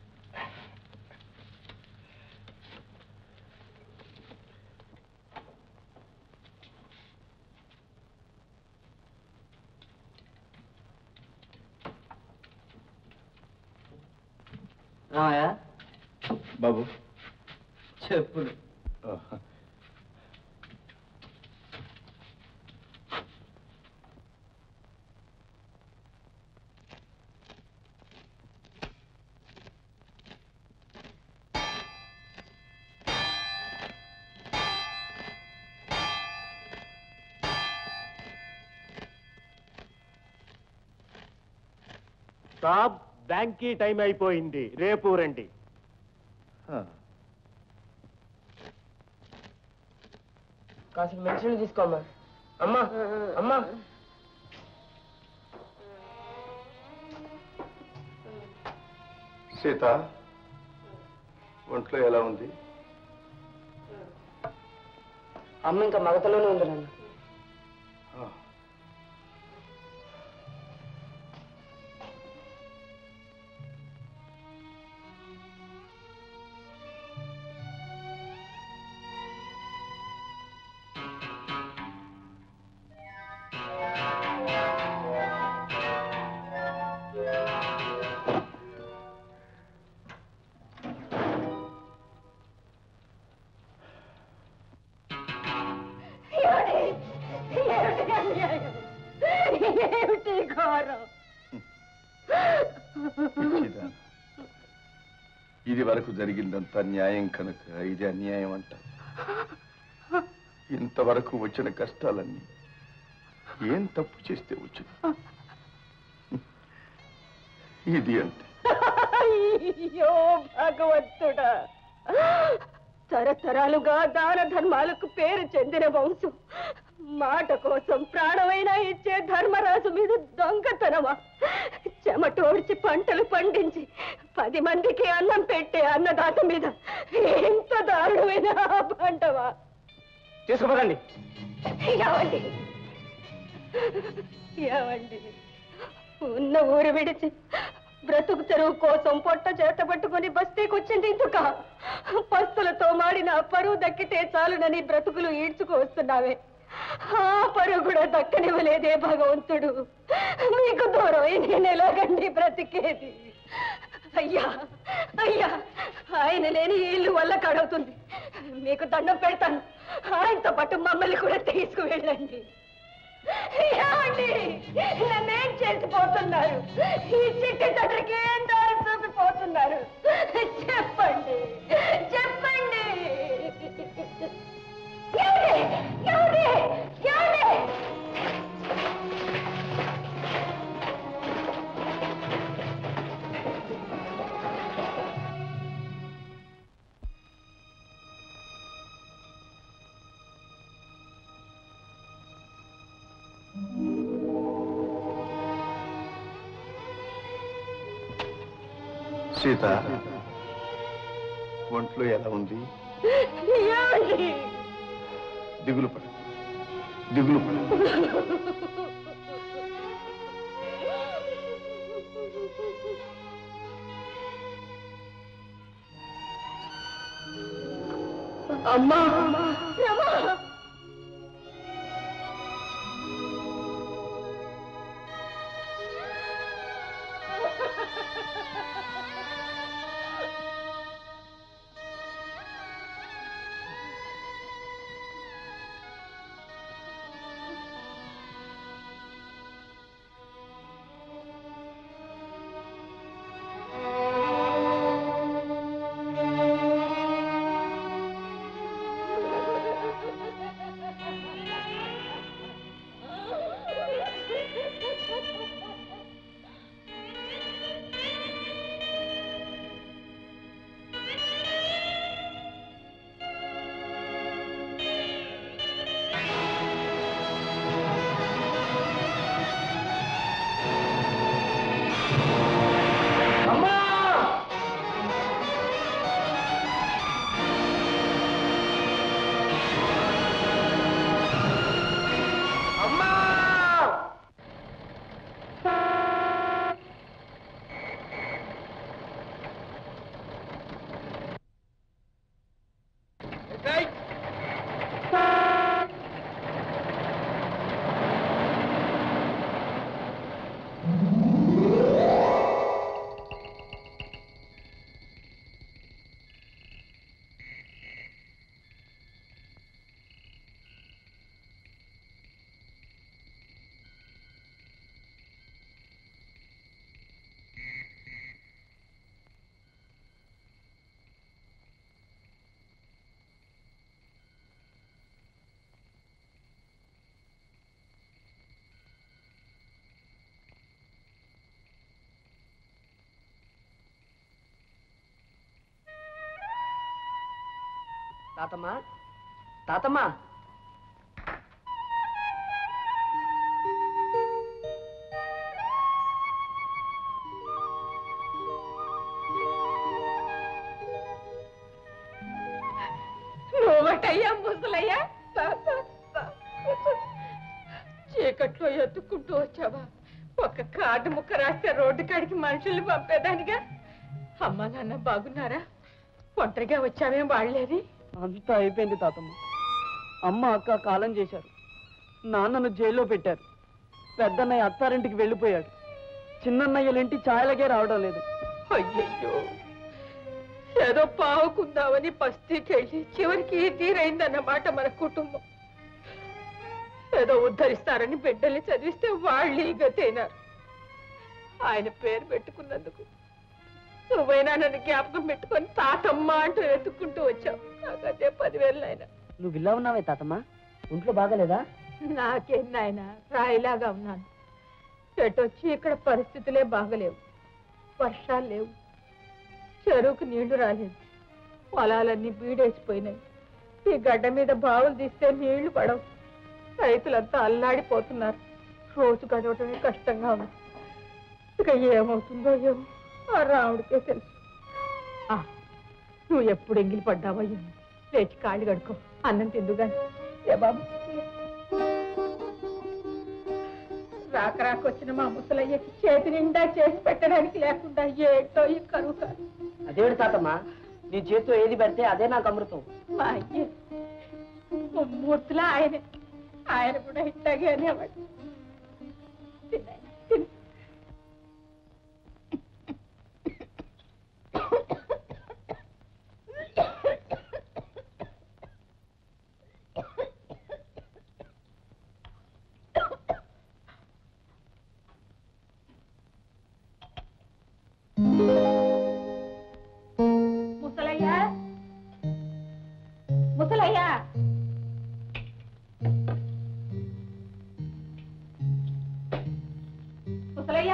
రామయ్య బాబు చెప్పులు స్టాప్ బ్యాంక్కి టైం అయిపోయింది రేపు రండి కాసిన మెడిసిన్ తీసుకోమ్మా అమ్మా అమ్మా సీత ఒంట్లో ఎలా ఉంది అమ్మ ఇంకా మగతలోనే ఉంది నాన్న ఏమిటి ఘోరం పిచ్చిదా. ఇది వరకు జరిగిందంతా న్యాయం కనుక ఇది అన్యాయం అంట ఇంతవరకు వచ్చిన కష్టాలన్నీ ఏం తప్పు చేస్తే వచ్చింది ఇది అంటే అయ్యో భగవంతుడా తరతరాలుగా దాన ధర్మాలకు పేరు చెందిన వంశం మాట కోసం ప్రాణమైనా ఇచ్చే ధర్మరాజు మీద దొంగతనమా చెమటోడ్చి పంటలు పండించి పది మందికి అన్నం పెట్టే అన్నదాత మీద ఎంత దారుణమైన పంటవా తీసుకుపోరండి ఏమండి ఏమండి ఉన్న ఊరు విడిచి బ్రతుకు తెరువు కోసం పొట్ట చేత పట్టుకుని బస్తీకి వచ్చింది ఇందుక పస్తులతో మాడిన పరువు దక్కితే చాలునని బ్రతుకులు ఈడ్చుకు ఆ పరువు కూడా దక్కనివ్వలేదే భగవంతుడు మీకు దూరం అయి నేను ఎలాగండి బ్రతికేది అయ్యా అయ్యా ఆయన లేని ఈ ఇల్లు వల్ల కడవుతుంది మీకు దండం పెడతాను ఆయనతో పాటు మమ్మల్ని కూడా తీసుకువెళ్ళండి ఏమండి నన్నేం చేసిపోతున్నారు ఈ చిట్టి తండ్రికి ఏం దారి చూపిపోతున్నారు చెప్పండి చెప్పండి ఏమండి? ఏమండి? ఏమండి? సీత ఒంట్లో ఎలా ఉంది ఏమండి? దిగులు పడు దిగులు పడు అమ్మా రమా తాతమ్మా తాతమ్మా నువ్వటయ్యా ముసలయ్యా చీకట్లో ఎత్తుకుంటూ వచ్చావా ఒక కార్డు ముక్క రాస్తే రోడ్డు కాడికి మనుషుల్ని పంపేదానిగా అమ్మ నాన్న బాగున్నారా ఒంటరిగా వచ్చావేం వాళ్ళేది అంతా అయిపోయింది తాతమ్మ అమ్మ అక్క కాలం చేశారు నాన్నను జైల్లో పెట్టారు పెద్దన్నయ్య అత్తారింటికి వెళ్ళిపోయాడు చిన్నన్నయ్యలింటి ఛాయలకే రావడం లేదు అయ్యయ్యో ఏదో పావుకుందామని పస్తీకెళ్ళి చివరికి ఈ తీరైందన్నమాట మన కుటుంబం ఏదో ఉద్ధరిస్తారని బిడ్డల్ని చదివిస్తే వాళ్ళు ఈ గతైనారు ఆయన పేరు పెట్టుకున్నందుకు నువ్వైనా నన్ను జ్ఞాపకం పెట్టుకొని తాతమ్మ అంటూ వెతుక్కుంటూ వచ్చావు నాకు అదే పదివేలు నాయన నువ్వు ఇలా ఉన్నావే తాతమ్మ ఒంట్లో బాగలేదా నాకేం నాయన రాయిలాగా ఉన్నాను ఎటొచ్చి ఇక్కడ పరిస్థితులే బాగలేవు వర్షాలు లేవు చెరువుకు నీళ్లు రాలేదు పొలాలన్నీ బీడేసిపోయినాయి ఈ గడ్డ మీద బావులు తీస్తే నీళ్లు పడవు రైతులంతా అల్లాడిపోతున్నారు రోజు గడవటమే కష్టంగా ఉంది ఇక ఏమవుతుందో ఏమో ఆ రాముడికే తెలుసు ఆ, నువ్వు ఎప్పుడు ఎంగిలి పడ్డావో ఏమో లేచి కాళ్ళు కడుకో అన్నం తిందుగాని ఏ బాబు రాక రాక వచ్చిన మా ముసలయ్యకి చేతి నిండా చేసి పెట్టడానికి లేకుండా ఏటో ఈ కరువు కాదు అదేవిడు తాతమ్మ నీ చేతితో ఏది పెడితే అదే నాకు అమృతం మా అయ్య మూర్తిలా ఆయనే ఆయన కూడా ఇట్టాగే అనేవాడు తిన్నాయన, తిను. ముసలయ్య ముసలయ్య ముసలయ్య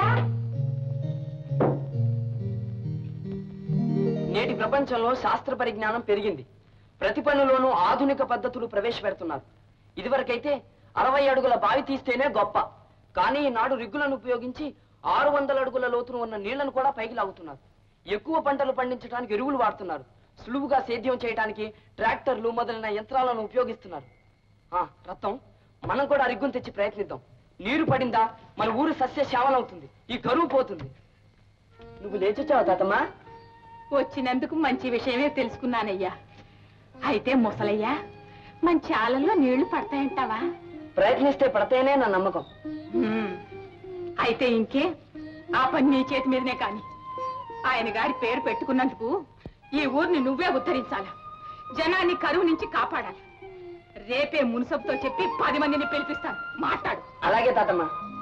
నేటి ప్రపంచంలో శాస్త్ర పరిజ్ఞానం పెరిగింది ప్రతి పనిలోనూ ఆధునిక పద్ధతులు ప్రవేశపెడుతున్నారు ఇదివరకైతే అరవై అడుగుల బావి తీస్తేనే గొప్ప కానీ ఈనాడు రిగ్గులను ఉపయోగించి ఆరు వందల అడుగుల లోతున ఉన్న నీళ్లను కూడా పైకి లాగుతున్నారు ఎక్కువ పంటలు పండించడానికి ఎరువులు వాడుతున్నారు సులువుగా సేద్యం చేయడానికి ట్రాక్టర్లు మొదలైన యంత్రాలను ఉపయోగిస్తున్నారు ఆ, రత్నం మనం కూడా ఆ రిగ్గును తెచ్చి ప్రయత్నిద్దాం నీరు పడిందా మన ఊరు సస్య శ్యామలవుతుంది ఈ కరువు పోతుంది నువ్వు లేచొచ్చావా తాతమ్మా వచ్చినందుకు మంచి విషయమే తెలుసుకున్నానయ్యా అయితే ముసలయ్యా మన చాలల్లో నీళ్లు పడతాయంటావా ప్రయత్నిస్తే పడితేనే నా నమ్మకం హ్మ్. అయితే ఇంకే ఆ పని నీ చేతి మీదనే కాని ఆయన గారి పేరు పెట్టుకున్నందుకు ఈ ఊరిని నువ్వే ఉద్ధరించాలా జనాన్ని కరువు నుంచి కాపాడాలి రేపే మున్సబుతో చెప్పి పది మందిని పిలిపిస్తాను మాట్లాడు అలాగే తాతమ్మ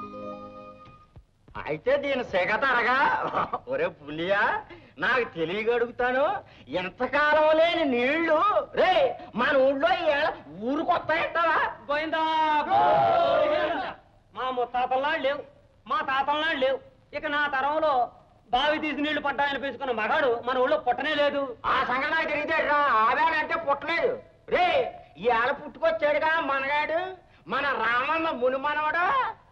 అయితే దీని సెగతరగా ఒరే పులియా నాకు తెలియగడుగుతాను ఎంతకాలం లేని నీళ్లు రే మన ఊళ్ళో ఇవాళ ఊరుకొస్తాయంటావా గోవిందా మా ముత్తాతల్లాడు లేవు మా తాతల్లాడు లేవు ఇక నా తరంలో బావి తీసి నీళ్లు పడ్డాయని పెంచుకున్న మగాడు మన ఊళ్ళో పుట్టనే లేదు ఆ సంగతి నాకు తెలియదేట్రా ఆవేనంటే పుట్టలేదు రే ఇవాళ పుట్టుకొచ్చాడుగా మనగాడు మన రామన్న ముని మనవడు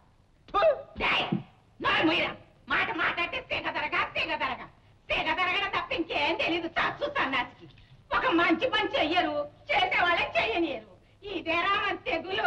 మాట మాట్లాడితే తెగ తరగా తెగ తరగా తెగ తరగడం తప్ప ఇంకేం తెలీదు చచ్చు సన్నాసికి ఒక మంచి పని చెయ్యరు చేసేవాళ్ళే చెయ్యనియరు ఇదేరా మన తెగులు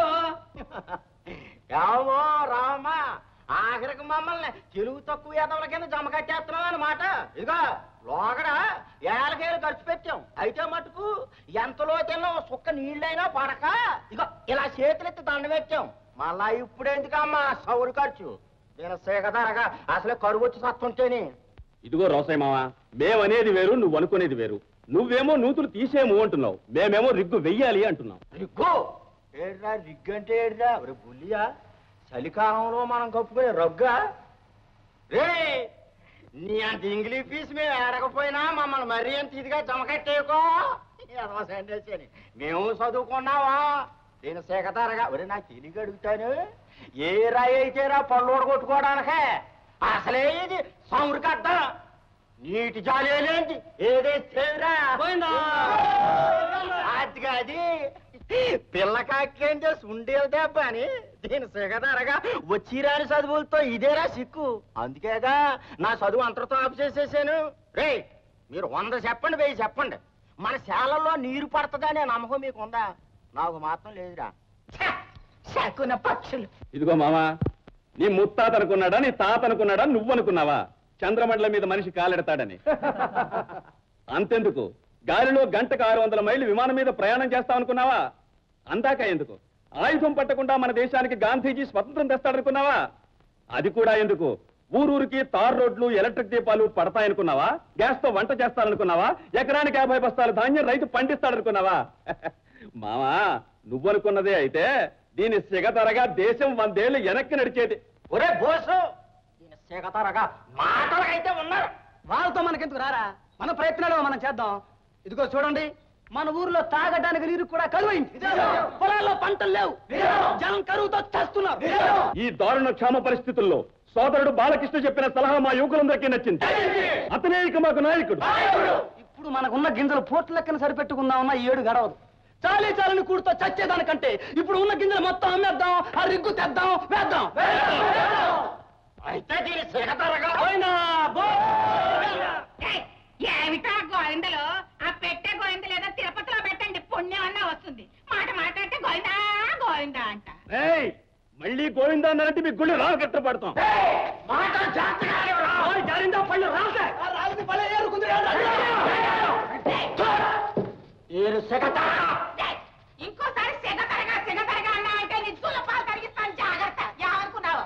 రామో రామ ఆఖరికి మమ్మల్ని తెలుగు తక్కువ ఎదవల కింద జమ కట్టేస్తున్నాం అన్నమాట ఇదిగో లోగడ ఏళ్ళకేళ్ళు ఖర్చు పెట్టాం అయితే మటుకు ఎంతలో తిన్నా ఓ సుక్క నీళ్ళైనా పడక ఇగో ఇలా చేతులెత్తి దండ పెట్టాం మళ్ళా ఇప్పుడు ఎందుకమ్మా సౌరు ఖర్చు నేను సేకదరగా అసలే కరువు వచ్చి సత్తుంటేని ఇదిగో రోసయ్య మావా మేమనేది వేరు నువ్వు అనుకునేది వేరు నువ్వేమో నూతులు తీసేము అంటున్నావు మేమేమో రిగ్గు వెయ్యాలి అంటున్నాం రిగ్గు ఏడ్రా రిగ్గు అంటే ఏడ్రా ఒరే బుల్లియా చలికాలంలో మనం కప్పుకునే రగ్గా రే నీ అంత ఇంగ్లీష్ ఫీజు మేము ఏడకపోయినా మమ్మల్ని మరీ అంత ఇదిగా జమకట్టేకో సండేసని మేము చదువుకున్నావా నేను సేకతారగా ఒరే నాకు తెలియక అడుగుతాను ఏ రాయి అయితే రా పళ్ళు కొట్టుకోవడానికే అసలే ఇది సౌరు కట్ట నీటి జాలేంటి ఏదేస్తేరా అది కాదు పిల్లకాకేం చేసి ఉండేది దెబ్బ అని దీని సిగదరగా వచ్చిరాని చదువులతో ఇదేరా సిక్కు అందుకేగా నా చదువు అంతటితో ఆపు చేసేసాను రే మీరు వంద చెప్పండి వెయ్యి చెప్పండి మన శాలల్లో నీరు పడుతుందనే నమ్మకం మీకు ఉందా నాకు మాత్రం లేదురా శకున పక్షులు ఇదిగో మామా నీ ముత్తాత అనుకున్నాడా నీ తాత అనుకున్నాడా నువ్వు అనుకున్నావా చంద్రమండలం మీద మనిషి కాలెడతాడని అంతెందుకు గాలిలో గంటకు ఆరు వందల మైళ్ళు విమానం మీద ప్రయాణం చేస్తావనుకున్నావా అందాక ఎందుకు ఆయుధం పట్టకుండా మన దేశానికి గాంధీజీ స్వతంత్రం తెస్తాడనుకున్నావా అది కూడా ఎందుకు ఊరూరికి తార్ రోడ్లు ఎలక్ట్రిక్ దీపాలు పడతాయనుకున్నావా గ్యాస్ తో వంట చేస్తాననుకున్నావా ఎకరానికి యాభై బస్తాల ధాన్యం రైతు పండిస్తాడనుకున్నావా మామా నువ్వనుకున్నదే అయితే దీని సిగతరగా దేశం వందేళ్లు వెనక్కి నడిచేది ఒరే బోసు దీని సిగతరగా మాటలకైతే ఉన్నారు వాళ్ళతో మనకెందుకు రారా మన ప్రయత్నాలు మనం చేద్దాం ఇదిగో చూడండి మన ఊర్లో తాగడానికి నీరు కూడా కరువైంది పొలాల్లో పంటలు లేవు జనం కరువుతో చేస్తున్నారు ఈ దారుణ క్షామ పరిస్థితుల్లో సోదరుడు బాలకృష్ణ చెప్పిన సలహా మా యువకులందరికీ నచ్చింది అతనే ఇక మాకు నాయకుడు ఇప్పుడు మనకున్న గింజలు పోట్ల లెక్కన సరిపెట్టుకుందామన్న ఈ ఏడు గడవదు చాలీ చాలని కూడుతో చచ్చేదానికంటే ఇప్పుడు ఉన్న గింజలు మొత్తం అమ్మేద్దాం ఆ రిగ్గు తెద్దాం వేద్దాం అయితే దీని సిగతరగా ఏయ్, ఏమిటా గోవిందలు ఆ పెట్టే గోవిందలు ఏదో తిరుపతిలో పెట్టండి పుణ్యం అన్నా వస్తుంది మాట మాట్లాడితే గోవిందా గోవిందా అంట ఏయ్, మళ్ళీ గోవిందా అన్నారంటే మీ గుళ్ళు రా కట్ట పడతాం మాట జాతకాలు రా జారిందా పళ్ళు రాలే రాలింది పళ్ళే ఏరుకుంది దీని సిగతరగా ఏయ్, ఇంకోసారి సెగ తరగా సెగ తరగా అన్నా అంటే నీ జూల పాలు కరిగిస్తాను జాగ్రత్త ఏమనుకున్నావు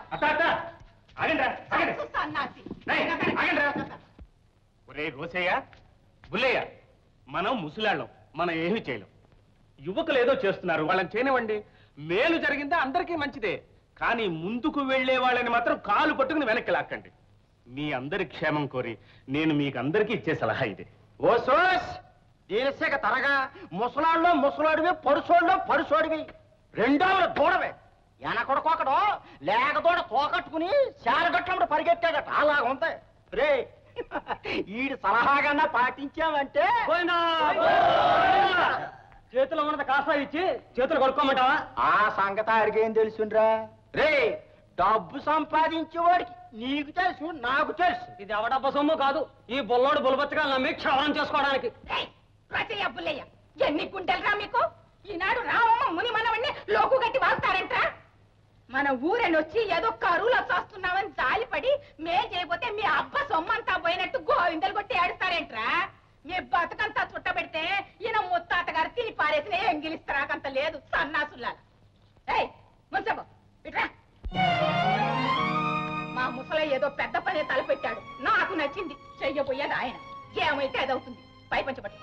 సన్నాసి సెగ తరగా. ఒరే రోసయ్య బుల్లయ్య మనం ముసలాళ్ళం మనం ఏమీ చేయలేం యువకులు ఏదో చేస్తున్నారు వాళ్ళని చేయనివ్వండి మేలు జరిగిందా అందరికీ మంచిదే కానీ ముందుకు వెళ్ళే వాళ్ళని మాత్రం కాలు పట్టుకుని వెనక్కి లాక్కండి మీ అందరి క్షేమం కోరి నేను మీకు అందరికీ ఇచ్చే సలహా ఇదే ఓ సోస్ దీని సిగ తరగా ముసలాళ్ళు ముసలాడివి పరుసోళ్ళు పరుసోడివి రెండోవి దూడవే వెనకొడకొకడు లేక దూడ తోకట్టుకుని శారగట్లమ్మడు పరిగెట్టాడట అలా ఉంది రే ఈడి సలహాగన్నా పాటించామంటే చేతిలో ఉన్నది కాసా ఇచ్చి చేతులు కొడుకోమంటావా ఆ సంగతి అడిగేం తెలుసుండ్రా రే డబ్బు సంపాదించేవాడికి నీకు తెలుసు నాకు తెలుసు ఇది ఎవడబ్బ సొమ్ము కాదు ఈ బొల్లోడు బులబచ్చగా నమ్మి క్షవరం చేసుకోవడానికి ఏయ్, రచయ్య బుల్లయ్య ఎన్ని గుంటలురా మీకు ఈనాడు రామమ్మ ముని మనవణ్ణి లోకు గట్టి వాస్తారంట్రా మన ఊరెనొచ్చి ఏదో కరువులో చూస్తున్నామని జాలిపడి మేం చేయకపోతే మీ అబ్బ సొమ్మంతా పోయినట్టు గోవిందలు కొట్టి ఏడుస్తారేంట్రా మీ బతుకంతా చుట్టబెడితే ఈయన ముత్తాత గారు తిని పారేసిన ఎంగిలిస్తారాకంత లేదు సన్నాసుల్లాల ఏయ్ మున్సబో ఇట్రా మా ముసలై ఏదో పెద్ద పనే తలపెట్టాడు నాకు నచ్చింది చెయ్యబోయేది ఆయన ఏమైతే అదవుతుంది పై పంచబట్టు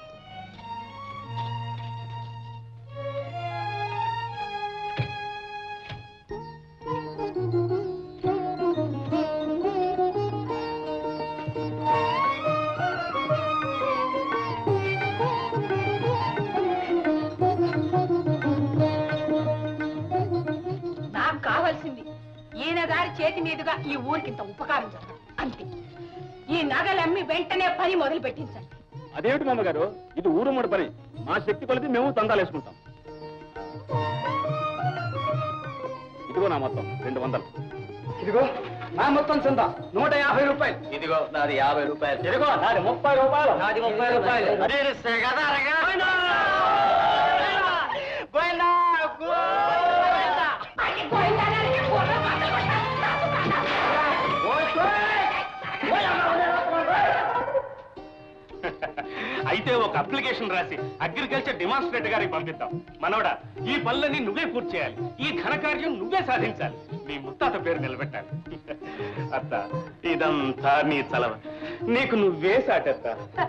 నాకు కావాల్సింది ఈయన గారి చేతి మీదుగా ఈ ఊరికి ఇంత ఉపకారం జరగదు అంతే ఈ నగలమ్మి వెంటనే పని మొదలు పెట్టించండి అదేమిటి మామగారు ఇది ఊరు మూడు పని మా శక్తి కొలిది మేము తందాలు వేసుకుంటాం ఇదిగో నా మొత్తం రెండు వందలు ఇదిగో నా మొత్తం చందా నూట యాభై రూపాయలు ఇదిగో నాది యాభై రూపాయలు ఇదిగో నాది ముప్పై రూపాయలు నాది ముప్పై రూపాయలు అరే సిగతరగా గోవిందా గోవిందా అది గోవిందనానికి బుర్ర పగలగొట్ట. నాకు కాదా? అయితే ఒక అప్లికేషన్ రాసి అగ్రికల్చర్ డిమాన్స్ట్రేటర్ గారికి పంపిద్దాం మనవడా ఈ పనులన్నీ నువ్వే పూర్తి చేయాలి ఈ ఘనకార్యం నువ్వే సాధించాలి నీ ముత్తాత పేరు నిలబెట్టాలి అత్త ఇదంతా నీ చలవ నీకు నువ్వే సాటత్త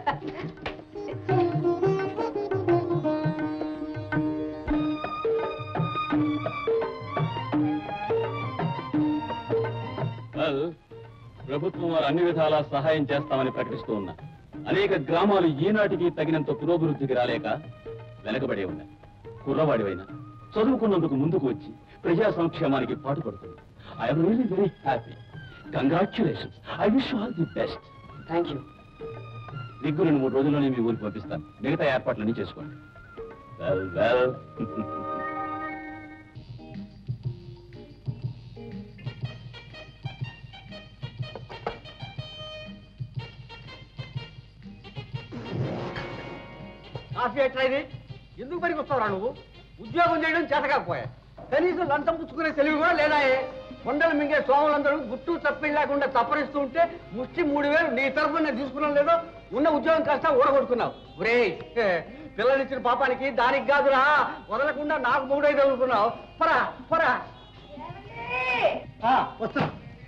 వెల్, ప్రభుత్వం వారు అన్ని విధాలా సహాయం చేస్తామని ప్రకటిస్తూ ఉన్నారు అనేక గ్రామాలు ఈనాటికి తగినంత పురోభివృద్ధికి రాలేక వెనకబడే ఉన్నాయి కుర్రవాడివైనా చదువుకున్నందుకు ముందుకు వచ్చి ప్రజా సంక్షేమానికి పాటుపడుతుంది I'm really very happy congratulations I wish all the best thank you రిగ్గు రెండు మూడు రోజుల్లోనే మీ ఊరికి పంపిస్తాను మిగతా ఏర్పాట్లన్నీ చేసుకోండి వెల్ వెల్ కాఫీ ఎట్లా ఇది ఎందుకు పనికి వస్తావురా నువ్వు ఉద్యోగం చేయడం చేతకాకపోయా కనీసం లంచం పుచ్చుకునే తెలివి కూడా లేదా కొండలు మింగే సోములందరూ గుట్టు తప్పి లేకుండా తప్పరిస్తూ ఉంటే ముష్టి మూడు వేలు నీ తరఫున నేను తీసుకున్నాను లేదో ఉన్న ఉద్యోగం కాస్త ఊడగొట్టుకున్నావు ఒరే పిల్లనిచ్చిన పాపానికి దానికి కాదురా వదలకుండా నాకు మూడై చదువుకున్నావు పరా పరా ఆ, వస్తున్నా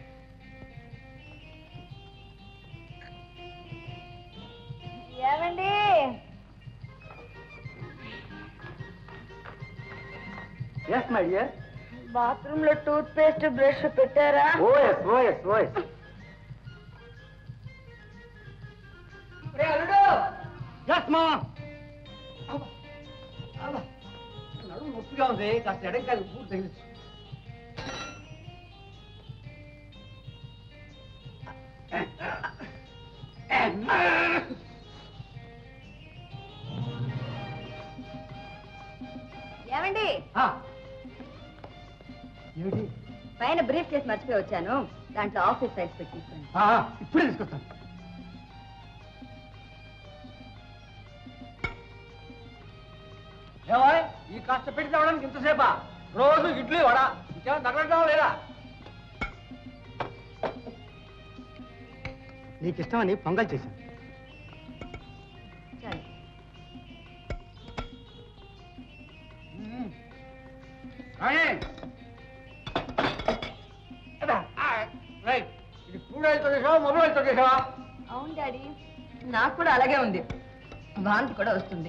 ఏమండి ఎస్ మై డియర్ బాత్రూమ్ లో టూత్ పేస్ట్ బ్రష్ పెట్టారా ఓఎస్ ఓఎస్ ఓఎస్ ఎస్ మా నడుము నొప్పిగా ఉంది కాస్త ఎడంకాలి పూర్తి తగిలించు ఏమండి ఏమిటి పైన బ్రీఫ్ కేసు మర్చిపోయి వచ్చాను దాంట్లో ఆఫీస్ ఫైల్స్ పెట్టి తీసుకురండి. ఆ, ఇప్పుడే తీసుకొస్తాను ఏవాయ్ ఈ కాస్త పెట్టి తేవడానికి ఇంతసేపా రోజు ఇడ్లీ వడ ఇంకేమైనా తగలడం లేదా నీకు ఇష్టమని పొంగల్ చేశాను చాలు. రైట్ ఇది కూడలతో చేసావా మొబైల్తో చేసావా అవును డాడీ నాకు కూడా అలాగే ఉంది వాంతి కూడా వస్తుంది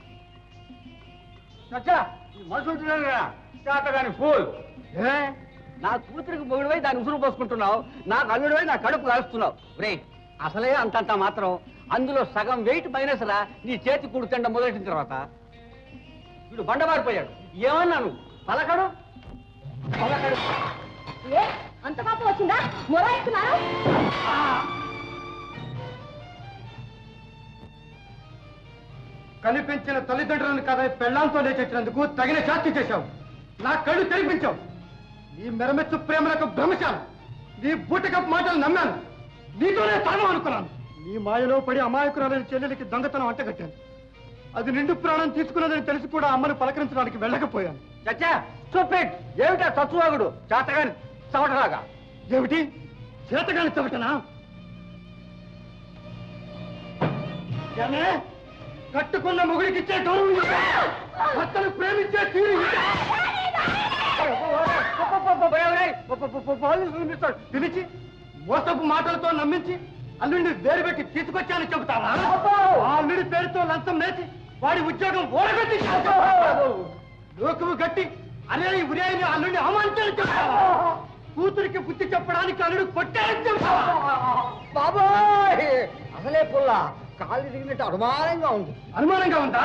నచ్చా ఈ మనుషులు తిన్నాను కదా చేతగాని ఫూల్ ఏ నా కూతురికి మొగుడువై దాన్ని ఉసురు పోసుకుంటున్నావు నాకు అల్లుడివై నా కడుపు కాలుస్తున్నావు రే అసలే అంతంత మాత్రం అందులో సగం వెయిట్ మైనస్ రా నీ చేతి కూడు తిండ మొదలెట్టిన తర్వాత వీడు బండబారిపోయాడు ఏమన్నాను పలకడు పలకడు ఏ అంత పాపం వచ్చిందా మొరాయిస్తున్నారు కనిపించిన తల్లిదండ్రులను కదా పెళ్ళాంతో లేచెచ్చినందుకు తగిన శాస్తి చేశావు నా కళ్ళు తెరిపించావు నీ మెరమెచ్చు ప్రేమలకు భ్రమశాను నీ బూటకపు మాటలు నమ్మాను నీతోనే తాను అనుకున్నాను నీ మాయలో పడి అమాయకురాలని చెల్లెలికి దొంగతనం అంటగట్టాను అది నిండు ప్రాణం తీసుకున్నదని తెలిసి కూడా అమ్మను పలకరించడానికి వెళ్ళకపోయాను చచ్చా చూపెట్ ఏమిటా తత్వాగుడు చేతగాని చవటలాగా ఏమిటి చేతగాని చవటనా ఏమే? కట్టుకున్న మొగుడికి ఇచ్చే గౌరవం ఇదా? భర్తను ప్రేమించే తీరు ఇదా? పోలీసులు పిలుస్తాడు. పిలిచి మోసపు మాటలతో నమ్మించి అల్లుడిని వేరు పెట్టి తీసుకొచ్చానని చెబుతావా ఆ అల్లుడి పేరుతో లంచం నేసి వాడి ఉద్యోగం ఓడగొట్టి లోకము గట్టి అనే ఉదయాన్ని అల్లుడిని అవమానించాలని చెప్తావా కూతురికి బుద్ధి చెప్పడానికి అల్లుడు కొట్టారని చెప్తావా బాబోయ్ అసలే పుల్ల కాళ్ళు దిగినట్టు అనుమానంగా ఉంది అనుమానంగా ఉందా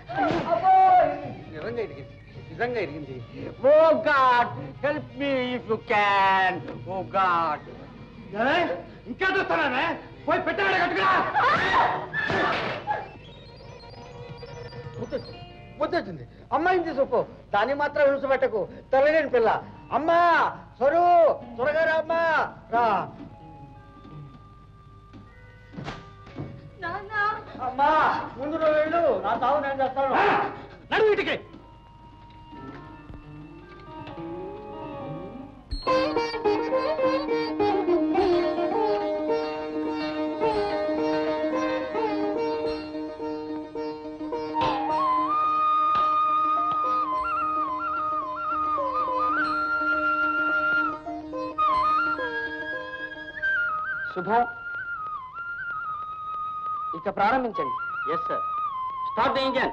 నిజంగా ఇరిగింది నిజంగా ఇరిగింది oh God help me if you can oh God ఇంకా చూస్తానే పోయి పెట్టాడ కట్టుకురా ముద్దొచ్చింది అమ్మాయిని తీసుకు దాన్ని మాత్రం హింస పెట్టకు తల్లిలేని పిల్ల అమ్మా సరు త్వరగా రా అమ్మా రా అమ్మా ముందు నువ్వు వెళ్ళు నా తావు నేను చేస్తాను నడు వీటికి శుభం ఇక ప్రారంభించండి yes sir start the engine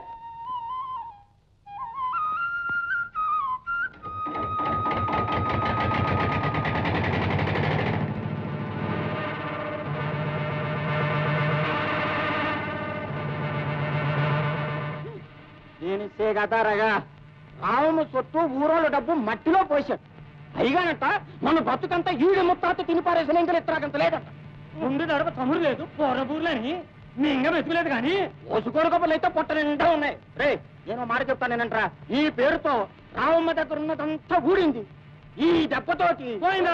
నేను సేగతారగా రావణ సొత్తు ఊరోళ్ళ డబ్బు మట్టిలో పోశాడు పైగానట మన బతుకంతా ఈడు ముత్తాత తిని పారేసిన ఇంకా ఎత్తరాకంత లేదట ముందు నడప తమ్ముడు లేదు పోరబూర్లని మీ ఇంకా వెతుకులేదు కానీ ఓసుకోరు కబుర్లు అయితే పొట్ట నిండా ఉన్నాయి రే నేను మాట చెప్తాను నేనంట్రా ఈ పేరుతో రామమ్మ దగ్గర ఉన్నదంతా ఊడింది ఈ దెబ్బతోటి పోయినా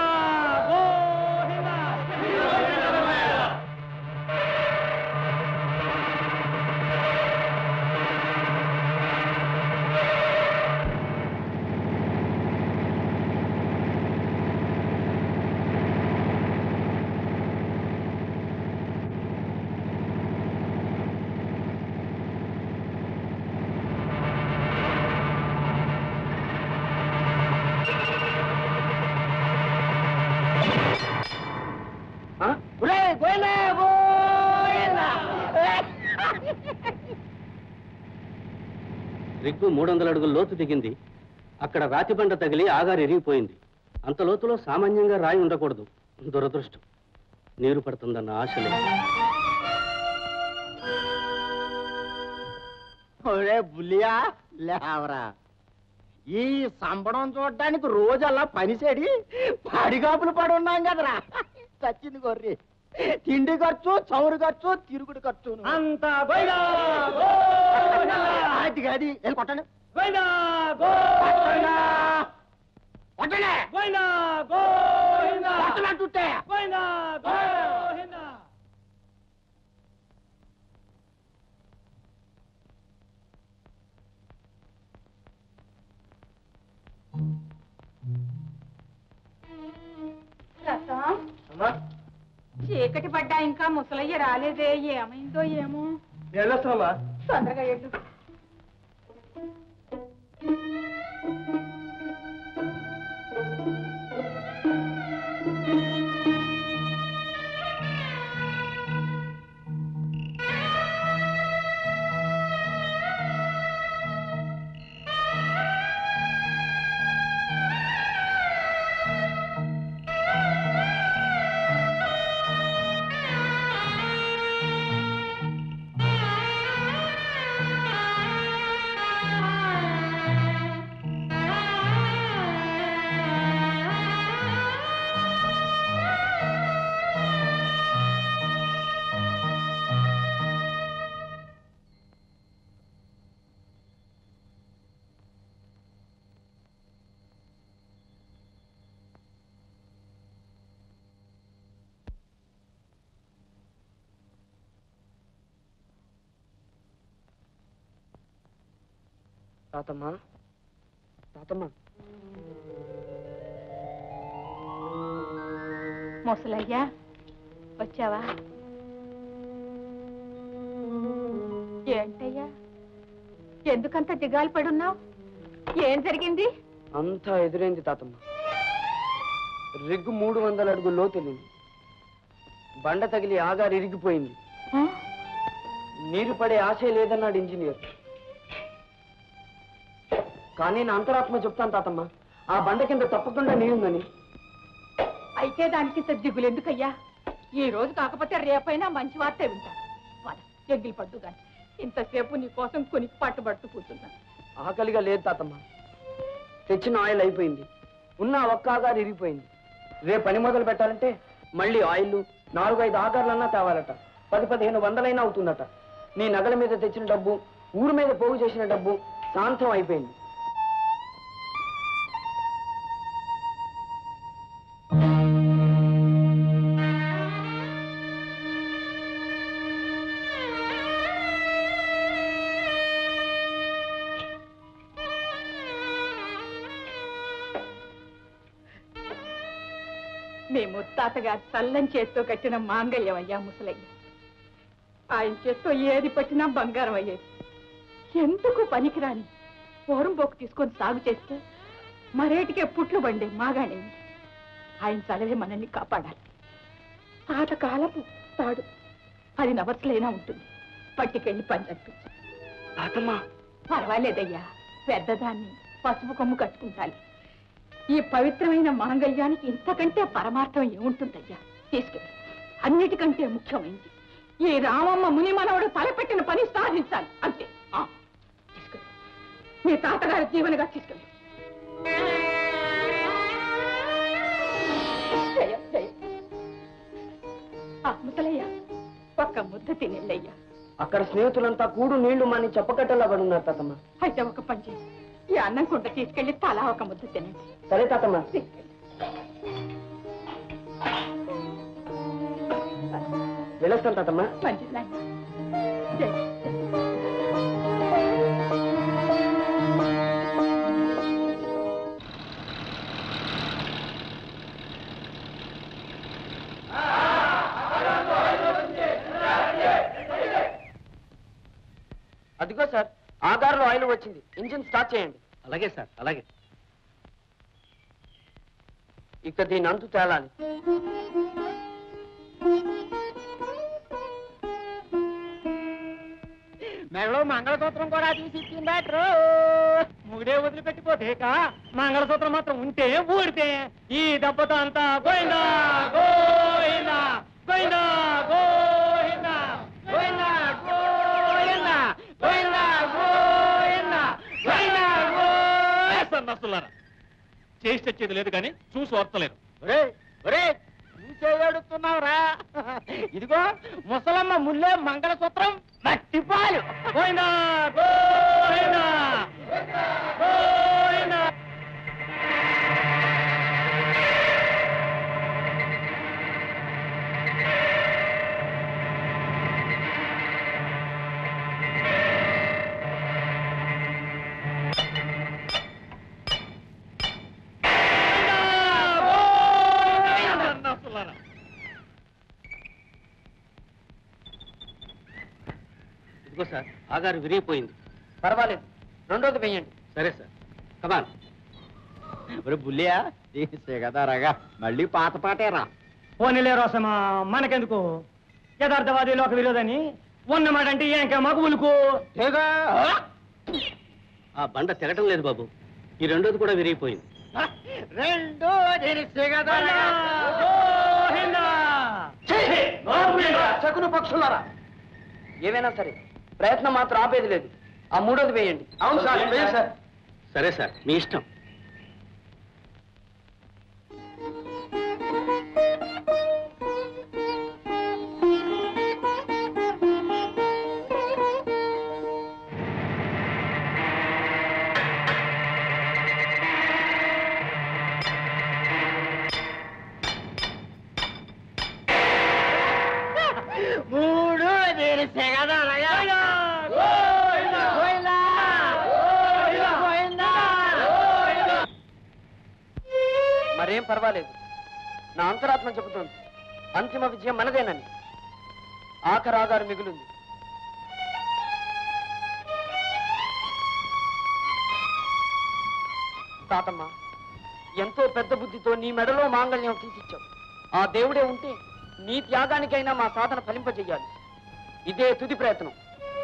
ఒరే గోయినా గోయినా రిగ్గు మూడు వందల అడుగుల లోతు దిగింది అక్కడ రాతి బండ తగిలి ఆగారు ఎరిగిపోయింది అంత లోతులో సామాన్యంగా రాయి ఉండకూడదు దురదృష్టం నీరు పడుతుందన్న ఆశ లేదు ఒరే బుల్లియా లేవరా ఈ సంబడం చూడడానికి రోజల్లా పనిసేడి పడిగాపులు పడి ఉన్నాం కదరా చచ్చింది గొర్రె తిండి ఖర్చు చౌరు ఖర్చు తిరుగుడు ఖర్చు అంత అది అది వెళ్ళి కొట్టండి కొట్టండి. కొట్టమంటుంటే. రసం చీకటి పడ్డా ఇంకా ముసలయ్య రాలేదే ఏమైందో ఏమో వెళ్ళొస్తామా తొందరగా ఎళ్ళు తాతమ్మ తాతమ్మ ముసలయ్యా వచ్చావా ఏంటయ్యా ఎందుకంత దిగాలు పడున్నావు ఏం జరిగింది అంతా ఎదురైంది తాతమ్మ రిగ్గు మూడు వందల అడుగుల లోతెళ్ళింది బండ తగిలి ఆగారు ఇరిగిపోయింది నీరు పడే ఆశే లేదన్నాడు ఇంజనీర్ కానీ నా అంతరాత్మ చెప్తాను తాతమ్మ ఆ బండ కింద తప్పకుండా నీరుందని అయితే దానికి దిగులు ఎందుకయ్యా ఈ రోజు కాకపోతే రేపైనా మంచి వార్తే వింటాను పద, ఎగ్గిలి పడ్డు గాని ఇంతసేపు నీ కోసం కొనికి పట్టుబడుతూ కూర్చున్నా ఆకలిగా లేదు తాతమ్మ తెచ్చిన ఆయిల్ అయిపోయింది ఉన్న ఆ ఒక్క ఆగారు ఇరిగిపోయింది రేపు పని మొదలు పెట్టాలంటే మళ్ళీ ఆయిల్ నాలుగైదు ఆగార్లన్నా తేవాలట పది పదిహేను వందలైనా అవుతుందట నీ నగల మీద తెచ్చిన డబ్బు ఊరు మీద పోగు చేసిన డబ్బు శాంతం అయిపోయింది మీ ముత్తాతగారు చల్లని చేత్తో కట్టిన మాంగళ్యం అయ్యా ముసలయ్య ఆయన చేత్తో ఏది పట్టినా బంగారం అయ్యేది ఎందుకు పనికిరాని పూరం పోకు తీసుకొని సాగు చేస్తే మరేటికే పుట్లు బండే మాగానే ఆయన చలవే మనల్ని కాపాడాలి పాతకాలపు తాడు పది నవర్సులైనా ఉంటుంది పట్టికెళ్ళి పని తప్పించి తాతమ్మ పర్వాలేదయ్యా పెద్దదాన్ని పసుపు కొమ్ము కట్టుకుంటాలి ఈ పవిత్రమైన మాంగళ్యానికి ఇంతకంటే పరమార్థం ఏముంటుందయ్యా తీసుకెళ్ళి అన్నిటికంటే ముఖ్యమైంది ఈ రామమ్మ ముని మనవడు తలపెట్టిన పని సాధించాలి అంతే ఆ, తీసుకెళ్ళు మీ తాతగారి జీవనగా తీసుకెళ్ళి జయ, జయ. ఆ, ముసలయ్య ఒక్క ముద్ద ముద్ద తినేళ్ళయ్యా అక్కడ స్నేహితులంతా కూడు నీళ్లు మాని చెప్పకట్టలా పడున్నారు తాతమ్మ అయితే ఒక పని చేయి ఈ అన్నం కుండ తీసుకెళ్లి తలా ఒక ముద్ద తినండి సరే తాతమ్మ వెళ్ళొస్తాను తాతమ్మ మంచిది నాయనా. జై. అదిగో సార్ ఆ కారులో ఆయిల్ వచ్చింది ఇంజిన్ స్టార్ట్ చేయండి అలాగే సార్ అలాగే ఇక దీని అంతు తేలాలి మెడలో మంగళసూత్రం కూడా తీసి ఇచ్చిందాట్రు ముగిడే వదిలిపెట్టిపోతేక మంగళసూత్రం మాత్రం ఉంటే ఊడితే ఈ దెబ్బతో అంతా గోయిందా గోయిందా గోయిందా గోయిందా గోయిందా గోయిందా గోయిందా గోయిందా గోయిందా సన్నస్తులారా చేసి తెచ్చేది లేదు కానీ చూసి ఓర్తలేరు ఒరే ఒరే చూసే ఏడుస్తున్నావురా ఇదిగో ముసలమ్మ ముల్లే మంగళసూత్రం మట్టి పాలు పోయినా పోయినా పోయినా సన్నస్తులారా ఇదిగో సార్ ఆగారు విరిగిపోయింది పర్వాలేదు రెండోది వేయండి సరే సార్ కమాన్ ఒరే బుల్లియా కదా రగా మళ్ళీ పాత పాటేరా పోనీలే రోసమా మనకెందుకు యథార్థవాది లోక విరోధని ఉన్నమాట అంటే ఏంక మాకు ఉలుకు ఆ బండ తెగటం లేదు బాబు ఈ రెండోది కూడా విరిగిపోయింది రెండు తెలిసే కదా శకున పక్షులారా ఏవైనా సరే ప్రయత్నం మాత్రం ఆపేది లేదు ఆ మూడోది వేయండి అవును సార్, వేయండి సార్. సరే సార్ మీ ఇష్టం మూడు తెలిసే కదా రగా మరేం పర్వాలేదు నా అంతరాత్మ చెబుతోంది అంతిమ విజయం మనదేనని ఆఖరి ఆగారు మిగులుంది తాతమ్మ ఎంతో పెద్ద బుద్ధితో నీ మెడలో మాంగళ్యం తీసిచ్చావు ఆ దేవుడే ఉంటే నీ త్యాగానికైనా మా సాధన ఫలింపజేయాలి ఇదే తుది ప్రయత్నం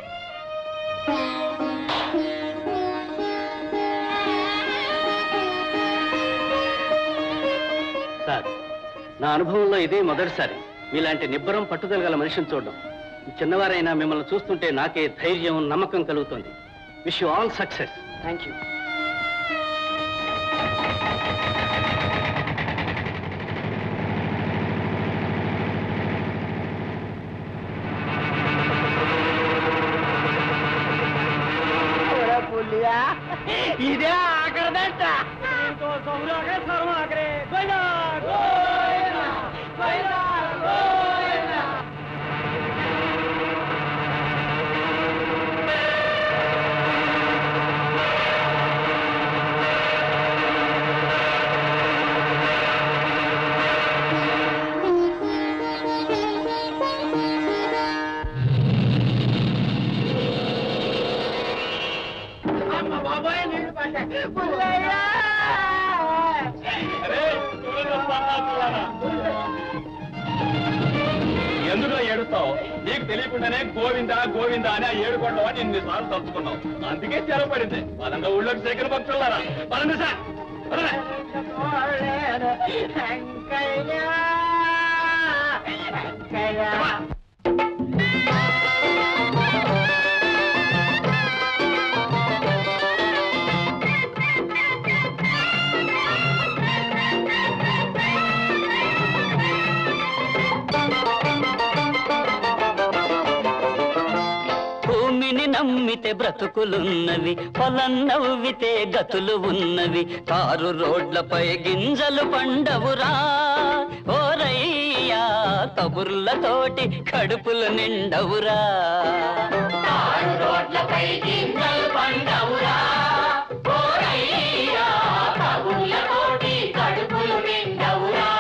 సార్ నా అనుభవంలో ఇదే మొదటిసారి మీలాంటి నిబ్బరం పట్టుదల గల మనిషిని చూడడం చిన్నవారైనా మిమ్మల్ని చూస్తుంటే నాకే ధైర్యం నమ్మకం కలుగుతుంది wish you all success thank you ఒరే పుల్లియా ఇదే ఆఖరిదంట ఇంకోసం సర్వం ఆఖరే గోయినా గోయినా గోయినా గోయినా అమ్మ బాబాయ్ నీళ్ళు పడ్డా పుల్లయ్యా ఎందుకు ఏడుస్తావు నీకు తెలియకుండానే గోవిందా గోవిందా అని ఆ ఏడుకోవడం అని ఎన్నిసార్లు తలుచుకున్నావు అందుకే తెరపడింది పదంగా ఊళ్ళోకి సేకర భక్తులారా పదండి సార్ పదండి. Venkaiah Venkaiah Thank you. నమ్మితే బ్రతుకులున్నవి పొలం నవ్వితే గతులు ఉన్నవి కారు రోడ్లపై గింజలు పండవురా ఓరయ్యా కబుర్లతోటి కడుపులు నిండవురా కారు రోడ్లపై గింజలు పండవురా ఓరయ్యా కబుర్లతోటి కడుపులు నిండవురా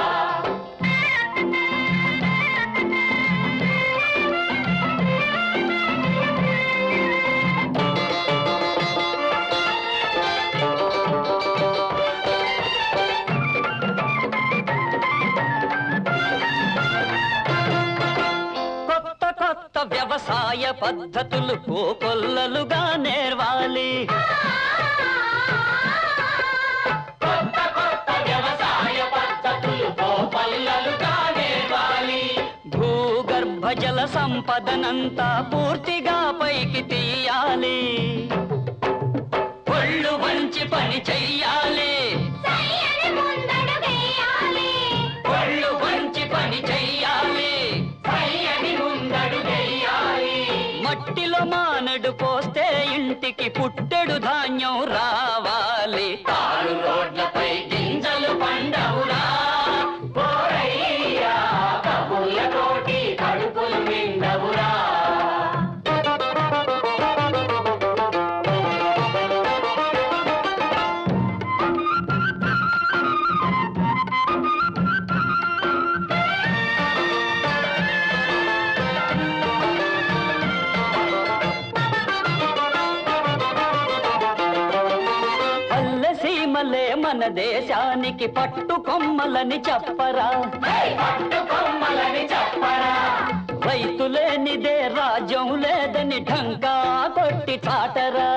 కొత్త కొత్త వ్యవసాయ పద్ధతులు కోకొల్లలుగా నేర్వాలి కొత్త కొత్త వ్యవసాయ పద్ధతులు కోకొల్లలుగా నేర్వాలి భూగర్భ జల సంపదనంతా పూర్తిగా పైకి తీయాలి ఒళ్ళు వంచి పని చెయ్యాలి ఒళ్ళు వంచి పని చెయ్యాలి సయ్యని ముందడు వెయ్యాలి మట్టిలో మానడు పోస్తే ఇంటికి పుట్టెడు ధాన్యం రావాలి తారు రోడ్లపై గింజలు పండవురా పోరయ్యా కబుర్లతోటి కడుపులు నిండవురా పల్లె సీమలే మన దేశానికి పట్టు కొమ్మలని చెప్పరా పట్టు కొమ్మలని చెప్పరా రైతులేనిదే రాజ్యం లేదని ఢంకా కొట్టి చాటరా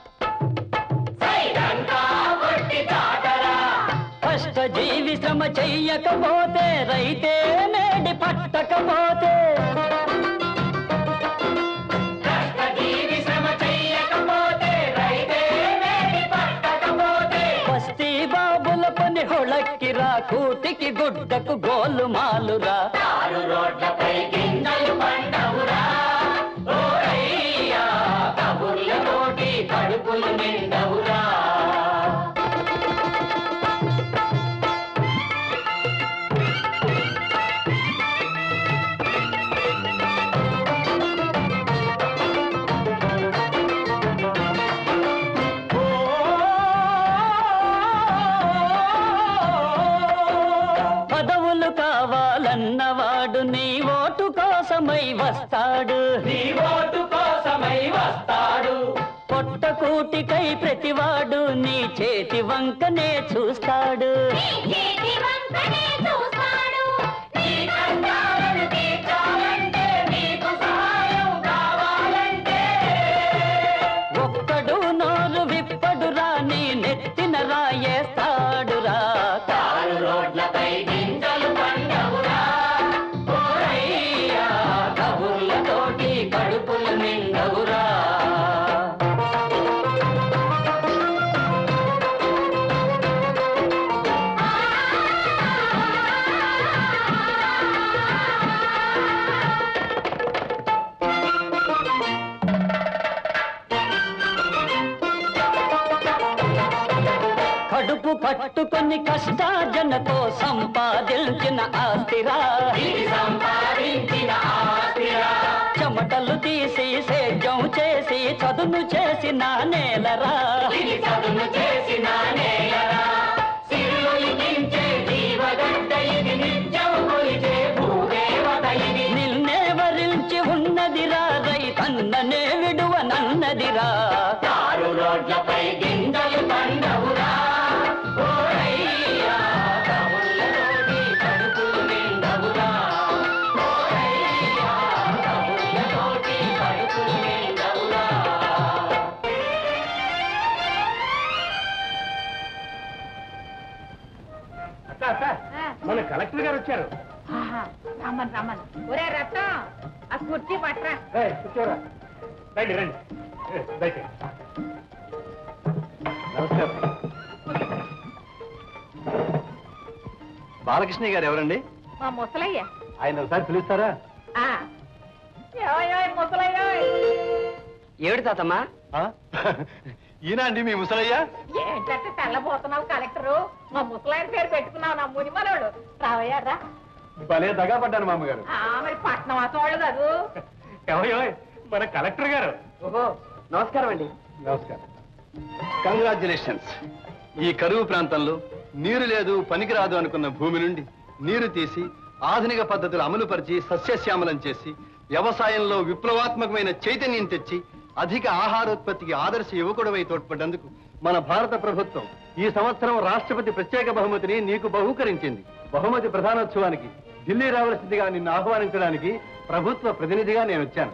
కష్ట జీవి శ్రమ చెయ్యకపోతే రైతే నేడి పట్టకపోతే కష్టజీవి శ్రమ చెయ్యకపోతే రైతే నేడి పట్టకపోతే బస్తీ బాబుల పని హొళక్కిరా కూటికి గుడ్డకు గోలు మాలురా ఆరు రోడ్లపై గింజలు పండవురా ఓరయ్యా కబుర్లతోటి కడుపులు నిండవురా పదవులు కావాలన్నవాడు నీ ఓటు కోసమై వస్తాడు నీ ఓటు కోసమై వస్తాడు పొట్ట కూటికై ప్రతివాడు నీ చేతి వంకనే చూస్తాడు ఒక్కడు నోరు విప్పడురా నీ నెత్తిన రాయేస్తాడురా కారు రోడ్లపై గింజలు పండవురా ఓరయ్యా కబుర్లతోటి కడుపులు నిండవురా కడుపు పట్టుకొని కష్టార్జనతో సంపాదించిన ఆస్తిరా సంపాదించిన ఆస్తిరా చెమటలు తీసి సేద్యం చేసి చదును చేసిన నేలరా చదును చేసిన నేలరా సిరులించే జీవగడ్డ ఇది నిత్యం కొలిచే భూదేవత ఇది నిన్నే వరించి ఉన్నదిరా రైతన్ననే విడువనన్నదిరా కారు రోడ్లపై గింజలు పండవురా ఓరయ్యా కబుర్లతోటి కడుపులు నిండవురా ఓరయ్యా కబుర్లతోటి కడుపులు నిండవురా అక్క అక్క మన కలెక్టర్ గారు వచ్చారు రమ్మని రమ్మని ఒరే రత్నం ఆ కుర్చీ పట్రా ఏయ్, కూర్చోరా రండి రండి ఏ, దయచేయండి నమస్కారం బాలకృష్ణ గారు ఎవరండి మా ముసలయ్య ఆయన ఒకసారి పిలుస్తారా ఆ. ఏవోయ్ ఏవోయ్ ముసలయ్య ఏమిటి తాతమ్మా ఈయన అండి మీ ముసలయ్య ఏంటంటే తెల్లబోతున్నావు కలెక్టరు మా ముసలాయన పేరు పెట్టుకున్నావు నా ముని మనోడు రావయ్యా రా భలే దగా పడ్డాను మామగారు ఆ, మరి పట్నం వాసం వాళ్ళు కాదు ఎవరో మన కలెక్టర్ గారు ఓహో నమస్కారం అండి నమస్కారం కంగ్రాచులేషన్స్ ఈ కరువు ప్రాంతంలో నీరు లేదు పనికిరాదు అనుకున్న భూమి నుండి నీరు తీసి ఆధునిక పద్ధతులు అమలుపరిచి సస్యశ్యామలం చేసి వ్యవసాయంలో విప్లవాత్మకమైన చైతన్యం తెచ్చి అధిక ఆహారోత్పత్తికి ఆదర్శ యువకుడవై తోడ్పడ్డందుకు మన భారత ప్రభుత్వం ఈ సంవత్సరం రాష్ట్రపతి ప్రత్యేక బహుమతిని నీకు బహూకరించింది బహుమతి ప్రధానోత్సవానికి ఢిల్లీ రావలసిందిగా నిన్ను ఆహ్వానించడానికి ప్రభుత్వ ప్రతినిధిగా నేను వచ్చాను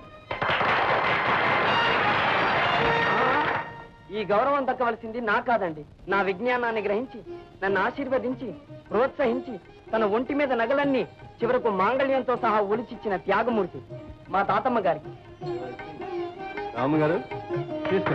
ఈ గౌరవం దక్కవలసింది నా కాదండి నా విజ్ఞానాన్ని గ్రహించి నన్ను ఆశీర్వదించి ప్రోత్సహించి తన ఒంటి మీద నగలన్నీ చివరకు మాంగళ్యంతో సహా ఒలిచిచ్చిన త్యాగమూర్తి మా తాతమ్మ గారికి రాము తీసుకో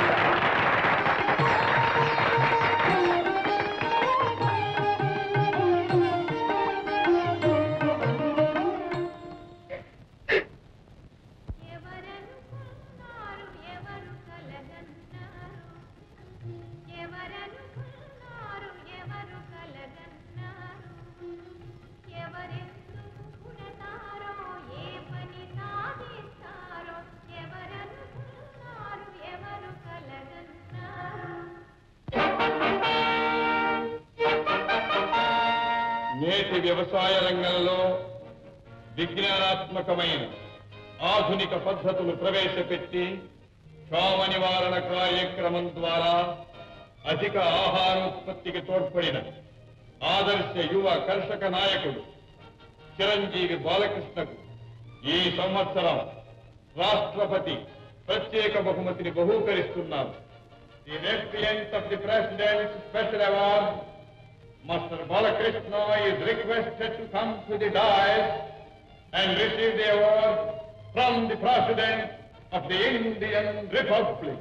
నేటి వ్యవసాయ రంగంలో విజ్ఞానాత్మకమైన ఆధునిక పద్ధతులు ప్రవేశపెట్టి క్షామ నివారణ కార్యక్రమం ద్వారా అధిక ఆహారోత్పత్తికి తోడ్పడిన ఆదర్శ యువ కర్షక నాయకుడు చిరంజీవి బాలకృష్ణకు ఈ సంవత్సరం రాష్ట్రపతి ప్రత్యేక బహుమతిని బహూకరిస్తున్నారు the recipient of the president special award Master Balakrishna is requested to come to the dais and receive the award from the President of the Indian Republic.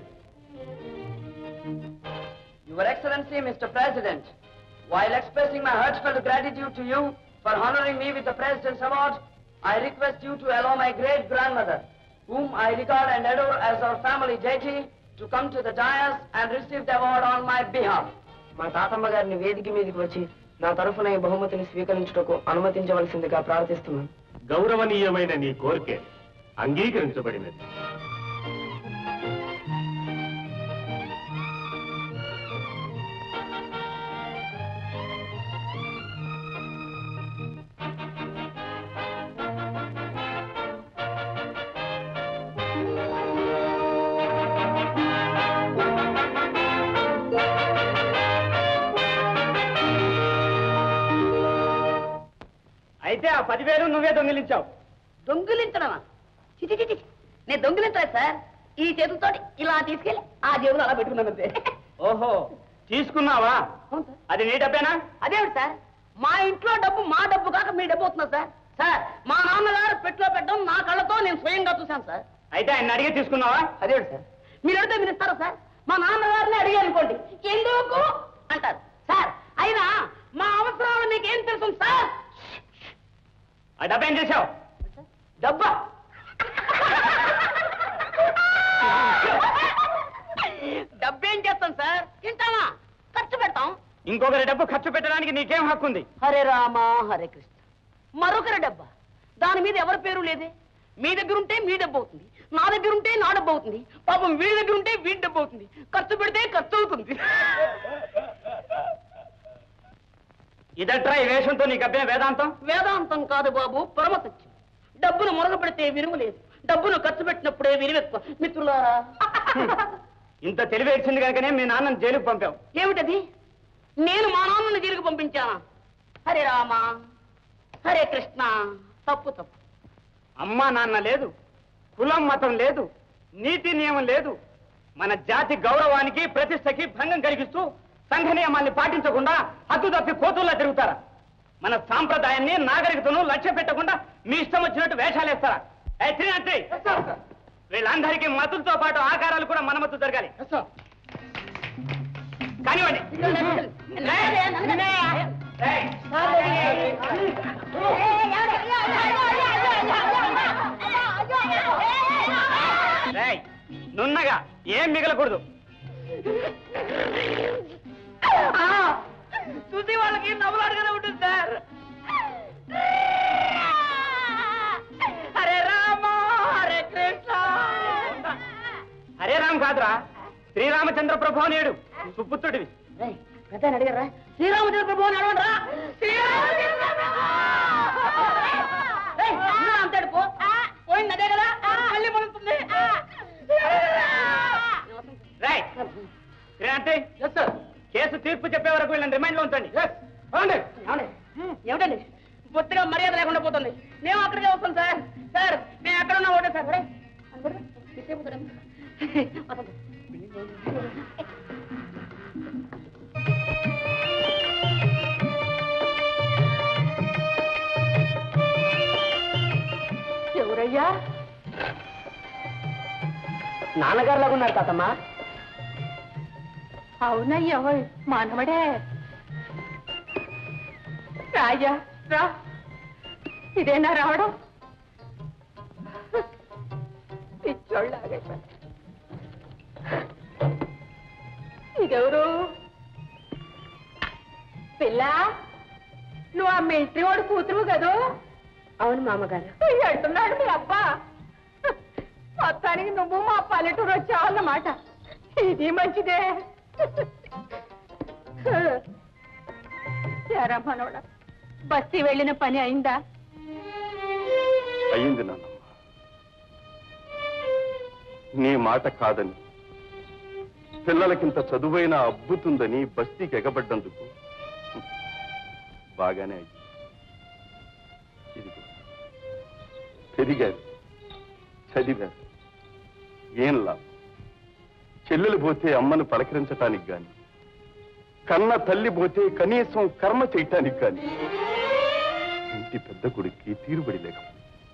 Your Excellency, Mr. President, while expressing my heartfelt gratitude to you for honoring me with the President's Award, I request you to allow my great-grandmother, whom I regard and adore as our family deity, to come to the dais and receive the award on my behalf. మా తాతమ్మ గారిని వేదిక మీదకి వచ్చి నా తరఫున ఈ బహుమతిని స్వీకరించుటకు అనుమతించవలసిందిగా ప్రార్థిస్తున్నాను గౌరవనీయమైన నీ కోరికే అంగీకరించబడినది అయితే ఆ పదివేలు నువ్వే దొంగిలించావు దొంగిలించడమా చిచి చిచి నేను దొంగిలించలేదు సార్ ఈ చేతులతోటి ఇలా తీసుకెళ్ళి ఆ జేబులో అలా పెట్టుకున్నానంతే ఓహో తీసుకున్నావా అది నీ డబ్బేనా అదేమిటి సార్ మా ఇంట్లో డబ్బు మా డబ్బు కాక మీ డబ్బు అవుతున్నా సార్ సార్ మా నాన్నగారు పెట్టులో పెట్టడం నా కళ్ళతో నేను స్వయంగా చూశాను సార్ అయితే ఆయన అడిగి తీసుకున్నావా అదేమిటి సార్ మీరు అడిగితే మీరు ఇస్తారా సార్ మా నాన్నగారిని అడిగారు అనుకోండి ఎందుకు అంటారు సార్ అయినా మా అవసరాలు మీకేం తెలుసు సార్ ఆ డబ్బు ఏం చేశావు డబ్బా డబ్బేం చేస్తాం సార్ తింటామా ఖర్చు పెడతాం ఇంకొకరి డబ్బు ఖర్చు పెట్టడానికి నీకేం హక్కు ఉంది హరే రామా హరే కృష్ణ మరొకరి డబ్బా దాని మీద ఎవరి పేరు లేదే మీ దగ్గర ఉంటే మీ డబ్బు అవుతుంది నా దగ్గర ఉంటే నా డబ్బు అవుతుంది పాపం వీడి దగ్గర ఉంటే వీడి డబ్బు అవుతుంది ఖర్చు పెడితే ఖర్చు అవుతుంది ఇదట్రా ఈ వేషంతో నీకు అబ్బిన వేదాంతం వేదాంతం కాదు బాబు పరమ సత్యం డబ్బును మొరగ పెడితే విలువ లేదు డబ్బును ఖర్చు పెట్టినప్పుడే విలువ ఎక్కువ మిత్రులారా ఇంత తెలివేసింది కనుకనే మీ నాన్నని జైలుకు పంపావు ఏమిటది నేను మా నాన్నని జైలుకు పంపించానా హరే రామ హరే కృష్ణ తప్పు తప్పు అమ్మా నాన్న లేదు కులం మతం లేదు నీతి నియమం లేదు మన జాతి గౌరవానికి ప్రతిష్టకి భంగం కలిగిస్తూ సంఘ నియమాల్ని పాటించకుండా హద్దు తప్పి కోతుల్లా తిరుగుతారా మన సాంప్రదాయాన్ని నాగరికతను లక్ష్య పెట్టకుండా మీ ఇష్టం వచ్చినట్టు వేషాలు వేస్తారా ఏ, త్రీ నాట్ త్రీ. వీళ్ళందరికీ మతులతో పాటు ఆకారాలు కూడా మనమత్తు జరగాలి కానివ్వండి రేయ్, నున్నగా ఏం మిగలకూడదు చూసి వాళ్ళకి నవ్వులాడుగానే ఉంటుంది సార్ హరే రామ హరే కృష్ణ హరే రామ్ కాదురా శ్రీరామచంద్ర ప్రభు నేడు సుపుత్రుడివి పెద్ద అడిగారా శ్రీరామచంద్ర ప్రభు అని అడగండిరా అంతాడు పో పోయింది అదే కదా మళ్ళీ మొలుస్తుంది రాయ్ శ్రీరాంతి కేసు తీర్పు చెప్పే వరకు వీళ్ళని రిమైండ్ లో ఉంచండి ఏమిటండి బొత్తిగా మర్యాద లేకుండా పోతుంది మేము అక్కడికే వస్తాం సార్ సార్ మేము ఎక్కడ ఉన్నా ఒకటే సార్ ఒరేయ్, అందరూ ఇసేపు చూడండి. వస్తాం. ఎవరయ్యా నాన్నగారు లాగా ఉన్నారు తాతమ్మ అవునయ్యో మనవడే రాజా రా ఇదేనా రావడం పిచ్చోళ్ళలాగా ఇదెవరు పిల్ల నువ్వు ఆ మిలిటరీ వాడు కూతురు కదూ అవును మామగారు అంటున్నాడు మీ అబ్బా మొత్తానికి నువ్వు మా పల్లెటూరు వచ్చావన్నమాట ఇది మంచిదే ఎరా మనోడా బస్తీ వెళ్ళిన పని అయిందా అయ్యింది నాన్నమ్మ నీ మాట కాదని పిల్లలకింత చదువైన అబ్బుతుందని బస్తీకి ఎగబడ్డందుకు బాగానే అయ్యింది ఇదిగో పెరిగారు చదివారు ఏం లాభం చెల్లెలు పోతే అమ్మను పలకరించటానికి గాని కన్న తల్లి పోతే కనీసం కర్మ చేయటానికి గాని ఇంటి పెద్ద కొడుక్కి తీరుబడి లేకపోయింది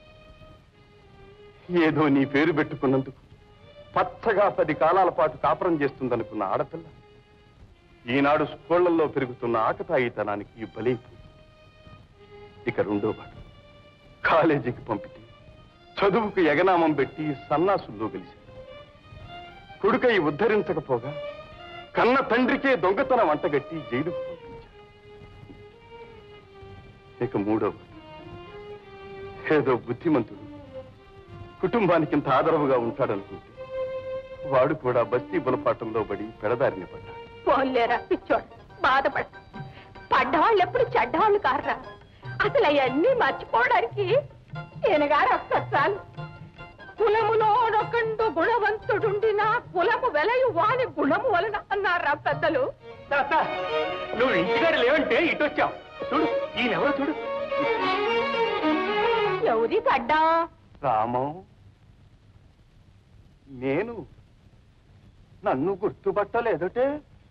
ఏదో నీ పేరు పెట్టుకున్నందుకు పచ్చగా పది కాలాల పాటు కాపురం చేస్తుందనుకున్న ఆడపిల్ల ఈనాడు స్కూళ్లలో పెరుగుతున్న ఆకతాయితనానికి బలైపోయింది ఇక రెండో వాడు కాలేజీకి పంపితే చదువుకు ఎగనామం పెట్టి సన్నాసుల్లో కలిసి కొడుకై ఉద్ధరించకపోగా కన్న తండ్రికే దొంగతనం వంటగట్టి జైలుకు పంపించారు ఇక మూడో వాడు ఏదో బుద్ధిమంతుడు కుటుంబానికి ఇంత ఆదరవుగా ఉంటాడనుకుంటే వాడు కూడా బస్తీ బులపాటంలో పడి పెడదారిని పడ్డాడు పోలేరా పిచ్చోడు బాధపడ పడ్డవాళ్ళు ఎప్పుడు చెడ్డవాళ్ళు కారురా అసలు అవన్నీ మర్చిపోవడానికి ఈయనగారు ఒక్కరు చాలు కులములో ఒకండు గుణవంతుడుండిన కులము వెలయు వాని గుణము వలన అన్నారా పెద్దలు నువ్వు ఇంటికాడ లేవంటే ఇటు వచ్చావు చూడు ఈయనెవరో చూడు ఎవరి గడ్డా రామం నేను నన్ను గుర్తుపట్టలేదటే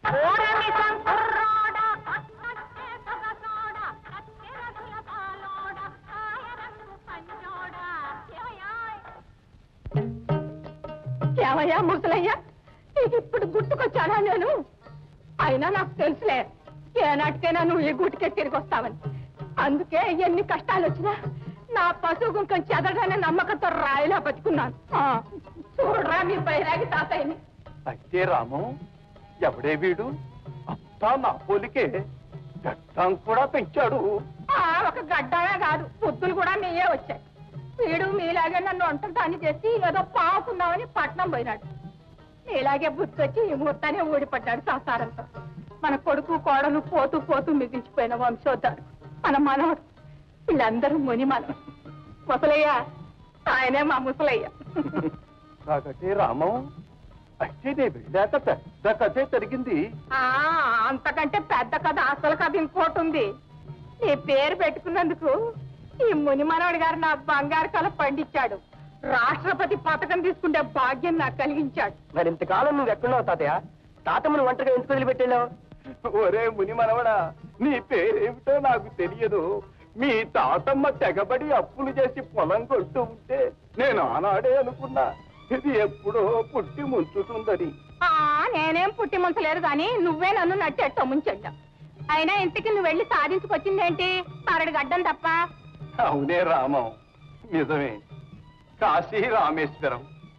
ఏమయ్యా ముసలయ్యా నీకు ఇప్పుడు గుర్తుకొచ్చానా నేను అయినా నాకు తెలుసులే ఏనాటికైనా నువ్వు ఈ గుటికే తిరిగి వస్తావని అందుకే ఎన్ని కష్టాలు వచ్చినా నా పశువు గుంకం చెదగానే నమ్మకంతో రాయిలా బతుకున్నాను ఆ, చూడరా మీ బైరాగి తాతయ్యని అయితే రామం ఎవడే వీడు అంతా నా పోలికే గడ్డం కూడా పెంచాడు ఆ, ఒక గడ్డమే కాదు బుద్ధులు కూడా మీయే వచ్చాయి వీడు మీలాగే నన్ను ఒంటరిదాన్ని చేసి ఏదో పావుకుందామని పట్నం పోయినాడు మీలాగే బుద్ధి వచ్చి ఈ ముహూర్తానే ఊడిపడ్డాడు సంసారంతో మన కొడుకు కోడలు పోతూ పోతూ మిగిల్చిపోయిన వంశోద్ధారు మన మనవడు వీళ్ళందరూ ముని మనం ముసలయ్య ఆయనే మా ముసలయ్య కాకటే రామం అయితే నే వెళ్ళాక పెద్ద కథే జరిగింది ఆ అంతకంటే పెద్ద కథ అసలు కథ ఇంకోటి ఉంది నీ పేరు పెట్టుకున్నందుకు ఈ ముని మనవడి గారు నా బంగారు కళ పండించాడు రాష్ట్రపతి పథకం తీసుకుంటే భాగ్యం నాకు కలిగించాడు మరి ఇంతకాలం నువ్వు ఎక్కడున్నావు తాతయ్య తాతమ్మను ఒంటరిగా ఎందుకు వదిలిపెట్టావు ఒరే ముని మనవడా నీ పేరేమిటో నాకు తెలియదు మీ తాతమ్మ తెగబడి అప్పులు చేసి పొలం కొట్టు ఉంటే నేను ఆనాడే అనుకున్నా ఇది ఎప్పుడో పుట్టి ముంచుతుందని ఆ నేనేం పుట్టి ముంచలేదు కానీ నువ్వే నన్ను నట్టేట్టో ముంచెళ్ళావు అయినా ఇంటికి నువ్వు వెళ్ళి సాధించుకొచ్చిందేంటి పరడు గడ్డం తప్ప అవునే రామం నిజమే కాశీ రామేశ్వరం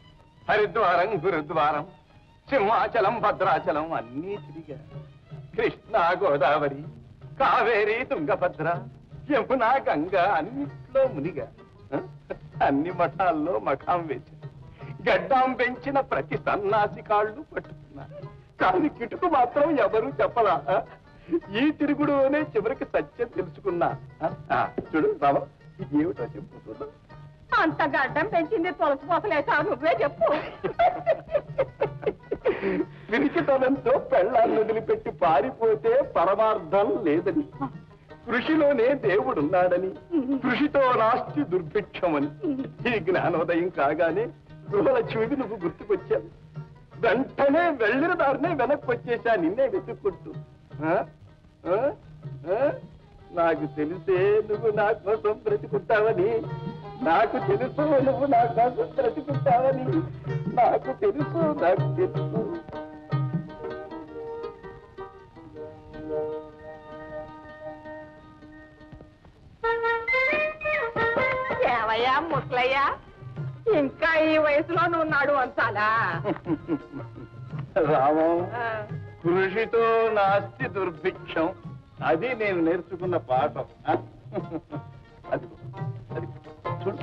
హరిద్వారం గురుద్వారం సింహాచలం భద్రాచలం అన్నీ తిరిగా కృష్ణ గోదావరి కావేరి తుంగభద్ర యమున గంగ అన్నిట్లో మునిగా ఆ? అన్ని మఠాల్లో మఠాం వేసి గడ్డాం పెంచిన ప్రతి సన్నాసి కాళ్ళు పట్టుకున్నా కానీ కిటుకు మాత్రం ఎవరూ చెప్పలా ఆ? ఈ తిరుగుడునే చివరికి సత్యం తెలుసుకున్నా ఆ? ఆ, చూడు రామ ఇది ఏమిటో చెప్పు చూద్దాం. అంత గడ్డం పెంచింది తులసి పోసలేసా నువ్వే చెప్పు పిరికితనంతో పెళ్ళాన్ని వదిలిపెట్టి పారిపోతే పరమార్థం లేదని కృషిలోనే దేవుడున్నాడని కృషితో నాస్తి దుర్భిక్షమని ఈ జ్ఞానోదయం కాగానే గృహలక్ష్మికి నువ్వు గుర్తుకొచ్చావు వెంటనే వెళ్ళిన దారినే వెనక్కి వచ్చేసా నిన్నే వెతుక్కుంటూ ఆ? ఆ? ఆ? నాకు తెలిసే నువ్వు నా కోసం బ్రతికుంటావని నాకు తెలుసు నువ్వు నా కోసం బ్రతికుంటావని నాకు తెలుసు నాకు తెలుసు ఏవయ్యా ముసలయ్యా ఇంకా ఈ వయసులో నువ్వు నడు అంచాలా రామం కృషితో నాస్తి దుర్భిక్షం అది నేను నేర్చుకున్న పాఠం ఆ? అది అది చూడు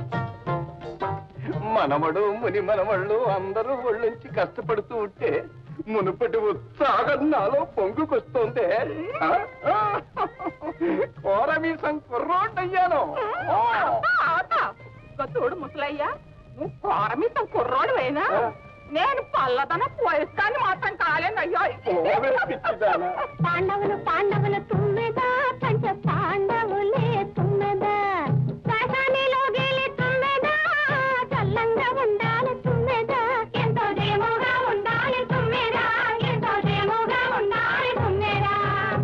మనమడు ముని మనమళ్ళు అందరూ ఒళ్ళుంచి కష్టపడుతూ ఉంటే మునుపటి ఉత్సాహం నాలో పొంగుకొస్తోందే ఆ? ఆ? కోరమీసం కుర్రోడ్డయ్యాను అవుతా చూడు ముసలయ్యా నువ్వు కోరమితం కుర్రోడు అయినా నేను పల్లదన పోయిస్తాను మాత్రం కాలేనయ్యో ఓవే పిచ్చిదానా పాండవులు పాండవులు తుమ్మెదా పంచ పాండవులే తుమ్మెదా శ్మశానిలో గెలి తుమ్మెదా చల్లంగా ఉండాలి తుమ్మెదా ఎంతో దేముగా ఉండాలి తుమ్మెదా ఎంతో దేముగా ఉండాలి తుమ్మెదా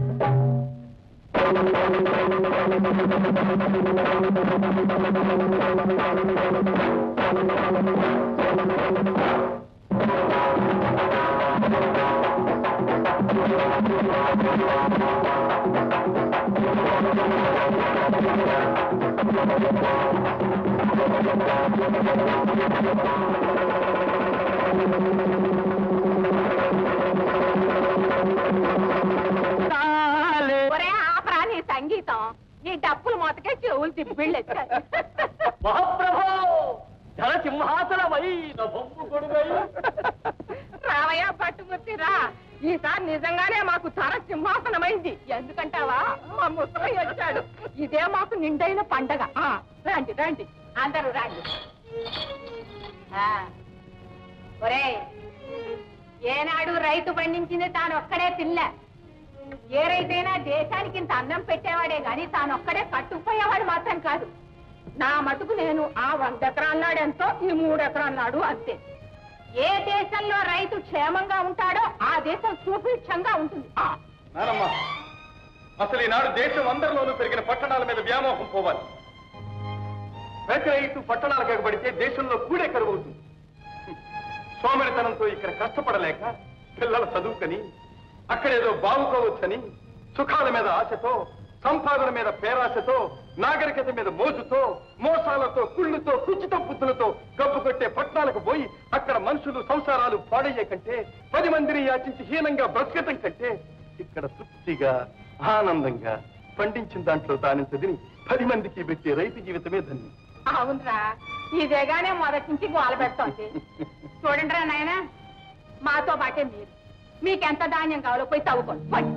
ఒరే ఆపరా నీ సంగీతం నీ డప్పులు మొతకే చెవులు తిప్పిళ్ళు మహాప్రభో ధన సింహాసనమై నభమ్ము కొడుగై రావయ్య పట్టుముత్తిరా ఈసారి నిజంగానే మాకు తర సింహాసనమైంది ఎందుకంటావా మా ముసలయ్య వచ్చాడు ఇదే మాకు నిండైన పండగ ఆ, రండి రండి అందరూ రండి ఆ, ఒరేయ్ ఏనాడు రైతు పండించింది తాను ఒక్కడే తినలే ఏ రైతైనా దేశానికి ఇంత అన్నం పెట్టేవాడే గాని తాను ఒక్కడే కట్టుకుపోయేవాడు మాత్రం కాదు నా మటుకు నేను ఆ వంద ఎకరాల నాడు ఎంతో ఈ మూడు ఎకరాల నాడు అంతే ఏ దేశంలో రైతు క్షేమంగా ఉంటాడో ఆ దేశం సుభిక్షంగా ఉంటుంది ఆ, నానమ్మ అసలు ఈనాడు దేశం అందరిలోనూ పెరిగిన పట్టణాల మీద వ్యామోహం పోవాలి ప్రతి రైతు పట్టణాలకు ఎగబడితే దేశంలో కూడే కరువవుతుంది సోమరితనంతో ఇక్కడ కష్టపడలేక పిల్లల చదువుకని అక్కడేదో బాగుకోవచ్చని సుఖాల మీద ఆశతో సంపాదన మీద పేరాశతో నాగరికత మీద మోజుతో మోసాలతో కుళ్ళుతో కుచిత బుద్ధులతో గబ్బు కొట్టే పట్టణాలకు పోయి అక్కడ మనుషులు సంసారాలు పాడయ్యే కంటే పది మందిని యాచించి హీనంగా బ్రతకటం కంటే ఇక్కడ తృప్తిగా ఆనందంగా పండించిన దాంట్లో తాను తిని పది మందికి పెట్టే రైతు జీవితమే ధన్యం అవునరా ఇదేగానే మొదటి నుంచి గోల పెడుతోంది చూడండి రా నాయన మాతో పాటే మీరు మీకెంత ధాన్యం కావాలో పోయి తవ్వుకోండి పోండి.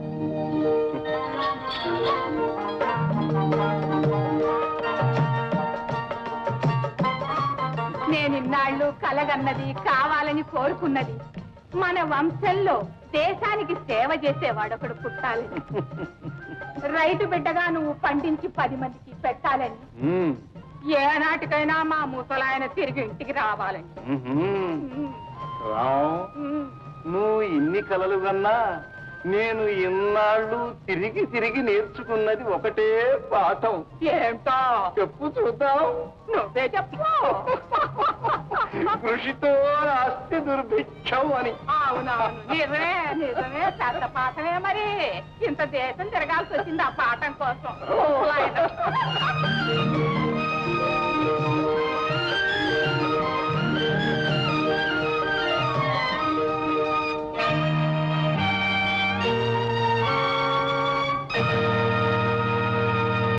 నేను ఇన్నాళ్ళు కలగన్నది కావాలని కోరుకున్నది మన వంశంలో దేశానికి సేవ చేసేవాడు ఒకడు పుట్టాలని రైతు బిడ్డగా నువ్వు పండించి పది మందికి పెట్టాలని మ్మ్. ఏనాటికైనా మా ముసలాయన తిరిగి ఇంటికి రావాలని మ్మ్. రామ్, నువ్వు ఇన్ని కలలు కన్నా నేను ఇన్నాళ్ళు తిరిగి తిరిగి నేర్చుకున్నది ఒకటే పాఠం ఏంటో చెప్పు చూద్దాం నువ్వే చెప్పు కృషితో నాస్తి దుర్భిక్షం అని అవునవును నిజమే నిజమే పెద్ద పాఠమే మరి ఇంత దేశం తిరగాల్సి వచ్చింది ఆ పాఠం కోసం ముసలాయన.